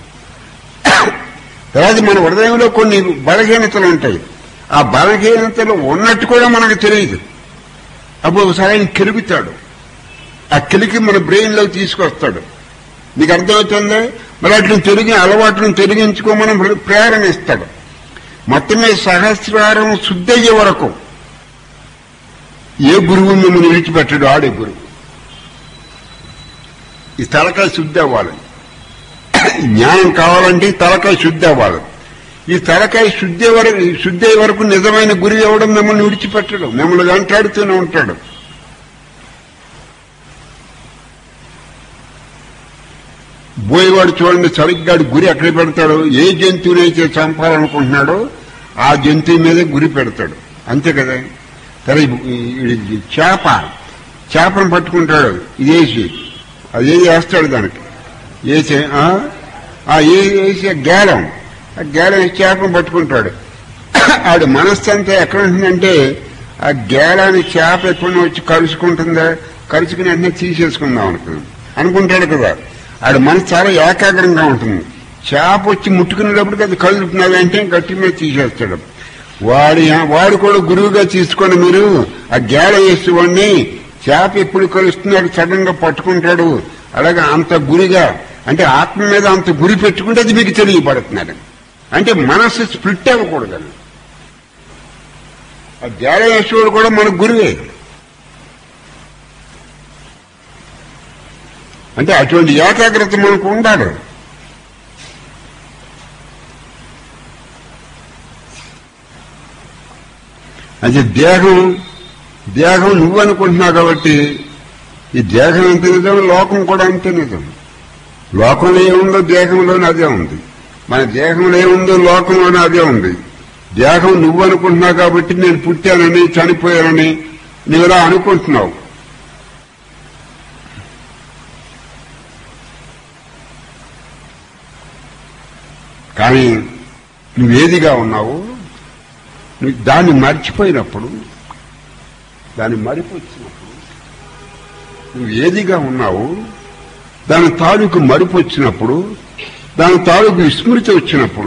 తర్వాత మన హృదయంలో కొన్ని బలహీనతలు ఉంటాయి ఆ బలహీనతలు ఉన్నట్టు కూడా మనకు తెలియదు అప్పుడు ఒకసారి ఆయన కెలుగుతాడు ఆ కెలికి మన బ్రెయిన్ లో తీసుకొస్తాడు మీకు అర్థమవుతుంది మరి అట్లా తిరిగి అలవాట్లను తొలగించుకోమని ప్రేరణ ఇస్తాడు మొత్తమే సహస్రారం శుద్ధయ్యే వరకు ఏ గురువు మిమ్మల్ని విడిచిపెట్టడు ఆడే గురువు ఈ తలకాయ శుద్ధి అవ్వాలి జ్ఞానం కావాలంటే ఈ తలకాయ శుద్ధి అవ్వాలి ఈ తలకాయ శుద్ధి వరకు శుద్ధి అయ్యే వరకు నిజమైన గురి ఇవ్వడం మిమ్మల్ని విడిచిపెట్టడు మిమ్మల్ని వెంటాడుతూనే ఉంటాడు బోయేవాడు చూడండి సరిగ్గా గురి ఎక్కడ పెడతాడు ఏ జంతువునైతే చంపాలనుకుంటున్నాడో ఆ జంతువు మీదే గురి పెడతాడు అంతే కదా సరే ఈ చేప చేపను పట్టుకుంటాడు ఇదేసి అది ఏది వేస్తాడు దానికి వేసి ఆ? ఆ ఏ వేసి ఆ గేలం ఆ గేలం వేసి చేపను పట్టుకుంటాడు ఆడు మనస్సు అంతా ఎక్కడ ఉంటుందంటే ఆ గేలాన్ని చేప ఎప్పుడు వచ్చి కలుసుకుంటుందా కలుసుకుని వెంటనే తీసేసుకుందాం అనుకున్నాం అనుకుంటాడు కదా ఆడు మనసు చాలా ఏకాగ్రంగా ఉంటుంది చేప వచ్చి ముట్టుకునేటప్పటికి అది కదులుతున్నది అంటే గట్టి మీద తీసేస్తాడు వాడి వాడు కూడా గురువుగా తీసుకోండి మీరు ఆ గేల వేసి వాడిని చేప ఎప్పుడు కలుస్తున్నాడు సడన్ గా పట్టుకుంటాడు అలాగే అంత గురిగా అంటే ఆత్మ మీద అంత గురి పెట్టుకుంటే అది మీకు తెలియబడుతున్నాడు అంటే మనస్సు స్ప్లిట్ అవ్వకూడదు ఆ గేల వేసేవాడు కూడా మన గురువే అంటే అటువంటి ఏకాగ్రత మనకు ఉండాలి అయితే దేహం దేహం నువ్వు అనుకుంటున్నావు కాబట్టి ఈ దేహం ఎంత నిజం లోకం కూడా అంతే నిజం లోకంలో ఏముందో దేహంలోనే అదే ఉంది మన దేహంలో ఏముందో లోకంలోనే అదే ఉంది దేహం నువ్వు అనుకుంటున్నావు కాబట్టి నేను పుట్టానని చనిపోయానని నువ్వు ఇలా అనుకుంటున్నావు కానీ నువ్వేదిగా ఉన్నావు నువ్వు దాన్ని మర్చిపోయినప్పుడు దాన్ని మరిపొచ్చినప్పుడు నువ్వు ఏదిగా ఉన్నావు దాని తాలూకు మరుపు వచ్చినప్పుడు దాని తాలూకు విస్మృతి వచ్చినప్పుడు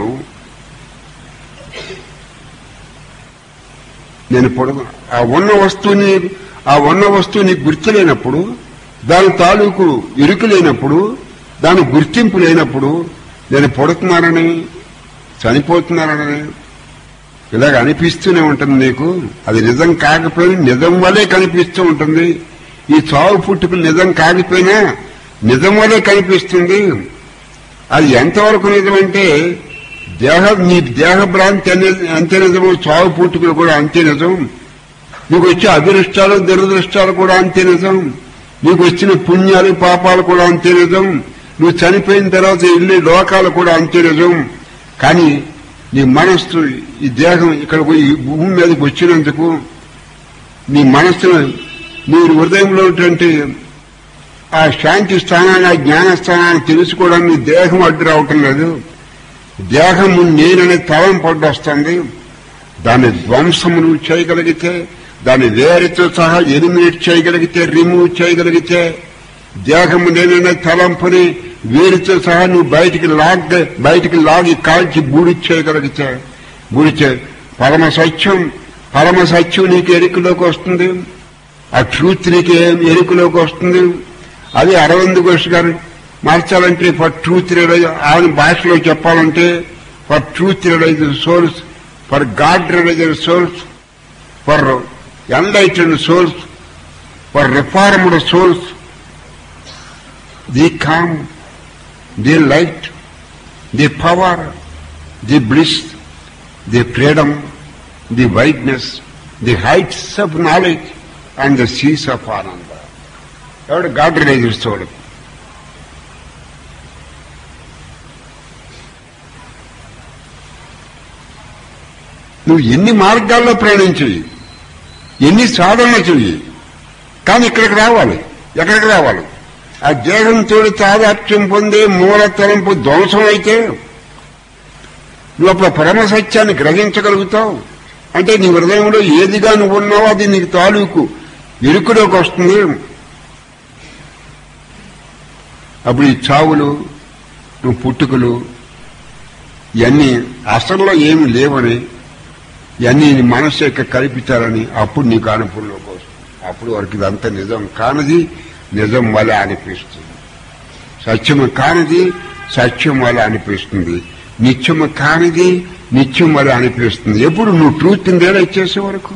నేను పొడవు ఆ ఉన్న వస్తువుని ఆ ఉన్న వస్తువుని గుర్తులేనప్పుడు దాని తాలూకు ఇరుకు లేనప్పుడు దాని గుర్తింపు లేనప్పుడు నేను పడుతున్నానని చనిపోతున్నానని ఇలాగ అనిపిస్తూనే ఉంటుంది నీకు అది నిజం కాకపోయినా నిజం వల్లే కనిపిస్తూ ఉంటుంది ఈ చావు పుట్టుకులు నిజం కాకపోయినా నిజం వల్లే కనిపిస్తుంది అది ఎంతవరకు నిజమంటే దేహ నీ దేహ భ్రాంతి అనే అంతే నిజము చావు పుట్టుకులు కూడా అంతే నిజం నీకు వచ్చే అదృష్టాలు దురదృష్టాలు కూడా అంతే నిజం నీకు వచ్చిన పుణ్యాలు పాపాలు కూడా అంతే నిజం నువ్వు చనిపోయిన తర్వాత వెళ్ళే లోకాలు కూడా అంతే నిజం కానీ నీ మనస్సు ఈ దేహం ఇక్కడ ఈ భూమి మీదకి వచ్చినందుకు నీ మనస్సును నీ హృదయంలో ఉన్నటువంటి ఆ శాంతి స్థానాన్ని ఆ జ్ఞాన స్థానాన్ని తెలుసుకోవడానికి నీ దేహం అడ్డు రావటం లేదు దేహం నేననే తలం పడ్డొస్తుంది దాన్ని ధ్వంసము నువ్వు చేయగలిగితే దాన్ని వేరుతో సహా ఎలిమినేట్ చేయగలిగితే రిమూవ్ చేయగలిగితే దేహము నేననే తలంపుని వేరుతో సహా నువ్వు బయటికి లాగ్ బయటికి లాగి కాల్చి బూడి చేయగలిగితే బూడి చే పరమ సత్యం పరమ సత్యం నీకు ఎరుకలోకి వస్తుంది ఆ ట్రూత్ నీకు ఏం ఎరుకలోకి వస్తుంది అది అరవింద్ ఘోష్ గారు మార్చాలంటే ఫర్ ట్రూత్ రియలైజ్ ఆయన భాషలో చెప్పాలంటే for truth realise source for God realise source for enlightened source for reformed source the calm the light the power the bliss the freedom the whiteness the heights of knowledge and the seas of ananda ఎవడు God రిలైజెస్ చూడు నువ్వు ఎన్ని మార్గాల్లో ప్రయాణించి ఎన్ని సాధనలు చెయ్యి కానీ ఇక్కడికి రావాలి ఎక్కడికి రావాలి ఆ దేహంతో తాదాత్యం పొందే మూల తలంపు ధ్వంసం అయితే నువ్వు అప్పుడు పరమ సత్యాన్ని గ్రహించగలుగుతావు అంటే నీ హృదయంలో ఏదిగా నువ్వు ఉన్నావో అది నీకు తాలూకు ఇరుకులోకి వస్తుంది అప్పుడు ఈ చావులు నువ్వు పుట్టుకలు ఇవన్నీ అసల్లో ఏమి లేవని ఇవన్నీ నీ మనస్సు యొక్క కల్పించాలని అప్పుడు నీకు అనుభవంలోకి వస్తుంది అప్పుడు వరకు ఇదంతా నిజం కానిది నిజం వల్ల అనిపిస్తుంది సత్యము కానిది సత్యం వల్ల అనిపిస్తుంది నిత్యము కానిది నిత్యం వల్ల అనిపిస్తుంది ఎప్పుడు నువ్వు ట్రూత్ రియలైజ్ చేసే వరకు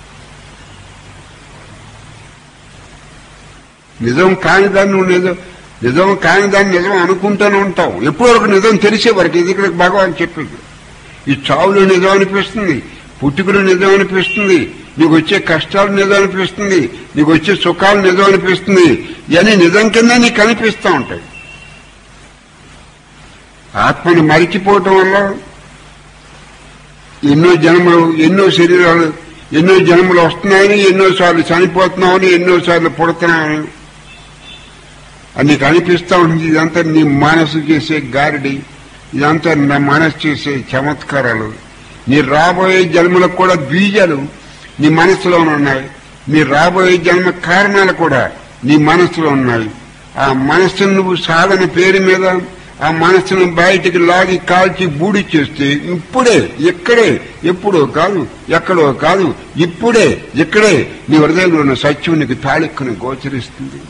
నిజం కాని దాన్ని నువ్వు నిజం నిజం కాని దాన్ని నిజం అనుకుంటూనే ఉంటాం ఎప్పటి వరకు నిజం తెలిసే వరకు ఇది ఇక్కడ భగవాన్ చెప్పింది ఈ చావులు నిజం అనిపిస్తుంది పుట్టుకలు నిజం అనిపిస్తుంది నీకు వచ్చే కష్టాలు నిజం అనిపిస్తుంది నీకు వచ్చే సుఖాలు నిజం అనిపిస్తుంది ఇవన్నీ నిజం కింద నీకు కనిపిస్తూ ఉంటాయి ఆత్మని మరిచిపోవటం వల్ల ఎన్నో జన్మలు ఎన్నో శరీరాలు ఎన్నో జన్మలు వస్తున్నాయని ఎన్నోసార్లు చనిపోతున్నామని ఎన్నోసార్లు పుడుతున్నామని అది నీకు అనిపిస్తా ఉంటుంది ఇదంతా నీ మనసు చేసే గారిడి ఇదంతా నా మనసు చేసే చమత్కారాలు నీ రాబోయే జన్మలకు కూడా బీజాలు నీ మనసులో ఉన్నాయి నీ రాబోయే జన్మ కారణాలు కూడా నీ మనసులో ఉన్నాయి ఆ మనస్సును నువ్వు సాధన పేరు మీద ఆ మనస్సును బయటికి లాగి కాల్చి బూడి చేస్తే ఇప్పుడే ఇక్కడే ఎప్పుడో కాదు ఎక్కడో కాదు ఇప్పుడే ఇక్కడే నీ హృదయంలో ఉన్న సత్యం నీకు తాళెక్కుని గోచరిస్తుంది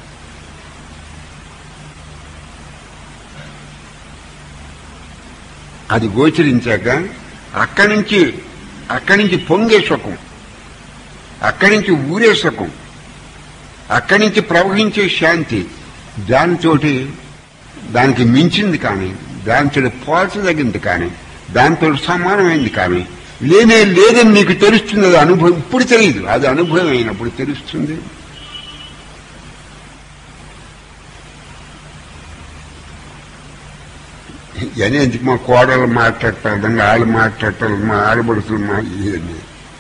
అది గోచరించాక అక్కడి నుంచి అక్కడి నుంచి పొంగే సుఖం అక్కడి నుంచి ఊరే సుఖం అక్కడి నుంచి ప్రవహించే శాంతి దానితోటి దానికి మించింది కానీ దానితో పోల్చదగింది కానీ దాంతో సమానమైంది కానీ లేనే లేదని నీకు తెలుస్తుంది అది అనుభవం ఇప్పుడు తెలియదు అది అనుభవం అయినప్పుడు తెలుస్తుంది ఇవన్నీ ఎందుకు మా కోడలు మాట్లాడతారు వాళ్ళు మాట్లాడతారు మా ఆడబడుతులు మా ఇవన్నీ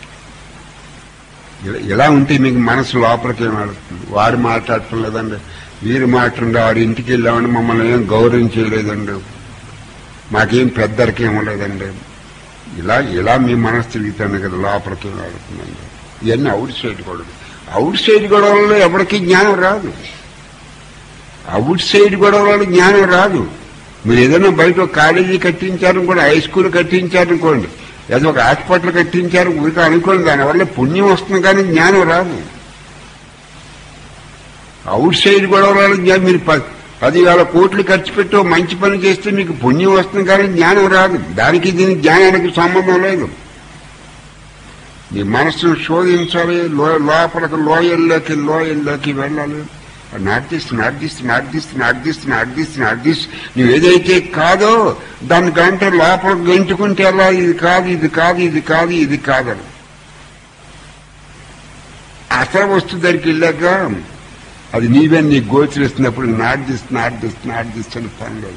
ఇలా- ఇలా ఉంటే మీకు మనసు లోపలికి ఏం ఆడుతుంది వాడు మాట్లాడటం లేదండి వీరు మాట్లాడండి వాడి ఇంటికి వెళ్ళామని మమ్మల్ని ఏం గౌరవం చేయలేదండి మాకేం పెద్దరికి ఇవ్వలేదండి ఇలా ఇలా మీ మనసు తిరుగుతాను కదా లోపలికి ఏం ఆడుతుందండి ఇవన్నీ అవుట్ సైడ్ గొడవలు అవుట్ సైడ్ గొడవలలో ఎవరికి జ్ఞానం రాదు అవుట్ సైడ్ గొడవలలో జ్ఞానం రాదు మీరు ఏదైనా బయట ఒక కాలేజీ కట్టించారనుకోండి హై స్కూల్ కట్టించారనుకోండి ఏదో ఒక హాస్పిటల్ కట్టించారు ఊరికి అనుకోండి దానివల్ల పుణ్యం వస్తుంది కానీ జ్ఞానం రాదు అవుట్ సైడ్ గొడవలలో జ్ఞా- మీరు ప- పదివేల కోట్లు ఖర్చు పెట్టి ఓ మంచి పని చేస్తే మీకు పుణ్యం వస్తుంది కానీ జ్ఞానం రాదు దానికి దీనికి జ్ఞానానికి సంబంధం లేదు నీ మనసును శోధించాలి లో- లోపలికి లోయల్లోకి లోయల్లోకి వెళ్ళాలి not this not this not this not this not this not this నువ్వు ఏదైతే కాదో దానికంటే లోపల గెంటుకుంటే అలా ఇది కాదు ఇది కాదు ఇది కాదు ఇది కాదని అసలు వస్తు దగ్గరికి వెళ్ళాక అది నీవే నీకు గోచరిస్తున్నప్పుడు not this not this not this అని పనిలేదు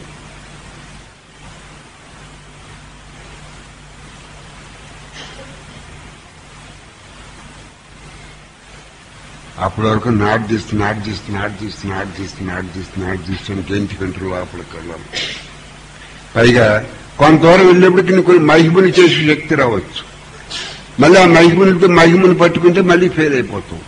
అప్పటి వరకు not this not this not this not this not this not this అని గెంటుకుంటూ లోపలికి వెళ్ళాలి పైగా కొంత దూరం వెళ్ళేప్పటికి నీకు మహిమని చేసే శక్తి రావచ్చు మళ్ళీ ఆ మహిమలతో మహిమను పట్టుకుంటే మళ్ళీ ఫెయిల్ అయిపోతాం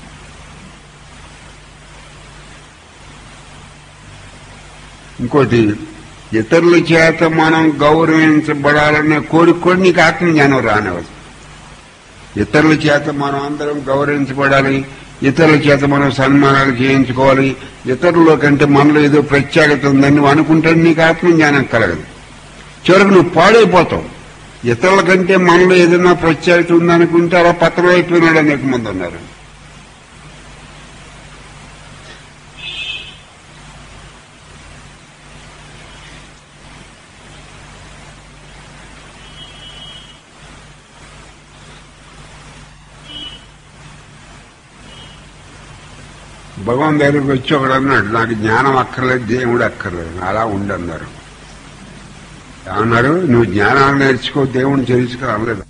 ఇంకోటి ఇతరుల చేత మనం గౌరవించబడాలనే కోరిక కూడా నీకు ఆత్మజ్ఞానం రానివ్వదు ఇతరుల చేత మనం అందరం గౌరవించబడాలి ఇతరుల చేత మనం సన్మానాలు చేయించుకోవాలి ఇతరుల కంటే మనలో ఏదో ప్రత్యేకత ఉందని నువ్వు అనుకుంటే నీకు ఆత్మజ్ఞానం కలగదు చివరికి నువ్వు పాడైపోతావు ఇతరుల కంటే మనలో ఏదైనా ప్రత్యేకత ఉందనుకుంటే అలా పత్రం అయిపోయినాడు అనేక మంది ఉన్నారు భగవాన్ దగ్గరికి వచ్చి ఒకడు అన్నాడు నాకు జ్ఞానం అక్కర్లేదు దేవుడు అక్కర్లేదు అలా ఉండన్నారు ఏమన్నారు నువ్వు జ్ఞానాన్ని నేర్చుకో దేవుడిని తెలుసుకో అనలేదు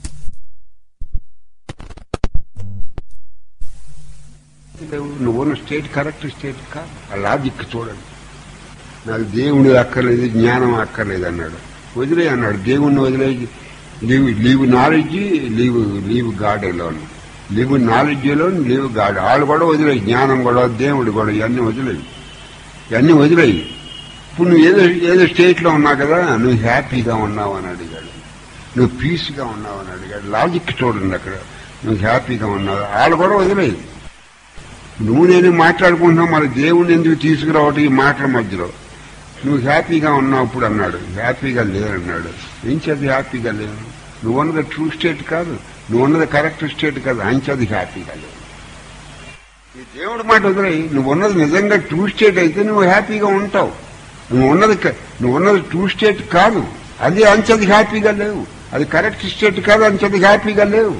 నువ్వున్న స్టేట్ కరెక్ట్ స్టేట్ కాదు ఆ లాజిక్ చూడండి నాకు దేవుడు అక్కర్లేదు జ్ఞానం అక్కర్లేదు అన్నాడు వదిలే అన్నాడు దేవుణ్ణి వదిలే leave leave knowledge leave leave God lone leave knowledge lone leave God వాళ్ళు కూడా వదిలేయి జ్ఞానం కూడా దేవుడు కూడా ఇవన్నీ వదిలేయి ఇవన్నీ వదిలేయి ఇప్పుడు నువ్వు ఏదో ఏదో స్టేట్ లో ఉన్నావు కదా నువ్వు హ్యాపీగా ఉన్నావు అని అడిగాడు నువ్వు పీస్గా ఉన్నావు అని అడిగాడు లాజిక్ చూడండి అక్కడ నువ్వు హ్యాపీగా ఉన్నావు వాళ్ళు కూడా వదిలేయి నువ్వు నేను మాట్లాడుకుంటున్నావు మరి దేవుణ్ణి ఎందుకు తీసుకురావటం ఈ మాటల మధ్యలో నువ్వు హ్యాపీగా ఉన్నావు ఇప్పుడు అన్నాడు హ్యాపీగా లేదన్నాడు ఏం చేతి హ్యాపీగా లేదు నువ్వు ఉన్నది ట్రూ స్టేట్ కాదు నువ్వు ఉన్నది కరెక్ట్ స్టేట్ కాదు అంచేది హ్యాపీగా లేదు ఈ దేవుడి మాట వదిలే నువ్వు ఉన్నది నిజంగా ట్రూ స్టేట్ అయితే నువ్వు హ్యాపీగా ఉంటావు నువ్వు ఉన్నది క- నువ్వు ఉన్నది ట్రూ స్టేట్ కాదు అది అంచది హ్యాపీగా లేవు అది కరెక్ట్ స్టేట్ కాదు అంచది హ్యాపీగా లేవు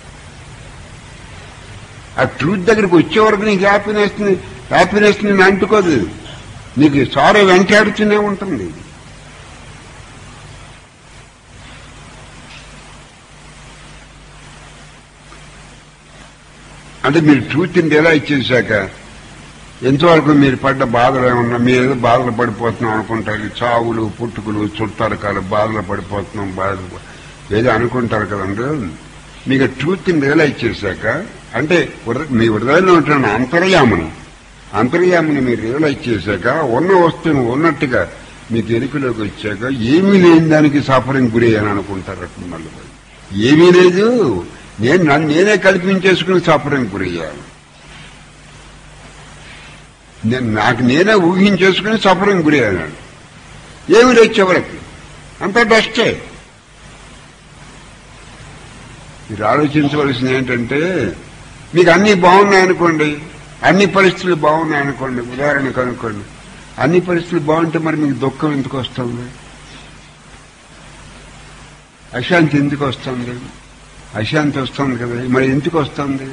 ఆ ట్రూత్ దగ్గరికి వచ్చే వరకు నీకు హ్యాపీనెస్ హ్యాపీనెస్ నేను అంటుకోదు నీకు సారో వెంటాడుతూనే ఉంటుంది అంటే మీరు ట్రూత్ని రియలైజ్ చేశాక ఎంతవరకు మీరు పడ్డ బాధలు ఏమన్నా మీరు ఏదో బాధలు పడిపోతున్నాం అనుకుంటారు ఈ చావులు పుట్టుకులు చుట్టారకాలు బాధలు పడిపోతున్నాం బాధలు ఏదో అనుకుంటారు కదండి మీకు ట్రూత్ని రియలైజ్ చేశాక అంటే హృద- మీ హృదయంలో ఉంటున్న అంతర్యామని అంతర్యామని మీరు రియలైజ్ చేశాక ఉన్న వస్తువును ఉన్నట్టుగా మీకు ఎరుకలోకి వచ్చాక ఏమీ లేని దానికి సఫరింగ్ గురి అని అనుకుంటారు మళ్ళీ ఏమీ లేదు నేను నన్ను నేనే కల్పించేసుకుని సఫరింగ్ గురయ్యాను నేను నాకు నేనే ఊహించేసుకుని సఫరింగ్ గురయ్యాను ఏమి లేదు చివరికి అంత డస్టే మీరు ఆలోచించవలసింది ఏంటంటే మీకు అన్ని బాగున్నాయనుకోండి అన్ని పరిస్థితులు బాగున్నాయనుకోండి ఉదాహరణకు అనుకోండి అన్ని పరిస్థితులు బాగుంటే మరి మీకు దుఃఖం ఎందుకు వస్తుంది అశాంతి ఎందుకు వస్తుంది అశాంతి వస్తుంది కదా మరి ఎందుకు వస్తుంది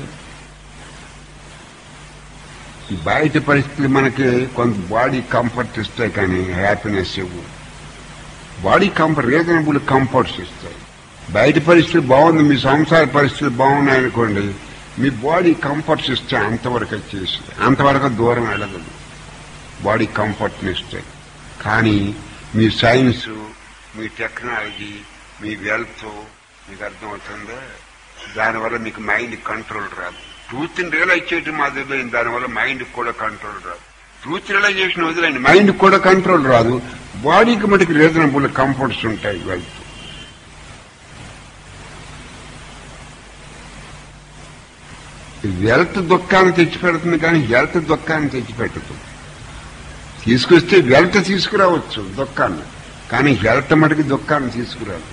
ఈ బయట పరిస్థితులు మనకి కొంత బాడీ కంఫర్ట్ ఇస్తాయి కానీ హ్యాపీనెస్ ఇవ్వు బాడీ కంఫర్ట్ రీజనబుల్ కంఫర్ట్స్ ఇస్తాయి బయట పరిస్థితులు బాగుంది మీ సంసార పరిస్థితులు బాగున్నాయనుకోండి మీ బాడీ కంఫర్ట్స్ ఇస్తే అంతవరకు చేసి అంతవరకు దూరం వెళ్ళదు బాడీ కంఫర్ట్ని ఇస్తాయి కానీ మీ సైన్స్ మీ టెక్నాలజీ మీ వెల్త్ మీకు అర్థమవుతుందా దానివల్ల మీకు మైండ్ కంట్రోల్ రాదు ట్రూత్ని రియలైజ్ చేయటం మాది వదిలేండి దానివల్ల మైండ్ కూడా కంట్రోల్ రాదు ట్రూత్ రియలైజేషన్ వదిలేండి మైండ్ కూడా కంట్రోల్ రాదు బాడీకి మటుకు రీజనబుల్ కంఫర్ట్స్ ఉంటాయి వెల్త్ వెల్త్ దుఃఖాన్ని తెచ్చిపెడుతుంది కానీ హెల్త్ దుఃఖాన్ని తెచ్చిపెట్టదు తీసుకొస్తే వెల్త్ తీసుకురావచ్చు దుఃఖాన్ని కానీ హెల్త్ మటుకు దుఃఖాన్ని తీసుకురాదు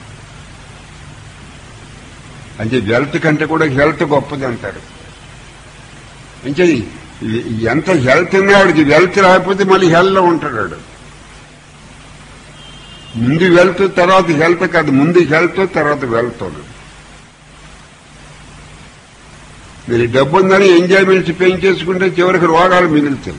అంటే వెల్త్ కంటే కూడా హెల్త్ గొప్పది అంటారు అంటే ఎంత హెల్త్ ఉన్నవాడికి వెల్త్ రాకపోతే మళ్ళీ హెల్త్లో ఉంటాడు వాడు. ముందు వెల్త్ తర్వాత హెల్త్ కాదు ముందు హెల్త్ తర్వాత వెల్త్ మీరు డబ్బు ఉందని ఎంజాయ్మెంట్స్ పెంచేసుకుంటే చివరికి రోగాలు మిగులుతాయి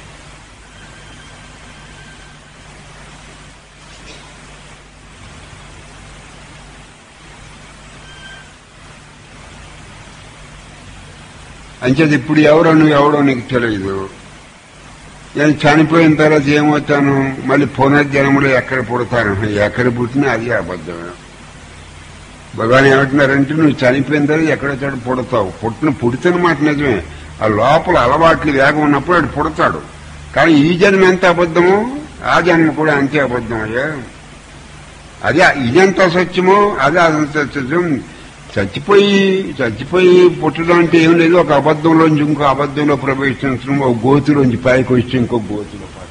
అంచేది ఇప్పుడు ఎవరో నువ్వు ఎవడో నీకు తెలియదు నేను చనిపోయిన తర్వాత ఏమవుతాను మళ్ళీ పునర్జన్మలో ఎక్కడ పుడతాను ఎక్కడ పుట్టినా అది అబద్ధమే భగవాన్ ఏమంటున్నారంటే నువ్వు చనిపోయిన తర్వాత ఎక్కడో చోట పుడతావు పుట్టిన పుడితేన మాట నిజమే ఆ లోపల అలవాట్లు వేగం ఉన్నప్పుడు వాడు పుడతాడు కానీ ఈ జన్మ ఎంత అబద్ధమో ఆ జన్మ కూడా అంతే అబద్ధం అయ్యా అదే ఇదెంత సత్యమో అదే అంత సత్యం చచ్చిపోయి చచ్చిపోయి పుట్టడం అంటే ఏం లేదు ఒక అబద్ధంలోంచి ఇంకో అబద్ధంలో ప్రవేశించడం ఒక గోతులోంచి పైకి వచ్చి ఇంకో గోతులో పడటం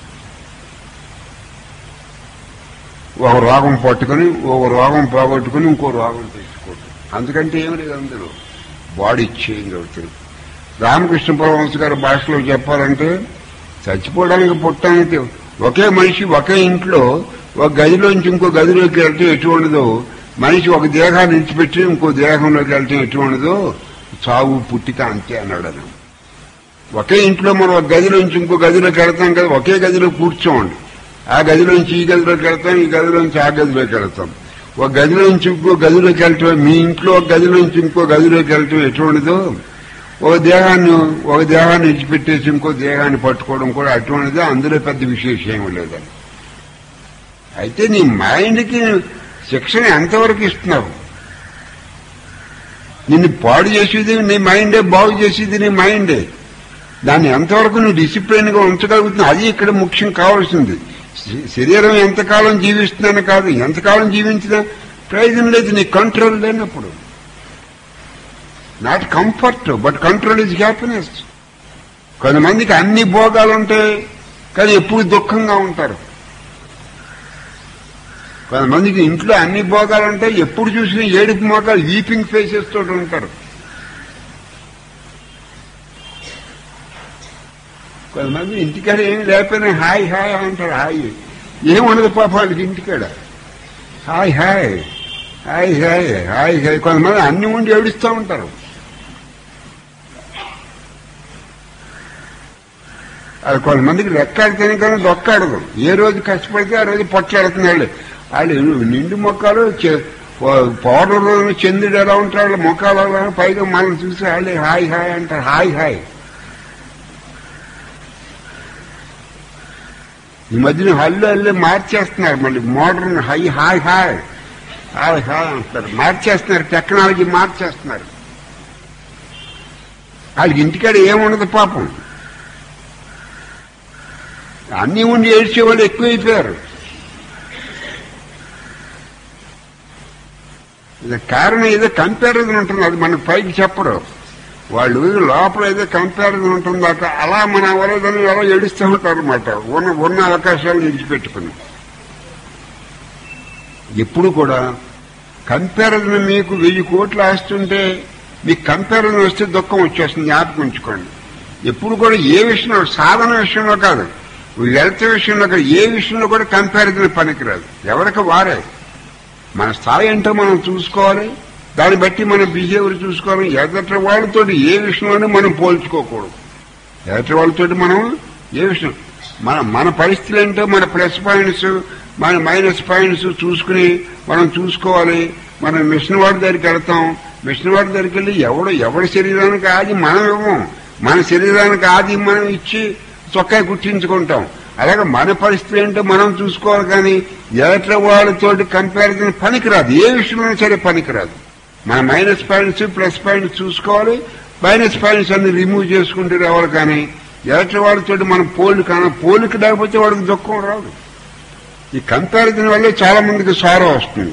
ఒక రోగం పట్టుకుని ఒక రోగం పోగొట్టుకుని ఇంకో రోగం తెచ్చుకోవడం అందుకంటే ఏం లేదు అందులో బాడీ చేంజ్ అవుతుంది రామకృష్ణ పరమహంస గారి భాషలో చెప్పాలంటే చచ్చిపోవడానికి పుట్టడానికి ఒకే మనిషి ఒకే ఇంట్లో ఒక గదిలోంచి ఇంకో గదిలోకి వెళ్తే ఎటువంటిదో మనిషి ఒక దేహాన్ని విడిచిపెట్టి ఇంకో దేహంలోకి వెళ్తే ఎటువంటిదో చావు పుట్టిక అంతే అన్నాడు ఆయన ఒకే ఇంట్లో మనం ఒక గదిలోంచి ఇంకో గదిలోకి వెళ్తాం కదా ఒకే గదిలో కూర్చోండి ఆ గదిలోంచి ఈ గదిలోకి వెళ్తాం ఈ గదిలోంచి ఆ గదిలోకి వెళ్తాం ఒక గదిలోంచి ఇంకో గదిలోకి వెళ్ళటం మీ ఇంట్లో ఒక గదిలోంచి ఇంకో గదిలోకి వెళ్ళటం ఎటువంటిదో ఒక దేహాన్ని ఒక దేహాన్ని విడిచిపెట్టేసి ఇంకో దేహాన్ని పట్టుకోవడం కూడా అటువంటిదే అందులో పెద్ద విశేషం ఏమి లేదని అయితే నీ మైండ్కి శిక్షణ ఎంతవరకు ఇస్తున్నావు నిన్ను పాడు చేసేది నీ మైండే బాగు చేసేది నీ మైండే దాన్ని ఎంతవరకు నువ్వు డిసిప్లిన్ గా ఉంచగలుగుతున్నావు అది ఇక్కడ ముఖ్యం కావాల్సింది శ- శరీరం ఎంతకాలం జీవిస్తున్నాను కాదు ఎంతకాలం జీవించినా ప్రయోజనం లేదు నీ కంట్రోల్ లేనప్పుడు not comfort but control is happiness కొంతమందికి అన్ని భోగాలు ఉంటాయి కానీ ఎప్పుడు దుఃఖంగా ఉంటారు కొంతమందికి ఇంట్లో అన్ని భోగాలు ఉంటాయి ఎప్పుడు చూసినా ఏడుపు మోకాలు వీపింగ్ ఫేసెస్ తోటి ఉంటారు కొంతమంది ఇంటికాడ ఏమి లేకపోయినా హాయ్ హాయ్ అంటారు హాయ్ ఏముండదు పాప వాళ్ళకి ఇంటికాడ హాయ్ హాయ్ హాయ్ హాయ్ హాయ్ హాయ్ కొంతమంది అన్ని ఉండి ఏడుస్తూ ఉంటారు అది కొంతమందికి రెక్కాడితేనే కానీ దొక్కాడదు ఏ రోజు కష్టపడితే ఆ రోజు పొట్లాడుతున్నాడు వాళ్ళు నిండు మొక్కలు పౌడర్ చంద్రుడు ఎలా ఉంటాడు మొక్కలు ఎలా పైగా మనం చూసి వాళ్ళు హాయ్ హాయ్ అంటారు హాయ్ హాయ్ ఈ మధ్యన హల్లు హల్లు మార్చేస్తున్నారు మళ్ళీ modern hi hi hi hi hi అంటారు మార్చేస్తున్నారు టెక్నాలజీ మార్చేస్తున్నారు వాళ్ళకి ఇంటికాడ ఏముండదు పాపం అన్నీ ఉండి ఏడ్చే వాళ్ళు ఎక్కువైపోయారు ఇది కారణం ఏదో కంపారిజన్ ఉంటుంది అది మనకు పైకి చెప్పరు వాళ్ళు లోపల ఏదో కంపారిజన్ ఉంటుంది అక్కడ అలా మన అవ్వలేదని అలా ఏడుస్తూ ఉంటారు అనమాట ఉన్న ఉన్న అవకాశాలు విడిచిపెట్టుకుని ఎప్పుడు కూడా కంపారిజన్ మీకు వెయ్యి కోట్లు ఆస్తుంటే మీకు కంపారిజన్ వస్తే దుఃఖం వచ్చేస్తుంది జ్ఞాపకం ఉంచుకోండి ఎప్పుడు కూడా ఏ విషయంలో సాధన విషయంలో కాదు హెల్త్ విషయంలో కాదు ఏ విషయంలో కూడా కంపారిజన్ పనికిరాదు ఎవరికి వారే మన స్థాయి ఏంటో మనం చూసుకోవాలి దాన్ని బట్టి మన బిహేవియర్ చూసుకోవాలి ఎదటి వాళ్ళతో ఏ విషయంలోనే మనం పోల్చుకోకూడదు ఎదటి వాళ్ళతో మనం ఏ విషయం మన మన పరిస్థితులు ఏంటో మన ప్లస్ పాయింట్స్ మన మైనస్ పాయింట్స్ చూసుకుని మనం చూసుకోవాలి మనం మిషన్ వాడి దగ్గరికి వెళ్తాం మిషన్ వాడి దగ్గరికి వెళ్ళి ఎవడు ఎవడి శరీరానికి ఆది మనం ఇవ్వం మన శరీరానికి ఆది మనం ఇచ్చి చొక్కా కుట్టించుకుంటాం అలాగే మన పరిస్థితి ఏంటో మనం చూసుకోవాలి కానీ ఎదటి వాళ్ళతోటి కంపారిజన్ పనికిరాదు ఏ విషయంలో సరే పనికిరాదు మన మైనస్ పాయింట్స్ ప్లస్ పాయింట్స్ చూసుకోవాలి మైనస్ పాయింట్స్ అన్ని రిమూవ్ చేసుకుంటూ రావాలి కానీ ఎదటి వాళ్ళతో మనం పోలిక కానీ పోలిక లేకపోతే వాడికి దుఃఖం రాదు ఈ కంపారిజన్ వల్లే చాలా మందికి సారో వస్తుంది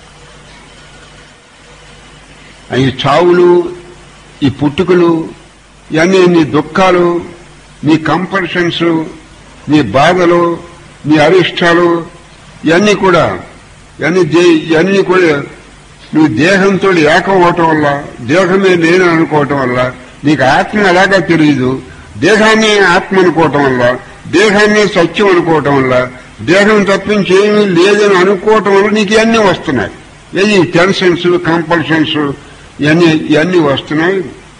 ఈ చావులు ఈ పుట్టుకలు ఇవన్నీ నీ దుఃఖాలు నీ కంపల్షన్స్ నీ బాధలు నీ అరిష్టాలు ఇవన్నీ కూడా ఇవన్నీ దే- ఇవన్నీ కూడా నువ్వు దేహంతో ఏకం అవటం వల్ల దేహమే నేను అనుకోవటం వల్ల నీకు ఆత్మ ఎలాగా తెలియదు దేహాన్ని ఆత్మ అనుకోవటం వల్ల దేహాన్ని సత్యం అనుకోవటం వల్ల దేహం తప్పించి ఏమీ లేదని అనుకోవటం వల్ల నీకు ఇవన్నీ వస్తున్నాయి ఏది టెన్షన్స్ కంపల్షన్స్ ఇవన్నీ ఇవన్నీ వస్తున్నాయి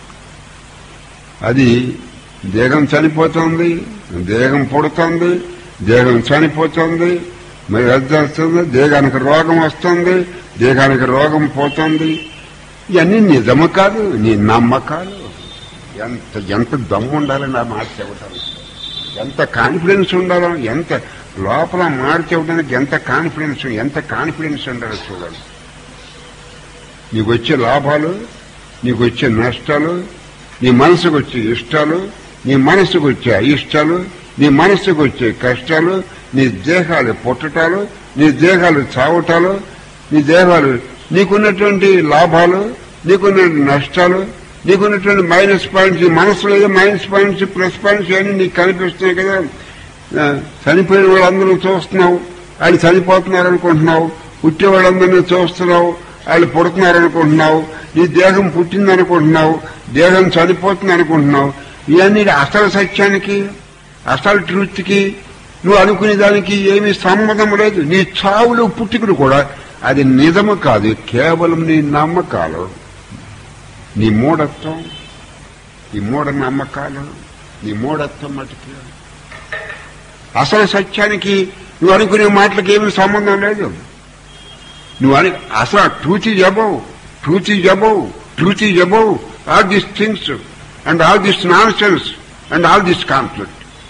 అది దేహం చనిపోతుంది దేహం పుడుతుంది దేహం చనిపోతుంది మరి అది వస్తుంది దేహానికి రోగం వస్తుంది దేహానికి రోగం పోతుంది ఇవన్నీ నిజము కాదు నీ నమ్మకాలు ఎంత ఎంత దమ్ము ఉండాలి నా మాట చెప్పడానికి ఎంత కాన్ఫిడెన్స్ ఉండాలో ఎంత లోపల మాట చెప్పడానికి ఎంత కాన్ఫిడెన్స్ ఎంత కాన్ఫిడెన్స్ ఉండాలో చూడాలి నీకు వచ్చే లాభాలు నీకు వచ్చే నష్టాలు నీ మనసుకు వచ్చే ఇష్టాలు నీ మనసుకు వచ్చే అయిష్టాలు నీ మనసుకు వచ్చే కష్టాలు నీ దేహాలు పుట్టటాలు నీ దేహాలు చావటాలు నీ దేహాలు నీకున్నటువంటి లాభాలు నీకున్న నష్టాలు నీకున్నటువంటి మైనస్ పాయింట్స్ నీ మనసులో ఏదో మైనస్ పాయింట్స్ ప్లస్ పాయింట్స్ అన్ని నీకు కనిపిస్తున్నాయి కదా ఆ, చనిపోయిన వాళ్ళందరూ చూస్తున్నావు వాళ్ళు చనిపోతున్నారు అనుకుంటున్నావు పుట్టే వాళ్ళందరినీ చూస్తున్నావు వాళ్ళు పుడుతున్నారు అనుకుంటున్నావు నీ దేహం పుట్టింది అనుకుంటున్నావు దేహం చనిపోతుంది అనుకుంటున్నావు ఇవన్నీ అసలు సత్యానికి అసలు ట్రూత్కి నువ్వు అనుకునే దానికి ఏమీ సంబంధం లేదు నీ చావులు పుట్టుకులు కూడా అది నిజము కాదు కేవలం నీ నమ్మకాలు నీ మూఢత్వం నీ మూఢ నమ్మకాలు నీ మూఢత్వం మటుకు అసలు సత్యానికి నువ్వు అనుకునే మాటలకు ఏమీ సంబంధం లేదు నువ్వు అని అసలు truth is above truth is above truth is above all this things and all this nonsense and all this conflict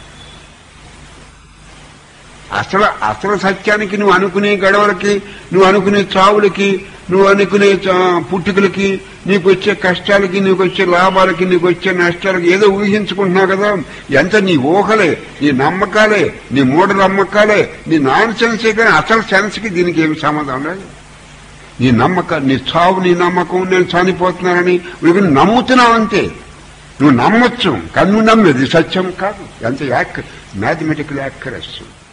అసలు అసలు సత్యానికి నువ్వు అనుకునే గడవలకి నువ్వు అనుకునే చావులకి నువ్వు అనుకునే చా- పుట్టుకలకి నీకు వచ్చే కష్టాలకి నీకు వచ్చే లాభాలకి నీకు వచ్చే నష్టాలకి ఏదో ఊహించుకుంటున్నావు కదా ఎంత నీ ఊహలే నీ నమ్మకాలే నీ మూఢ నమ్మకాలే నీ నాన్ సెన్సే కానీ అసలు సెన్స్కి దీనికి ఏమి సంబంధం లేదు నీ నమ్మకం నీ చావు నీ నమ్మకం నేను చనిపోతున్నానని నువ్వు నమ్ముతున్నావు అంతే నువ్వు నమ్మొచ్చు కానీ నువ్వు నమ్మేది సత్యం కాదు ఎంత యాక్ మ్యాథమెటికల్ యాక్యురస్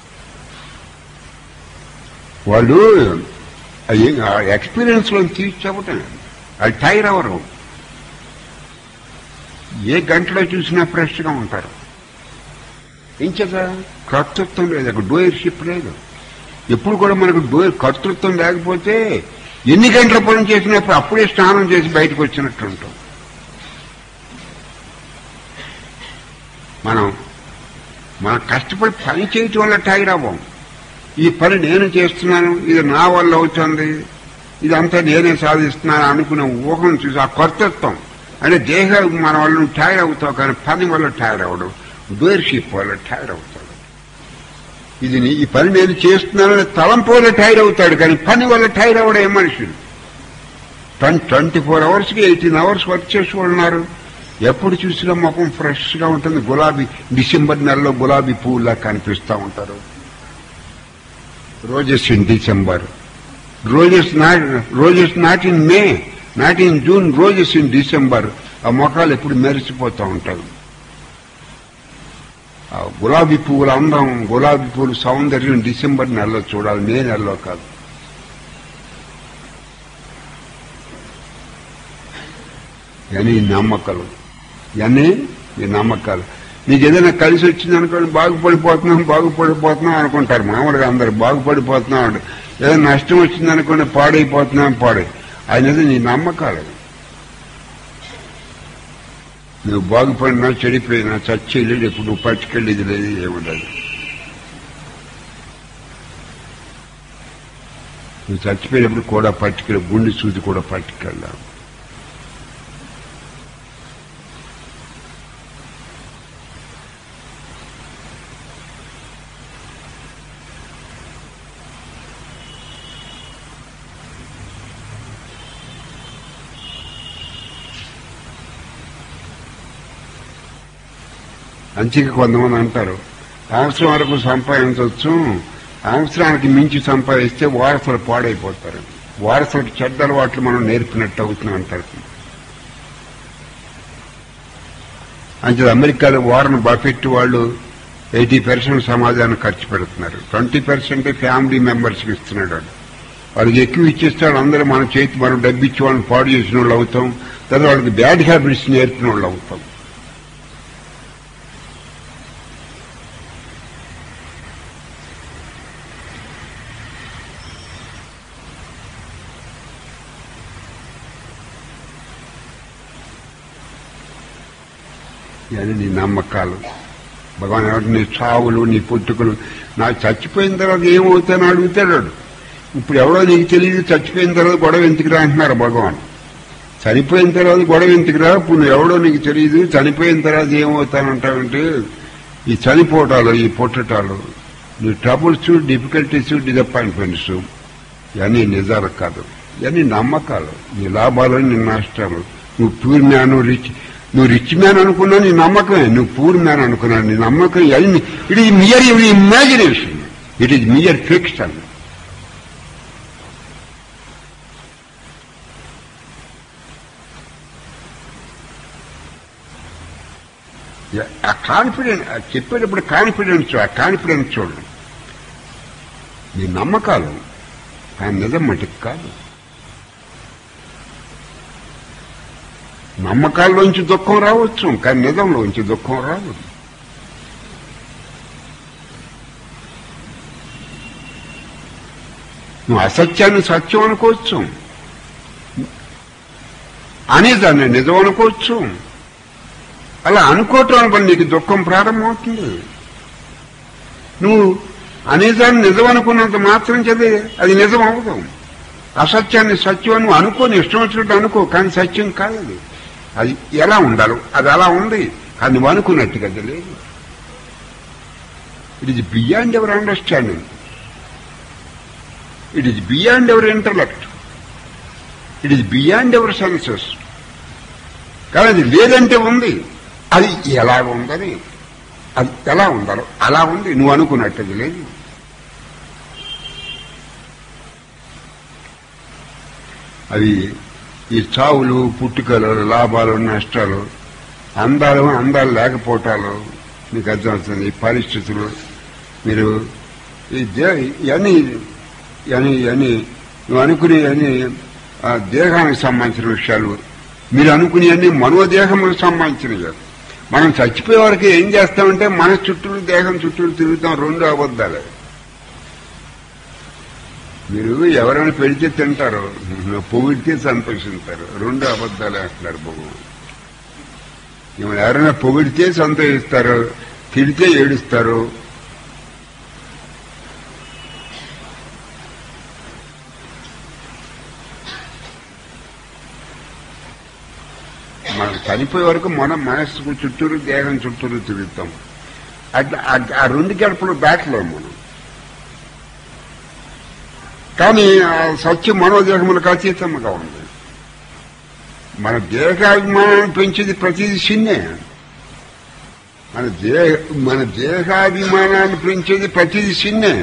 వాళ్ళు ఎక్స్పీరియన్స్ లో తీసి చెప్పటం వాళ్ళు టైర్ అవరు ఏ గంటలో చూసినా ఫ్రెష్గా ఉంటారు ఏం చేత కర్తృత్వం లేదు అక్కడ డోయర్షిప్ లేదు ఎప్పుడు కూడా మనకు డోయర్ కర్తృత్వం లేకపోతే ఎన్ని గంటల పని చేసినప్పుడు అప్పుడే స్నానం చేసి బయటకు వచ్చినట్టు ఉంటాం మనం మనం కష్టపడి పని చేయటం వల్ల టైర్ అవ్వం ఈ పని నేను చేస్తున్నాను ఇది నా వల్ల అవుతుంది ఇదంతా నేనే సాధిస్తున్నాను అనుకునే ఊహను చూసి ఆ కర్తృత్వం అంటే దేహ మన వల్ల నువ్వు టైర్ అవుతావు కానీ పని వల్ల టైర్ అవ్వడం డోర్షిప్ వల్ల టైర్ అవుతాడు ఇది నీ- ఈ పని నేను చేస్తున్నానని తలంపు వల్ల టైర్ అవుతాడు కానీ పని వల్ల టైర్ అవ్వడం ఏ మనుషులు ట్వంటీ ఫోర్ అవర్స్కి ఎయిటీన్ అవర్స్ వర్క్ చేసి ఉన్నారు ఎప్పుడు చూసినా ముఖం ఫ్రెష్ గా ఉంటుంది గులాబీ డిసెంబర్ నెలలో గులాబీ పువ్వులా కనిపిస్తూ ఉంటారు roses in December roses not roses not in May not in June roses in December ఆ మొఖాలు ఎప్పుడు మెరిసిపోతూ ఉంటారు ఆ గులాబీ పువ్వుల అందం గులాబీ పువ్వుల సౌందర్యం డిసెంబర్ నెలలో చూడాలి మే నెలలో కాదు ఇవన్నీ ఈ నమ్మకాలు ఇవన్నీ ఈ నమ్మకాలు నీకు ఏదైనా కలిసి వచ్చింది అనుకోండి బాగుపడిపోతున్నాం బాగుపడిపోతున్నాం అనుకుంటారు మామూలుగా అందరు బాగుపడిపోతున్నాం అంటే ఏదైనా నష్టం వచ్చింది అనుకోండి పాడైపోతున్నాం పాడై అనేది నీ నమ్మకాలు నువ్వు బాగుపడినా చెడిపోయినా చచ్చేది ఎప్పుడు నువ్వు పట్టుకెళ్ళేది లేదు ఏముండదు నువ్వు చచ్చిపోయినప్పుడు కూడా పట్టుకెళ్ళి గుండె సూది కూడా పట్టుకెళ్ళావు అంచికి కొంతమంది అంటారు అవసరం వరకు సంపాదించవచ్చు అవసరానికి మించి సంపాదిస్తే వారసులు పాడైపోతారు వారసులకు చెడ్డ అలవాట్లు మనం నేర్పినట్టు అవుతుంది అంటారు అంటే అమెరికాలో వారన్ బఫెట్ వాళ్ళు ఎయిటీ పర్సెంట్ సమాజానికి ఖర్చు పెడుతున్నారు ట్వంటీ పర్సెంట్ ఫ్యామిలీ మెంబర్స్కి ఇస్తున్నాడు వాడు వాళ్ళకి ఎక్కువ ఇచ్చేస్తాడు అందరూ మన చేతి మనం డబ్బు ఇచ్చి వాళ్ళని పాడు చేసిన వాళ్ళు అవుతాం తర్వాత వాళ్ళకి బ్యాడ్ హ్యాబిట్స్ నేర్పిన వాళ్ళు అవుతాం ఇవన్నీ నీ నమ్మకాలు భగవాన్ ఎవరు నీ చావులు నీ పుట్టుకలు నాకు చచ్చిపోయిన తర్వాత ఏమవుతానో అడుగుతాడు వాడు. ఇప్పుడు ఎవడో నీకు తెలియదు చచ్చిపోయిన తర్వాత గొడవ ఎందుకురా అంటున్నారు భగవాన్ చనిపోయిన తర్వాత గొడవ ఎందుకురా ఇప్పుడు నువ్వు ఎవడో నీకు తెలియదు చనిపోయిన తర్వాత ఏమవుతానంటావంటే ఈ చనిపోవటాలు ఈ పుట్టటాలు నీ ట్రబుల్స్ డిఫికల్టీస్ డిసప్పాయింట్మెంట్స్ ఇవన్నీ నిజాలు కాదు ఇవన్నీ నమ్మకాలు నీ లాభాలు నీ నష్టాలు నువ్వు ప్యూర్ మ్యాన్ రిచ్ నువ్వు రిచ్ మ్యాన్ అనుకున్నా నీ నమ్మకమే నువ్వు పూర్ మ్యాన్ అనుకున్నా నీ నమ్మకం ఇవన్నీ it is mere your imagination it is mere fiction ఆ కాన్ఫిడెన్స్ చెప్పేటప్పుడు కాన్ఫిడెన్స్ ఆ కాన్ఫిడెన్స్ చూడండి నీ నమ్మకాలు కానీ నిజం మటుకు కాదు నమ్మకాల్లోంచి దుఃఖం రావచ్చు కానీ నిజంలోంచి దుఃఖం రాదు నువ్వు అసత్యాన్ని సత్యం అనుకోవచ్చు అనేదాన్ని నిజం అనుకోవచ్చు అలా అనుకోవటం వల్ల నీకు దుఃఖం ప్రారంభమవుతుంది నువ్వు అనేదాన్ని నిజం అనుకున్నంత మాత్రం చదివి అది నిజం అవ్వదు అసత్యాన్ని సత్యం నువ్వు అనుకోని ఇష్టం వచ్చినట్టు అనుకో కానీ సత్యం కాదు అది అది ఎలా ఉండాలి అది అలా ఉంది కానీ నువ్వు అనుకున్నట్టుగా అది లేదు it is beyond ever understanding it is beyond ever intellect it is beyond ever senses కానీ అది లేదంటే ఉంది అది ఎలా ఉందని అది ఎలా ఉండాలో అలా ఉంది నువ్వు అనుకున్నట్టుది లేదు అవి ఈ చావులు పుట్టుకలు లాభాలు నష్టాలు అందాలు అందాలు లేకపోవటాలు మీకు అర్థమవుతుంది ఈ పరిస్థితులు మీరు ఈ దే ఇవన్నీ ఇవన్నీ ఇవన్నీ నువ్వు అనుకునే అన్ని దేహానికి సంబంధించిన విషయాలు మీరు అనుకునేవన్నీ మనోదేహములకు సంబంధించినవి మనం చచ్చిపోయే వరకు ఏం చేస్తామంటే మన చుట్టూరు దేహం చుట్టూరు తిరుగుతాం రెండు అబద్ధాలు మీరు ఎవరైనా పెడితే తింటారు పొగిడితే సంతోషిస్తారు రెండు అబద్ధాలు అంటున్నారు భగవాన్ మిమ్మల్ని ఎవరైనా పొగిడితే సంతోషిస్తారు తిడితే ఏడుస్తారు మనం చనిపోయే వరకు మనం మనస్సుకు చుట్టూరు దేహం చుట్టూరు తిరుగుతాం అట్లా ఆ- ఆ రెండు గడపలు దాటలేము మనం కానీ ఆ సత్యం మనోదేహములకు అతీతంగా ఉంది మన దేహాభిమానాన్ని పెంచేది ప్రతిదీ చిన్నే మన దేహ మన దేహాభిమానాన్ని పెంచేది ప్రతిదీ చిన్నే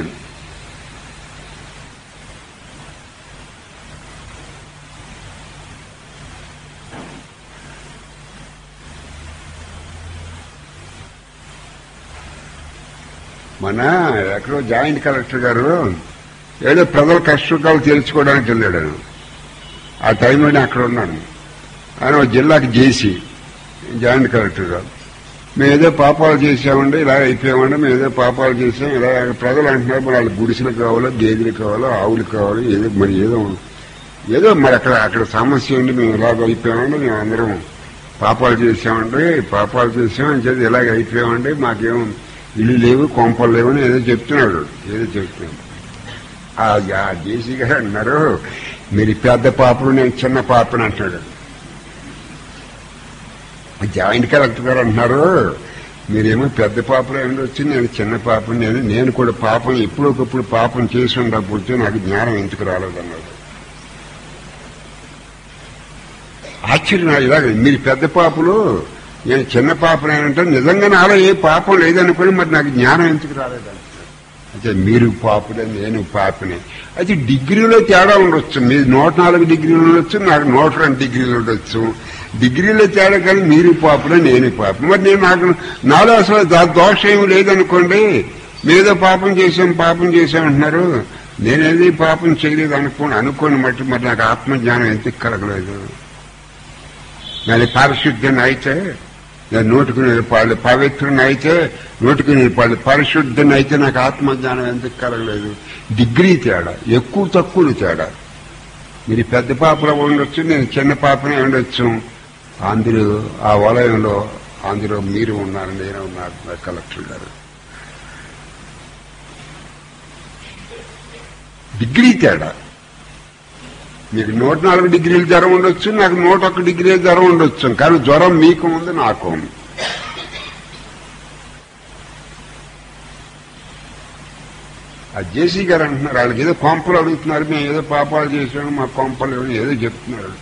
మన ఎక్కడో జాయింట్ కలెక్టర్ గారు ఏదో ప్రజల కష్టసుఖాలు తెలుసుకోవడానికి వెళ్ళాడు ఆయన. ఆ టైంలో నేను అక్కడ ఉన్నాను ఆయన ఒక జిల్లాకి చేసి జాయింట్ కలెక్టర్ గారు మేము ఏదో పాపాలు చేసామండి ఇలా అయిపోయామండి మేము ఏదో పాపాలు చేసాం ఇలా ప్రజలు అంటున్నారు మరి వాళ్ళ గుడిసెలు కావాలో గేదెలు కావాలో ఆవులు కావాలో ఏదో మరి ఏదో ఏదో మరి అక్కడ అక్కడ సమస్య ఉంది మేము ఇలాగ అయిపోయామండి మేము అందరం పాపాలు చేసామండి పాపాలు చేసాం అని చెప్పి ఇలాగ అయిపోయామండి మాకేం ఇల్లు లేవు కొంపలు లేవు అని ఏదో చెప్తున్నాడు ఏదో చెప్తున్నాడు ఆ ఆ జేసీ గారు అన్నారు మీరు పెద్ద పాపలు నేను చిన్న పాపని అంటున్నాడు జాయింట్ కలెక్టర్ గారు అంటున్నారు మీరేమో పెద్ద పాపలు ఉండొచ్చు నేను చిన్న పాపని నేను నేను కూడా పాపం ఎప్పుడొకప్పుడు పాపం చేసి ఉండకపోతే నాకు జ్ఞానం ఎందుకు రాలేదన్నాడు ఆశ్చర్యం నాకు ఇలాగ మీరు పెద్ద పాపలు నేను చిన్న పాపనేనంటే నిజంగా నాలో ఏ పాపం లేదనుకుని మరి నాకు జ్ఞానం ఎందుకు రాలేదంటారు అయితే మీరు పాపుడే నేను పాపనే అయితే డిగ్రీలో తేడా ఉండొచ్చు మీరు నూట నాలుగు డిగ్రీలు ఉండొచ్చు నాకు నూట రెండు డిగ్రీలు ఉండొచ్చు డిగ్రీలో తేడా కానీ మీరు పాపులే నేను పాపం మరి నేను నాకు నాలో అసలు దా- దోషం ఏమి లేదనుకోండి మీరేదో పాపం చేశాం పాపం చేశాం అంటున్నారు నేనేది పాపం చేయలేదు అనుకోని అనుకోని మట్టి మరి నాకు ఆత్మజ్ఞానం ఎందుకు కలగలేదు నేను పారిశుద్ధ్యం అయితే నేను నోటుకు పాలు పవిత్రుని అయితే నోటుకు పాలు పరిశుద్ధని అయితే నాకు ఆత్మజ్ఞానం ఎందుకు కలగలేదు డిగ్రీ తేడా ఎక్కువ తక్కువ తేడా మీరు పెద్ద పాపలో ఉండొచ్చు నేను చిన్న పాపనే ఉండొచ్చు అందులో ఆ వలయంలో అందులో మీరు ఉన్నారు నేను ఉన్నారు నా కలెక్టర్ గారు డిగ్రీ తేడా మీకు నూట నాలుగు డిగ్రీలు జ్వరం ఉండొచ్చు నాకు నూట ఒక్క డిగ్రీ జ్వరం ఉండొచ్చు కానీ జ్వరం మీకు ఉంది నాకు ఉంది ఆ జేసీ గారు అంటున్నారు వాళ్ళకి ఏదో కొంపలు అడుగుతున్నారు మేము ఏదో పాపాలు చేసాము మా కొంపలు ఏమో ఏదో చెప్తున్నారు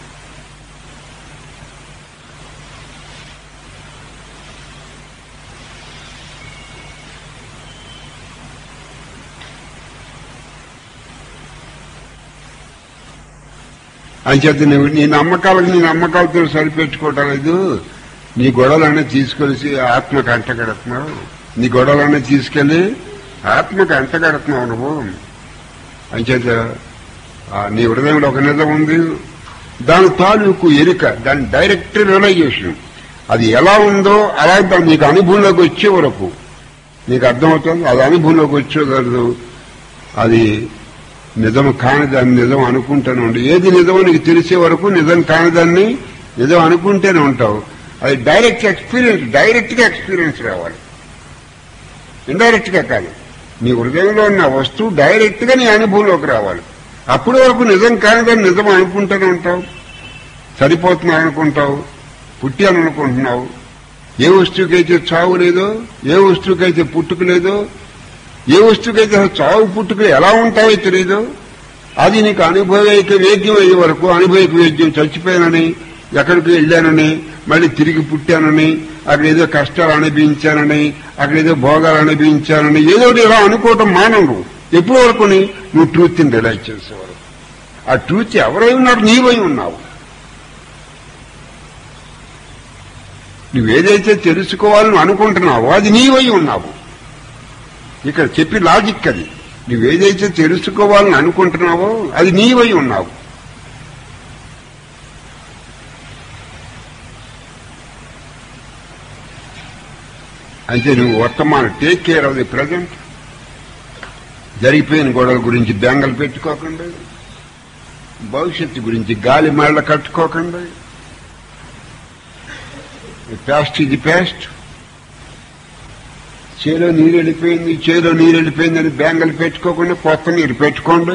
అంచేత నువ్వు నీ నమ్మకాలకు నీ నమ్మకాలతో సరిపెట్టుకోవటం లేదు నీ గొడవలన్నీ తీసుకొలిసి ఆత్మకు అంటగడుతున్నావు నీ గొడవలన్నీ తీసుకెళ్లి ఆత్మకు అంటగడుతున్నావు నువ్వు అంచేత ఆ నీ హృదయంలో ఒక నిజం ఉంది దాని తాలూకు ఎరిక దాని డైరెక్ట్ రియలైజేషన్ అది ఎలా ఉందో అలా దాని నీకు అనుభవంలోకి వచ్చే వరకు నీకు అర్థమవుతుంది అది అనుభవంలోకి వచ్చేగలదు అది నిజం కాని దాన్ని నిజం అనుకుంటూనే ఉండి ఏది నిజమో నీకు తెలిసే వరకు నిజం కాని దాన్ని నిజం అనుకుంటూనే ఉంటావు అది డైరెక్ట్ ఎక్స్పీరియన్స్ డైరెక్ట్ గా ఎక్స్పీరియన్స్ రావాలి ఇండైరెక్ట్ గా కాదు నీ హృదయంలో ఉన్న వస్తువు డైరెక్ట్ గా నీ అనుభవంలోకి రావాలి అప్పటి వరకు నిజం కాని దాన్ని నిజం అనుకుంటూనే ఉంటావు సరిపోతున్నావు అనుకుంటావు పుట్టాను అనుకుంటున్నావు ఏ వస్తువుకైతే చావు లేదో ఏ వస్తువుకైతే పుట్టుక లేదో ఏ వస్తువుకైతే అసలు చావు పుట్టుకలు ఎలా ఉంటాయో తెలియదు అది నీకు అనుభవైక వేద్యం అయ్యే వరకు అనుభవైక వేద్యం చచ్చిపోయానని ఎక్కడికి వెళ్ళానని మళ్ళీ తిరిగి పుట్టానని అక్కడ ఏదో కష్టాలు అనుభవించానని అక్కడ ఏదో భోగాలు అనుభవించానని ఏదో ఒకటి ఇలా అనుకోవటం మానవు ఎప్పటి వరకు నువ్వు ట్రూత్ ని రిలైజ్ చేసేవారు ఆ ట్రూత్ ఎవరై ఉన్నారు నీవై ఉన్నావు నువ్వేదైతే తెలుసుకోవాలని అనుకుంటున్నావో అది నీవై ఉన్నావు ఇక్కడ చెప్పి లాజిక్ అది నువ్వేదైతే తెలుసుకోవాలని అనుకుంటున్నావో అది నీవై ఉన్నావు అయితే నువ్వు వర్తమానం take care of the present జరిగిపోయిన గొడవల గురించి బెంగలు పెట్టుకోకండి భవిష్యత్తు గురించి గాలి మళ్ళ కట్టుకోకండి పాస్ట్ ఇది పాస్ట్ చేలో నీరు వెళ్ళిపోయింది చేలో నీరు వెళ్ళిపోయిందని బెంగలు పెట్టుకోకుండా కొత్త నీరు పెట్టుకోండి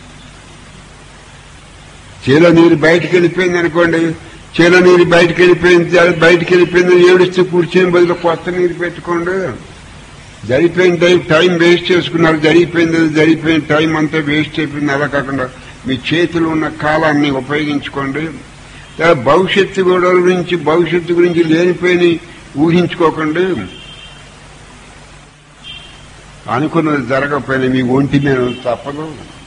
చేలో నీరు బయటికి వెళ్ళిపోయింది అనుకోండి చేలో నీరు బయటికి వెళ్ళిపోయింది అది బయటికి వెళ్ళిపోయింది ఏడుస్తూ కూర్చొని బదులు కొత్త నీరు పెట్టుకోండి జరిగిపోయిన టైం టైం వేస్ట్ చేసుకున్నారు జరిగిపోయింది అది జరిగిపోయిన టైం అంతా వేస్ట్ అయిపోయింది అలా కాకుండా మీ చేతిలో ఉన్న కాలాన్ని ఉపయోగించుకోండి లేదా భవిష్యత్తు గొడవల గురించి భవిష్యత్తు గురించి లేనిపోయిన ఊహించుకోకండి అనుకున్నది జరగకపోయినా మీ ఒంటి మీద తప్పదు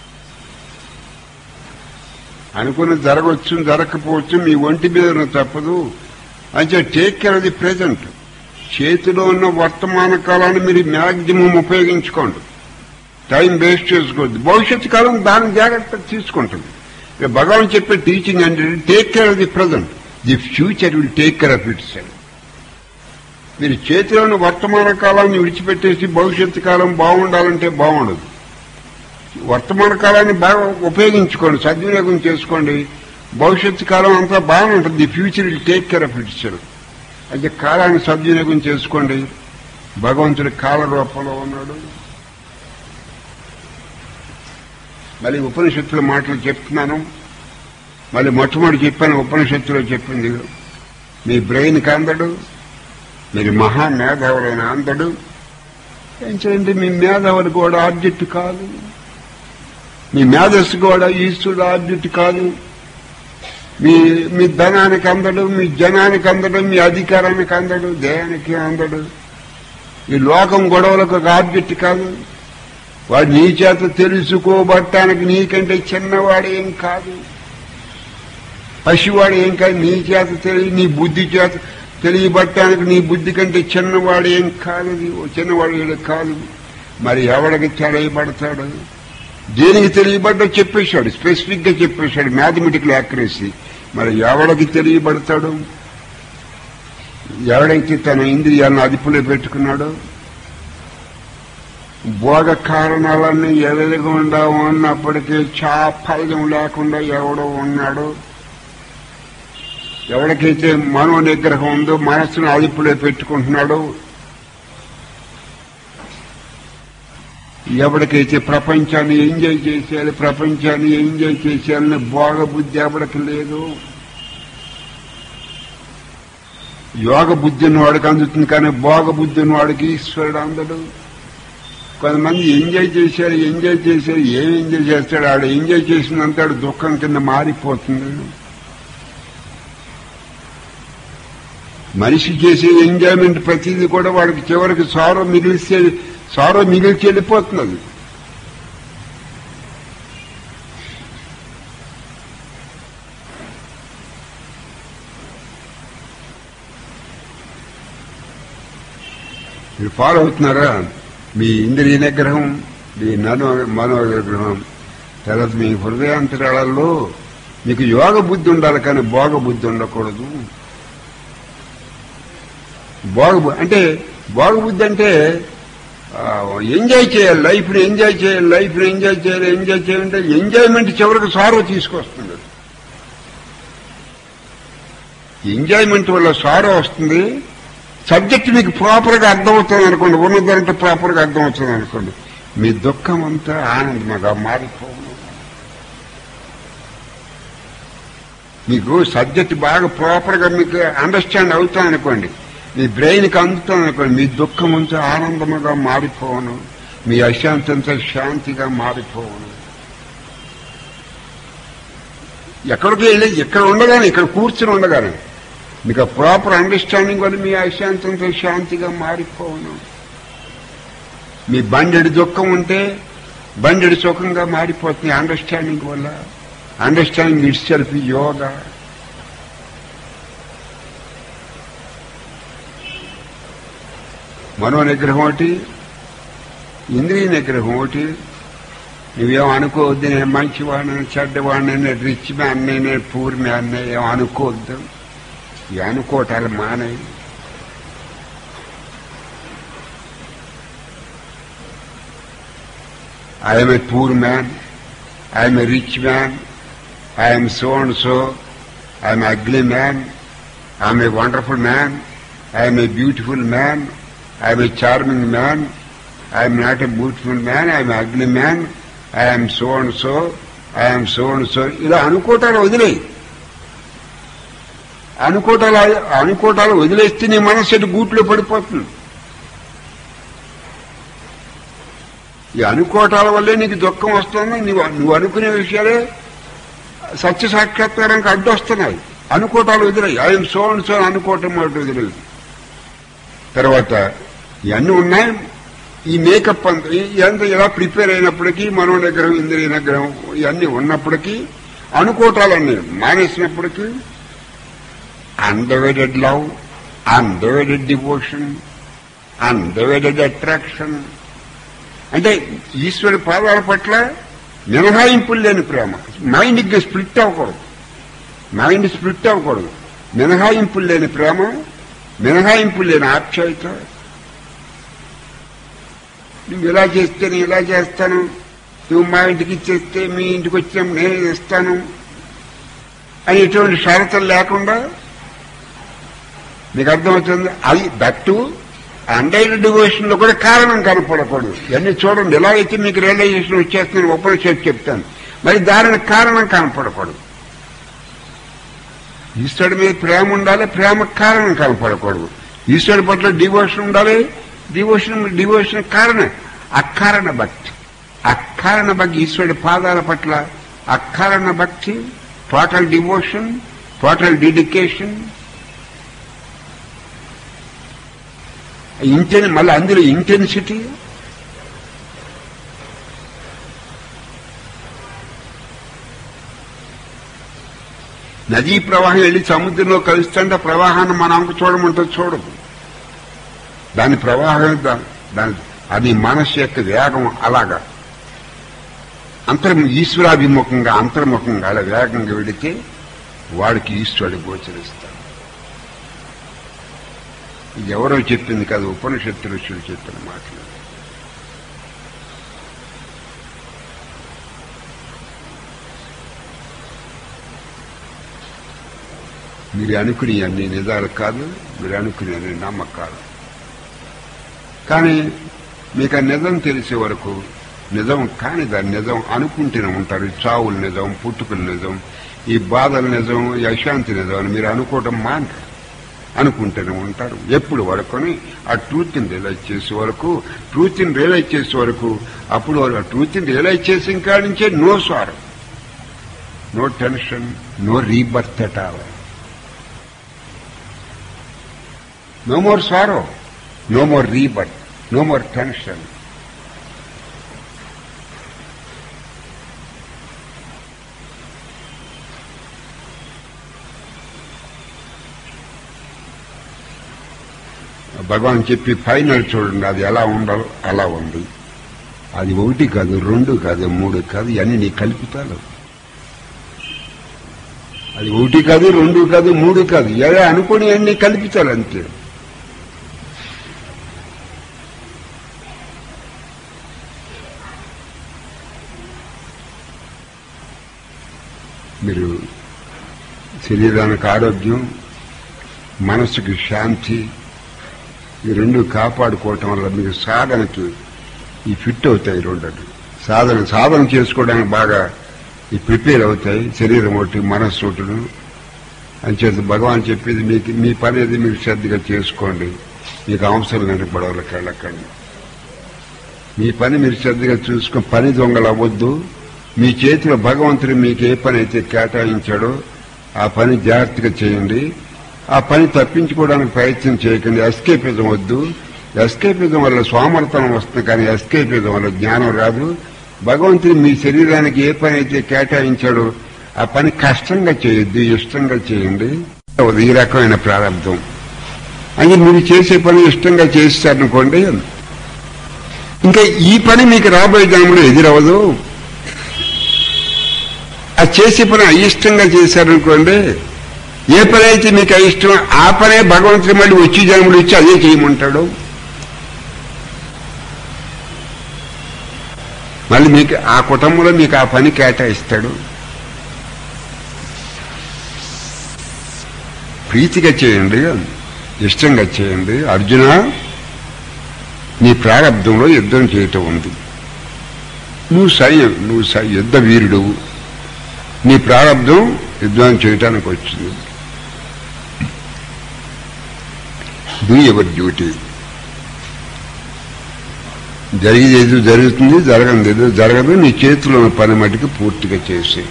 అనుకున్నది జరగవచ్చు జరగకపోవచ్చు మీ ఒంటి మీద ఉన్న తప్పదు అంటే take care of the present చేతిలో ఉన్న వర్తమాన కాలాన్ని మీరు మ్యాక్సిమం ఉపయోగించుకోండి టైం వేస్ట్ చేసుకోవద్దు భవిష్యత్తు కాలం దాని జాగ్రత్త తీసుకుంటుంది ఇక భగవాన్ చెప్పే టీచింగ్ అంటే take care of the present the future will take care of itself మీరు చేతిలో ఉన్న వర్తమాన కాలాన్ని విడిచిపెట్టేసి భవిష్యత్తు కాలం బాగుండాలంటే బాగుండదు వర్తమాన కాలాన్ని బాగా ఉపయోగించుకోండి సద్వినియోగం చేసుకోండి భవిష్యత్తు కాలం అంతా బాగానే ఉంటుంది the future will take care of itself అయితే కాలాన్ని సద్వినియోగం చేసుకోండి భగవంతుడి కాల రూపంలో ఉన్నాడు మళ్ళీ ఉపనిషత్తుల మాటలు చెప్తున్నాను మళ్ళీ మొట్టమొదటి చెప్పాను ఉపనిషత్తులో చెప్పింది మీ బ్రెయిన్కి అందడు మీరు మహా మేధావులైన అందడు ఏం చేయండి మీ మేధావులు కూడా ఆబ్జెక్ట్ కాదు మీ మేధస్సు కూడా ఈశ్వరుడు ఆబ్జెక్ట్ కాదు మీ మీ ధనానికి అందడు మీ జనానికి అందడు మీ అధికారానికి అందడు దేహానికి అందడు ఈ లోకం గొడవలకు ఒక ఆబ్జెక్ట్ కాదు వాడు నీ చేత తెలుసుకోబట్టానికి నీకంటే చిన్నవాడు ఏం కాదు పసివాడు ఏం కాదు నీ చేత తెలియ నీ బుద్ధి చేత తెలియబట్టానికి నీ బుద్ధి కంటే చిన్నవాడు ఏం కాదు అది. ఓ చిన్నవాడు ఏడు కాదు మరి ఎవడికి తెలియబడతాడు దేనికి తెలియబడ్డా చెప్పేశాడు స్పెసిఫిక్ గా చెప్పేశాడు మ్యాథమెటికల్ యాక్యురసీ మరి ఎవడికి తెలియబడతాడు ఎవడైతే తన ఇంద్రియాలను అదుపులో పెట్టుకున్నాడో భోగ కారణాలన్నీ ఎదురుగుండా ఉన్నప్పటికీ చాఫల్యం లేకుండా ఎవడో ఉన్నాడు ఎవరికైతే మనో నిగ్రహం ఉందో మనస్సును అదుపులో పెట్టుకుంటున్నాడో ఎవరికైతే ప్రపంచాన్ని ఎంజాయ్ చేసేయాలి ప్రపంచాన్ని ఎంజాయ్ చేసేయాలని భోగ బుద్ధి ఎవరికి లేదు యోగ బుద్ధి ఉన్నవాడికి అందుతుంది కానీ భోగ బుద్ధి ఉన్నవాడికి ఈశ్వరుడు అందడు కొంతమంది ఎంజాయ్ చేశారు ఎంజాయ్ చేశారు ఏం ఎంజాయ్ చేస్తాడు ఆడు ఎంజాయ్ చేసినంత ఆడు దుఃఖం కింద మారిపోతుంది మనిషి చేసే ఎంజాయ్మెంట్ ప్రతిదీ కూడా వాడికి చివరికి సారో మిగిలిస్తే సారో మిగిల్చి వెళ్ళిపోతున్నది మీరు ఫాలో అవుతున్నారా మీ ఇంద్రియ నిగ్రహం మీ నను మనో నిగ్రహం తర్వాత మీ హృదయాంతరాలలో మీకు యోగ బుద్ధి ఉండాలి కానీ భోగ బుద్ధి ఉండకూడదు భోగ బు- అంటే భోగ బుద్ధి అంటే ఆ, ఎంజాయ్ చేయాలి లైఫ్ని ఎంజాయ్ చేయాలి లైఫ్ని ఎంజాయ్ చేయాలి ఎంజాయ్ చేయాలంటే ఎంజాయ్మెంట్ చివరికి సారో తీసుకొస్తుంది ఎంజాయ్మెంట్ వల్ల సారో వస్తుంది సబ్జెక్ట్ మీకు ప్రాపర్గా అర్థమవుతుంది అనుకోండి ఉన్నదంటే ప్రాపర్గా అర్థమవుతుంది అనుకోండి మీ దుఃఖం అంతా ఆనందమగా మారిపోవు మీకు సబ్జెక్ట్ బాగా ప్రాపర్గా మీకు అండర్స్టాండ్ అవుతాం అనుకోండి మీ బ్రెయిన్కి అందుతాం అనుకోండి మీ దుఃఖం అంతా ఆనందముగా మారిపోవను మీ అశాంతి అంతా శాంతిగా మారిపోవను ఎక్కడికి వెళ్ళి ఇక్కడ ఉండగానే ఇక్కడ కూర్చుని ఉండగానే మీకు ఆ ప్రాపర్ అండర్స్టాండింగ్ వల్ల మీ అశాంతి అంతా శాంతిగా మారిపోవను మీ బండెడి దుఃఖం ఉంటే బండెడి సుఖంగా మారిపోతుంది అండర్స్టాండింగ్ వల్ల అండర్స్టాండింగ్ ఇట్ సెల్ఫ్ యోగా మనో నిగ్రహం ఒకటి ఇంద్రియ నిగ్రహం ఒకటి నువ్వేం అనుకోవద్దు నేను మంచివాడిని చెడ్డవాడిని నేను రిచ్ మ్యాన్ నేను పూర్ మ్యాన్ ఏం అనుకోవద్దు ఈ అనుకోవటాలు మానే I'm a poor man I'm a rich man I'm so and so I'm ugly man I'm a wonderful man I'm a beautiful man I'm a charming man I'm not a beautiful man I'm ugly man I'm so and so I'm so and so ఇలా అనుకోవటాలు వదిలేయి అనుకోవటాలు అనుకోవటాలు వదిలేస్తే నీ మనస్సు ఇటు గూట్లో పడిపోతుంది ఈ అనుకోవటాల వల్లే నీకు దుఃఖం వస్తుంది నువ్వు నువ్వు అనుకునే విషయాలే సత్య సాక్షాత్కారానికి అడ్డు వస్తున్నాయి అనుకోవటాలు వదిలేయి ఆయన సో అండ్ సో అనుకోవటం మాట వదిలేదు తర్వాత ఇవన్నీ ఉన్నాయి ఈ మేకప్ అంత ఇదంతా ఇలా ప్రిపేర్ అయినప్పటికీ మనో నిగ్రహం ఇంద్రియ నిగ్రహం ఇవన్నీ ఉన్నప్పటికీ అనుకోవటాలన్నీ మానేసినప్పటికీ undivided love undivided devotion undivided attraction అంటే ఈశ్వరుడి పాదాల పట్ల మినహాయింపులు లేని ప్రేమ మైండ్కి స్ప్లిట్ అవ్వకూడదు మైండ్ స్ప్లిట్ అవ్వకూడదు మినహాయింపులు లేని ప్రేమ మినహాయింపులు లేని ఆప్యాయత నువ్వు ఇలా చేస్తే నేను ఇలా చేస్తాను నువ్వు మా ఇంటికి ఇచ్చేస్తే మీ ఇంటికి వచ్చినప్పుడు నేను ఇస్తాను అని ఎటువంటి షరతులు లేకుండా మీకు అర్థమవుతుంది అది దట్టు అండైన డివోషన్ లో కూడా కారణం కనపడకూడదు ఇవన్నీ చూడండి ఎలా అయితే మీకు రియలైజేషన్ వచ్చేస్తుంది ఉపనిషత్తు చెప్తాను మరి దానికి కారణం కనపడకూడదు ఈశ్వరుడి మీద ప్రేమ ఉండాలి ప్రేమ కారణం కనపడకూడదు ఈశ్వరుడి పట్ల డివోషన్ ఉండాలి డివోషన్ డివోషన్ కారణం అకారణ భక్తి అకారణ భక్తి ఈశ్వరుడి పాదాల పట్ల అకారణ భక్తి టోటల్ డివోషన్ టోటల్ డెడికేషన్ ఇంటెన్ మళ్ళీ అందులో ఇంటెన్సిటీ నదీ ప్రవాహం వెళ్ళి సముద్రంలో కలుస్తుంటే ప్రవాహాన్ని మన అంక చూడమంటే చూడదు దాని ప్రవాహం దా- దాని అది మనస్సు యొక్క వేగం అలాగా అంతర్ ఈశ్వరాభిముఖంగా అంతర్ముఖంగా అలా వేగంగా వెళితే వాడికి ఈశ్వరుడు గోచరిస్తాడు ఇది ఎవరో చెప్పింది కాదు ఉపనిషత్తు ఋషులు చెప్పిన మాటలు మీరు అనుకునే అన్ని నిజాలు కాదు మీరు అనుకునే అన్ని నమ్మకాలు కానీ మీకు ఆ నిజం తెలిసే వరకు నిజం కాని దాని నిజం అనుకుంటూనే ఉంటారు ఈ చావులు నిజం పుట్టుకలు నిజం ఈ బాధల నిజం ఈ అశాంతి నిజం అని మీరు అనుకోవటం మానరు అనుకుంటూనే ఉంటారు ఎప్పుడు వరకుని ఆ ట్రూత్ని రియలైజ్ చేసే వరకు ట్రూత్ని రియలైజ్ చేసే వరకు అప్పుడు ఆ ట్రూత్ని రియలైజ్ చేసిన కాడి నుంచే no sorrow no tension no rebirth at all no more sorrow no more rebirth no more tension Bhagavan చెప్పి ఫైనల్ చూడండి అది ఎలా ఉండాలో అలా ఉంది అది ఒకటి కాదు రెండు కాదు మూడు కాదు ఇవన్నీ నీ కల్పితాలు అది ఒకటి కాదు రెండు కాదు మూడు కాదు ఎలా అనుకుని అన్ని కల్పితాలు అంతే మీరు శరీరానికి ఆరోగ్యం మనసుకి శాంతి ఈ రెండు కాపాడుకోవటం వల్ల మీకు సాధనకి ఈ ఫిట్ అవుతాయి ఈ రెండు సాధన సాధన చేసుకోవడానికి బాగా ఈ ప్రిపేర్ అవుతాయి శరీరం ఒకటి మనస్సు ఒకటి అని చేసి భగవాన్ చెప్పేది మీకు మీ పని అది మీరు శ్రద్ధగా చేసుకోండి మీకు అవసరం లేని గొడవలకు వెళ్ళకండి మీ పని మీరు శ్రద్ధగా చూసుకొని పని దొంగలు అవ్వద్దు మీ చేతిలో భగవంతుడు మీకు ఏ పని అయితే కేటాయించాడో ఆ పని జాగ్రత్తగా చేయండి ఆ పని తప్పించుకోవడానికి ప్రయత్నం చేయకండి ఎస్కేపిజం వద్దు ఎస్కేపిజం వల్ల సోమర్థనం వస్తుంది కానీ ఎస్కేపిజం వల్ల జ్ఞానం రాదు భగవంతుడు మీ శరీరానికి ఏ పని అయితే కేటాయించాడో ఆ పని కష్టంగా చేయొద్దు ఇష్టంగా చేయండి ఈ రకమైన ప్రారంభం అని మీరు చేసే పని ఇష్టంగా చేస్తారనుకోండి ఇంకా ఈ పని మీకు రాబోయే జన్మలో ఎదురవదు ఆ చేసే పని అయిష్టంగా చేశారనుకోండి ఏ పని అయితే మీకు అయిష్టం ఆ పనే భగవంతుడు మళ్ళీ వచ్చి జన్మలు ఇచ్చి అదే చేయమంటాడు మళ్ళీ మీకు ఆ కుటుంబంలో మీకు ఆ పని కేటాయిస్తాడు ప్రీతిగా చేయండి ఇష్టంగా చేయండి అర్జున నీ ప్రారంభంలో యుద్ధం చేయటం ఉంది నువ్వు సై నువ్వు సై యుద్ధ వీరుడు నీ ప్రారంభం యుద్ధం చేయటానికి వచ్చింది డూ ఎవర్ డ్యూటీ జరిగేది ఏదో జరుగుతుంది జరగనిది ఏదో జరగదు నీ చేతిలో ఉన్న పని మటుకు పూర్తిగా చేసి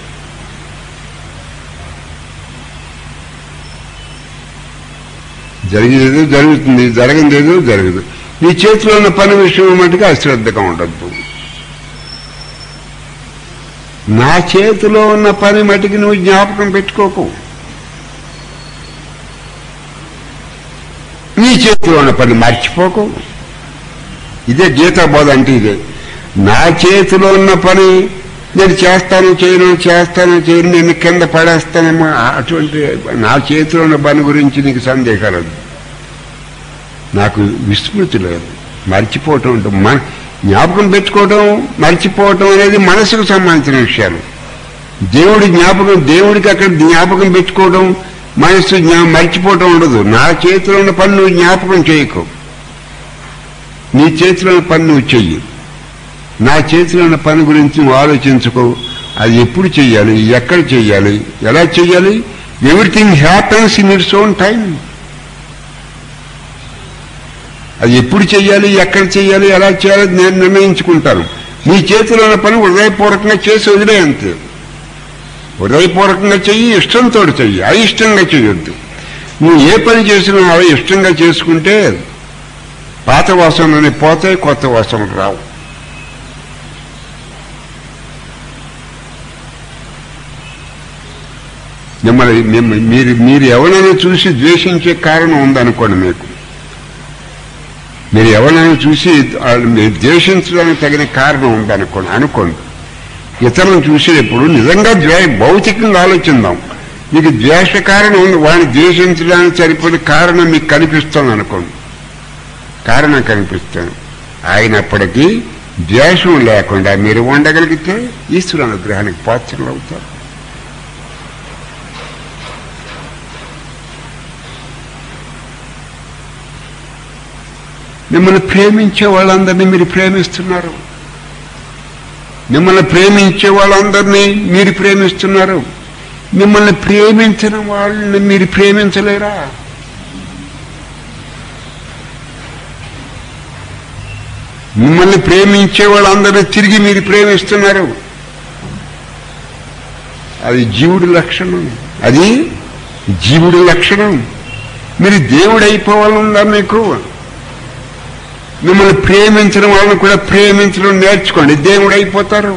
జరిగేది ఏదో జరుగుతుంది జరగనిది ఏదో జరగదు నీ చేతిలో ఉన్న పని విషయం మటుకు అశ్రద్ధగా ఉండద్దు నా చేతిలో ఉన్న పని మటుకు నువ్వు జ్ఞాపకం పెట్టుకోకు నీ చేతిలో ఉన్న పని మర్చిపోకు ఇదే గీతా బోధ అంటే ఇదే నా చేతిలో ఉన్న పని నేను చేస్తాను చేయను చేస్తాను చేయను నేను కింద పడేస్తానేమో అటువంటి నా చేతిలో ఉన్న పని గురించి నీకు సందేహాలు వద్దు. నాకు విస్మృతి లేదు మర్చిపోవటం ఉంటుంది మన జ్ఞాపకం పెట్టుకోవటం మర్చిపోవటం అనేది మనసుకు సంబంధించిన విషయాలు దేవుడి జ్ఞాపకం దేవుడికి అక్కడ జ్ఞాపకం పెట్టుకోవడం మనసు జ్ఞా మర్చిపోవటం ఉండదు నా చేతిలో ఉన్న పని నువ్వు జ్ఞాపకం చేయకు నీ చేతిలో ఉన్న పని నువ్వు చెయ్యి నా చేతిలో ఉన్న పని గురించి నువ్వు ఆలోచించుకో అది ఎప్పుడు చెయ్యాలి ఎక్కడ చెయ్యాలి ఎలా చెయ్యాలి everything happens in its own time అది ఎప్పుడు చెయ్యాలి ఎక్కడ చెయ్యాలి ఎలా చేయాలి నేను నిర్ణయించుకుంటాను నీ చేతిలో ఉన్న పని హృదయపూర్వకంగా చేసి వదిలే అంతే హృదయపూర్వకంగా చెయ్యి ఇష్టంతో చెయ్యి అయిష్టంగా చెయ్యొద్దు నువ్వు ఏ పని చేసినా అవి ఇష్టంగా చేసుకుంటే పాత వాసనలు పోతాయి కొత్త వాసనలు రావు మిమ్మల్ని మిమ్మ- మీరు మీరు ఎవరైనా చూసి ద్వేషించే కారణం ఉందనుకోండి మీకు మీరు ఎవరైనా చూసి వాళ్ళు మీరు ద్వేషించడానికి తగిన కారణం ఉందనుకోండి అనుకోండి ఇతరులను చూసేటప్పుడు నిజంగా ద్వే భౌతికంగా ఆలోచిద్దాం మీకు ద్వేష కారణం ఉంది వాడిని ద్వేషించడానికి సరిపోయిన కారణం మీకు కనిపిస్తుంది అనుకోండి కారణం కనిపిస్తుంది అయినప్పటికీ ద్వేషం లేకుండా మీరు ఉండగలిగితే ఈశ్వరు అనుగ్రహానికి పాత్రలు అవుతారు మిమ్మల్ని ప్రేమించే వాళ్ళందరినీ మీరు ప్రేమిస్తున్నారు మిమ్మల్ని ప్రేమించే వాళ్ళందరినీ మీరు ప్రేమిస్తున్నారు మిమ్మల్ని ప్రేమించిన వాళ్ళని మీరు ప్రేమించలేరా మిమ్మల్ని ప్రేమించే వాళ్ళందరినీ తిరిగి మీరు ప్రేమిస్తున్నారు అది జీవుడి లక్షణం అది జీవుడి లక్షణం మీరు దేవుడు అయిపోవాలనుందా మీకు మిమ్మల్ని ప్రేమించిన వాళ్ళని కూడా ప్రేమించడం నేర్చుకోండి దేవుడు అయిపోతారు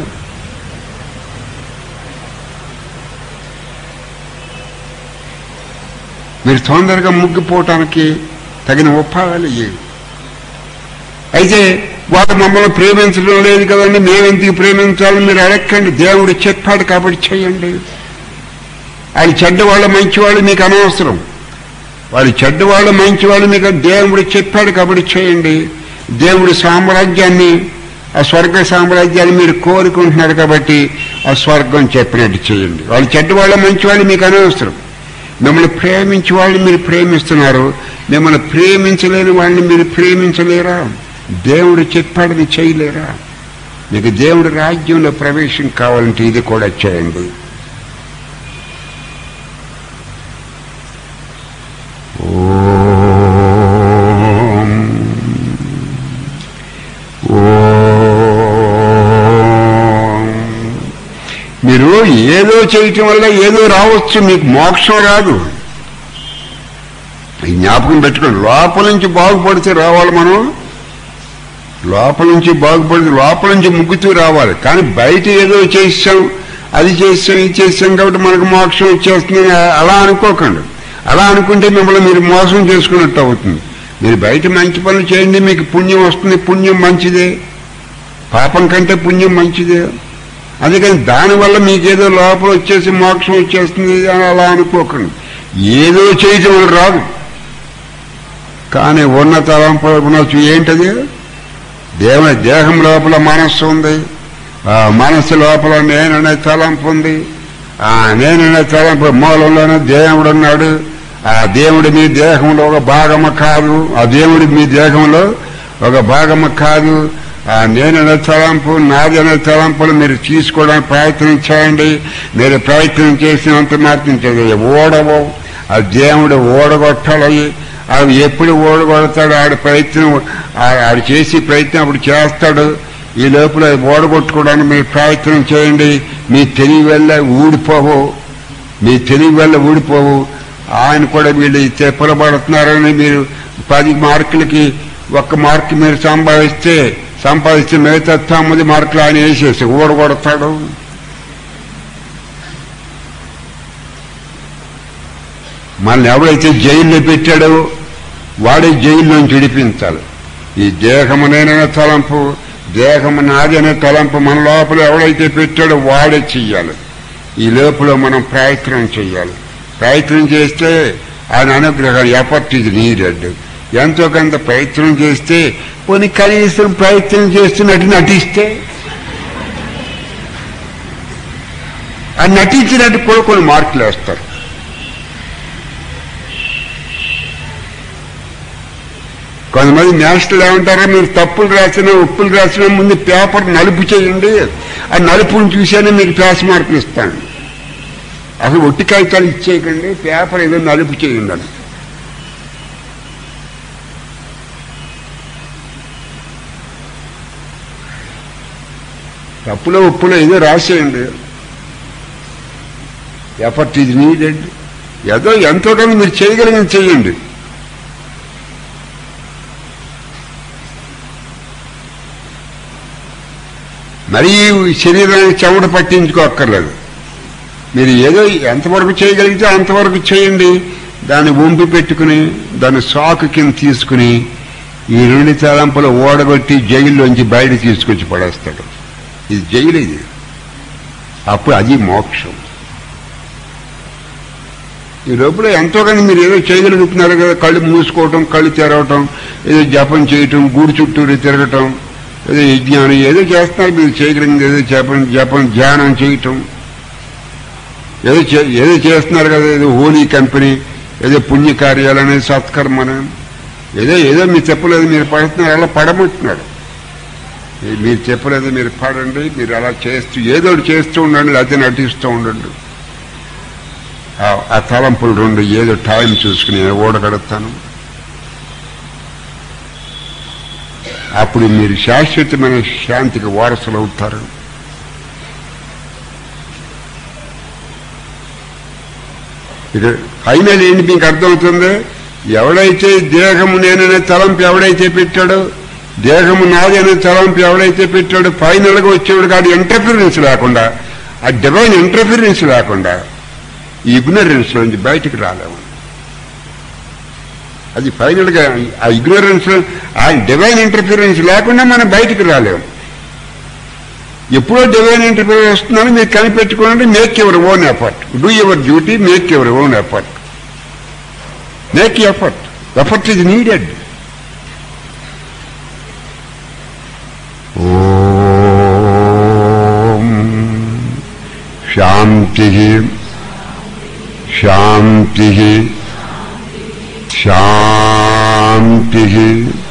మీరు తొందరగా ముగ్గిపోవటానికి తగిన ఉపాయాలు ఇవి అయితే వాళ్ళు మమ్మల్ని ప్రేమించడం లేదు కదండి మేమెందుకు ప్రేమించాలని మీరు అడగండి దేవుడు చెప్పాడు కాబట్టి చేయండి ఆయన చెడ్డవాళ్ళు మంచివాళ్ళు మీకు అనవసరం వాళ్ళు చెడ్డవాళ్ళు మంచివాళ్ళు మీకు దేవుడు చెప్పాడు కాబట్టి చేయండి దేవుడి సామ్రాజ్యాన్ని ఆ స్వర్గ సామ్రాజ్యాన్ని మీరు కోరుకుంటున్నారు కాబట్టి ఆ స్వర్గం చెప్పినట్టు చేయండి వాళ్ళు చెడ్డవాళ్ళు మంచివాళ్ళు మీకు అనవసరం మిమ్మల్ని ప్రేమించే వాళ్ళని మీరు ప్రేమిస్తున్నారు మిమ్మల్ని ప్రేమించలేని వాళ్ళని మీరు ప్రేమించలేరా దేవుడు చెప్పాడని చేయలేరా మీకు దేవుడి రాజ్యంలో ప్రవేశం కావాలంటే ఇది కూడా చేయండి ఓం ఓం మీరు ఏదో చేయటం వల్ల ఏదో రావచ్చు మీకు మోక్షం రాదు ఈ జ్ఞాపకం పెట్టుకోండి లోపల నుంచి బాగుపడితే రావాలి మనం లోపల నుంచి బాగుపడితే లోపల నుంచి ముగ్గుతూ రావాలి కానీ బయట ఏదో చేసాం అది చేసాం ఇది చేసాం కాబట్టి మనకు మోక్షం వచ్చేస్తుంది అలా అనుకోకండి అలా అనుకుంటే మిమ్మల్ని మీరు మోసం చేసుకున్నట్టు అవుతుంది మీరు బయట మంచి పనులు చేయండి మీకు పుణ్యం వస్తుంది పుణ్యం మంచిదే పాపం కంటే పుణ్యం మంచిదే అందుకని దానివల్ల మీకేదో లోపల వచ్చేసి మోక్షం వచ్చేస్తుంది అని అలా అనుకోకండి ఏదో చేయటం వల్ల రాదు కానీ ఉన్న తలంపు ఉన్నచ్చు ఏంటది దేవుని దేహం లోపల మనస్సు ఉంది ఆ మనసు లోపల నేననే తలంపు ఉంది ఆ నేననే తలంపు మూలంలోనే దేవుడు ఉన్నాడు ఆ దేవుడి మీ దేహంలో ఒక భాగము కాదు ఆ దేవుడి మీ దేహంలో ఒక భాగము కాదు ఆ నేననే తలంపు నాదనే తలంపులు మీరు తీసుకోవడానికి ప్రయత్నం చేయండి మీరు ప్రయత్నం చేసినంత మాత్రం చేయాలి ఓడవు ఆ దేవుడు ఓడగొట్టాలి అవి ఎప్పుడు ఓడగొడతాడు ఆడి ప్రయత్నం ఆ- ఆడు చేసి ప్రయత్నం అప్పుడు చేస్తాడు ఈ లోపల ఓడగొట్టుకోవడానికి మీరు ప్రయత్నం చేయండి మీ తెలివి వల్ల ఊడిపోవు మీ తెలివి వల్ల ఊడిపోవు ఆయన కూడా వీళ్ళు తెప్పలు పడుతున్నారని మీరు పది మార్కులకి ఒక్క మార్క్ మీరు సంపాదిస్తే సంపాదిస్తే మిగతా తొమ్మిది మార్కులు ఆయన వేసేసి ఊడగొడతాడు మనల్ని ఎవడైతే జైల్లో పెట్టాడో వాడే జైల్లోంచి విడిపించాలి ఈ దేహమునైన తలంపు దేహము నాది అనే తలంపు మన లోపల ఎవడైతే పెట్టాడో వాడే చెయ్యాలి ఈ లోపల మనం ప్రయత్నం చేయాలి ప్రయత్నం చేస్తే ఆయన అనుగ్రహం ఎఫర్ట్ ఇది నీడెడ్ ఎంతో కొంత ప్రయత్నం చేస్తే కొన్ని కనీసం ప్రయత్నం చేస్తున్నట్టు నటిస్తే ఆ నటించినట్టు కూడా కొన్ని మార్కులు వేస్తారు కొంతమంది నేషనల్ ఏమంటారో మీరు తప్పులు రాసినా ఉప్పులు రాసినా ముందు పేపర్ నలుపు చేయండి ఆ నలుపుని చూసానే మీకు పాస్ మార్కులు ఇస్తాను అసలు ఒట్టి కాగితాలు ఇచ్చేయకండి పేపర్ ఏదో నలుపు చేయండి అని తప్పులో ఉప్పులో ఏదో రాసేయండి ఎఫర్ట్ ఇది నీడెడ్ ఏదో ఎంతో కొంత మీరు చేయగలిగింది చేయండి మరీ శరీరానికి చెమట పట్టించుకోక్కర్లేదు మీరు ఏదో ఎంతవరకు చేయగలిగితే అంతవరకు చేయండి దాన్ని వంపి పెట్టుకుని దాన్ని సాకు కింద తీసుకుని ఈ రెండు తలంపులు ఓడగొట్టి జైల్లోంచి బయట తీసుకొచ్చి పడేస్తాడు ఇది జైలు ఇది అప్పుడు అది మోక్షం ఈ లోపల ఎంతో కానీ మీరు ఏదో చేయగలుగుతున్నారు కదా కళ్ళు మూసుకోవటం కళ్ళు తెరవటం ఏదో జపం చేయటం గూడు చుట్టూరు తిరగటం ఏదో యజ్ఞానం ఏదో చేస్తున్నారు మీరు చేయగలిగింది ఏదో జపం జపం ధ్యానం చేయటం ఏదో చే- ఏదో చేస్తున్నారు కదా ఏదో హోలీ కంపెనీ ఏదో పుణ్య కార్యాలని సత్కర్మని ఏదో ఏదో మీరు చెప్పలేదు మీరు పడుతున్నారు అలా పడమంటున్నారు ఏ- మీరు చెప్పలేదు మీరు పడండి మీరు అలా చేస్తూ ఏదో ఒకటి చేస్తూ ఉండండి లేకపోతే నటిస్తూ ఉండండి ఆ- ఆ తలంపులు రెండు ఏదో టైం చూసుకుని ఓడగడతాను అప్పుడు మీరు శాశ్వతమైన శాంతికి వారసులు అవుతారు ఇక ఫైనల్ ఏంటి మీకు అర్థమవుతుంది ఎవడైతే దేహము నేననే తలంపు ఎవడైతే పెట్టాడో దేహము నాది అనే తలంపు ఎవడైతే పెట్టాడో ఫైనల్ గా వచ్చేవాడు కాదు ఇంటర్ఫిరెన్స్ లేకుండా ఆ డివైన్ ఇంటర్ఫిరెన్స్ లేకుండా ఇగ్నరెన్స్ నుంచి బయటికి రాలేము అది ఫైనల్ గా ఆ ఇగ్నరెన్స్ ఆ డివైన్ ఇంటర్ఫిరెన్స్ లేకుండా మనం బయటికి రాలేము ఎప్పుడో డివైన్ ఇంటర్ఫిరెన్స్ వస్తుందని మీరు కనిపెట్టుకోండి make your own effort do your duty make your own effort make effort effort is needed ఓం శాంతి శాంతి శాంతి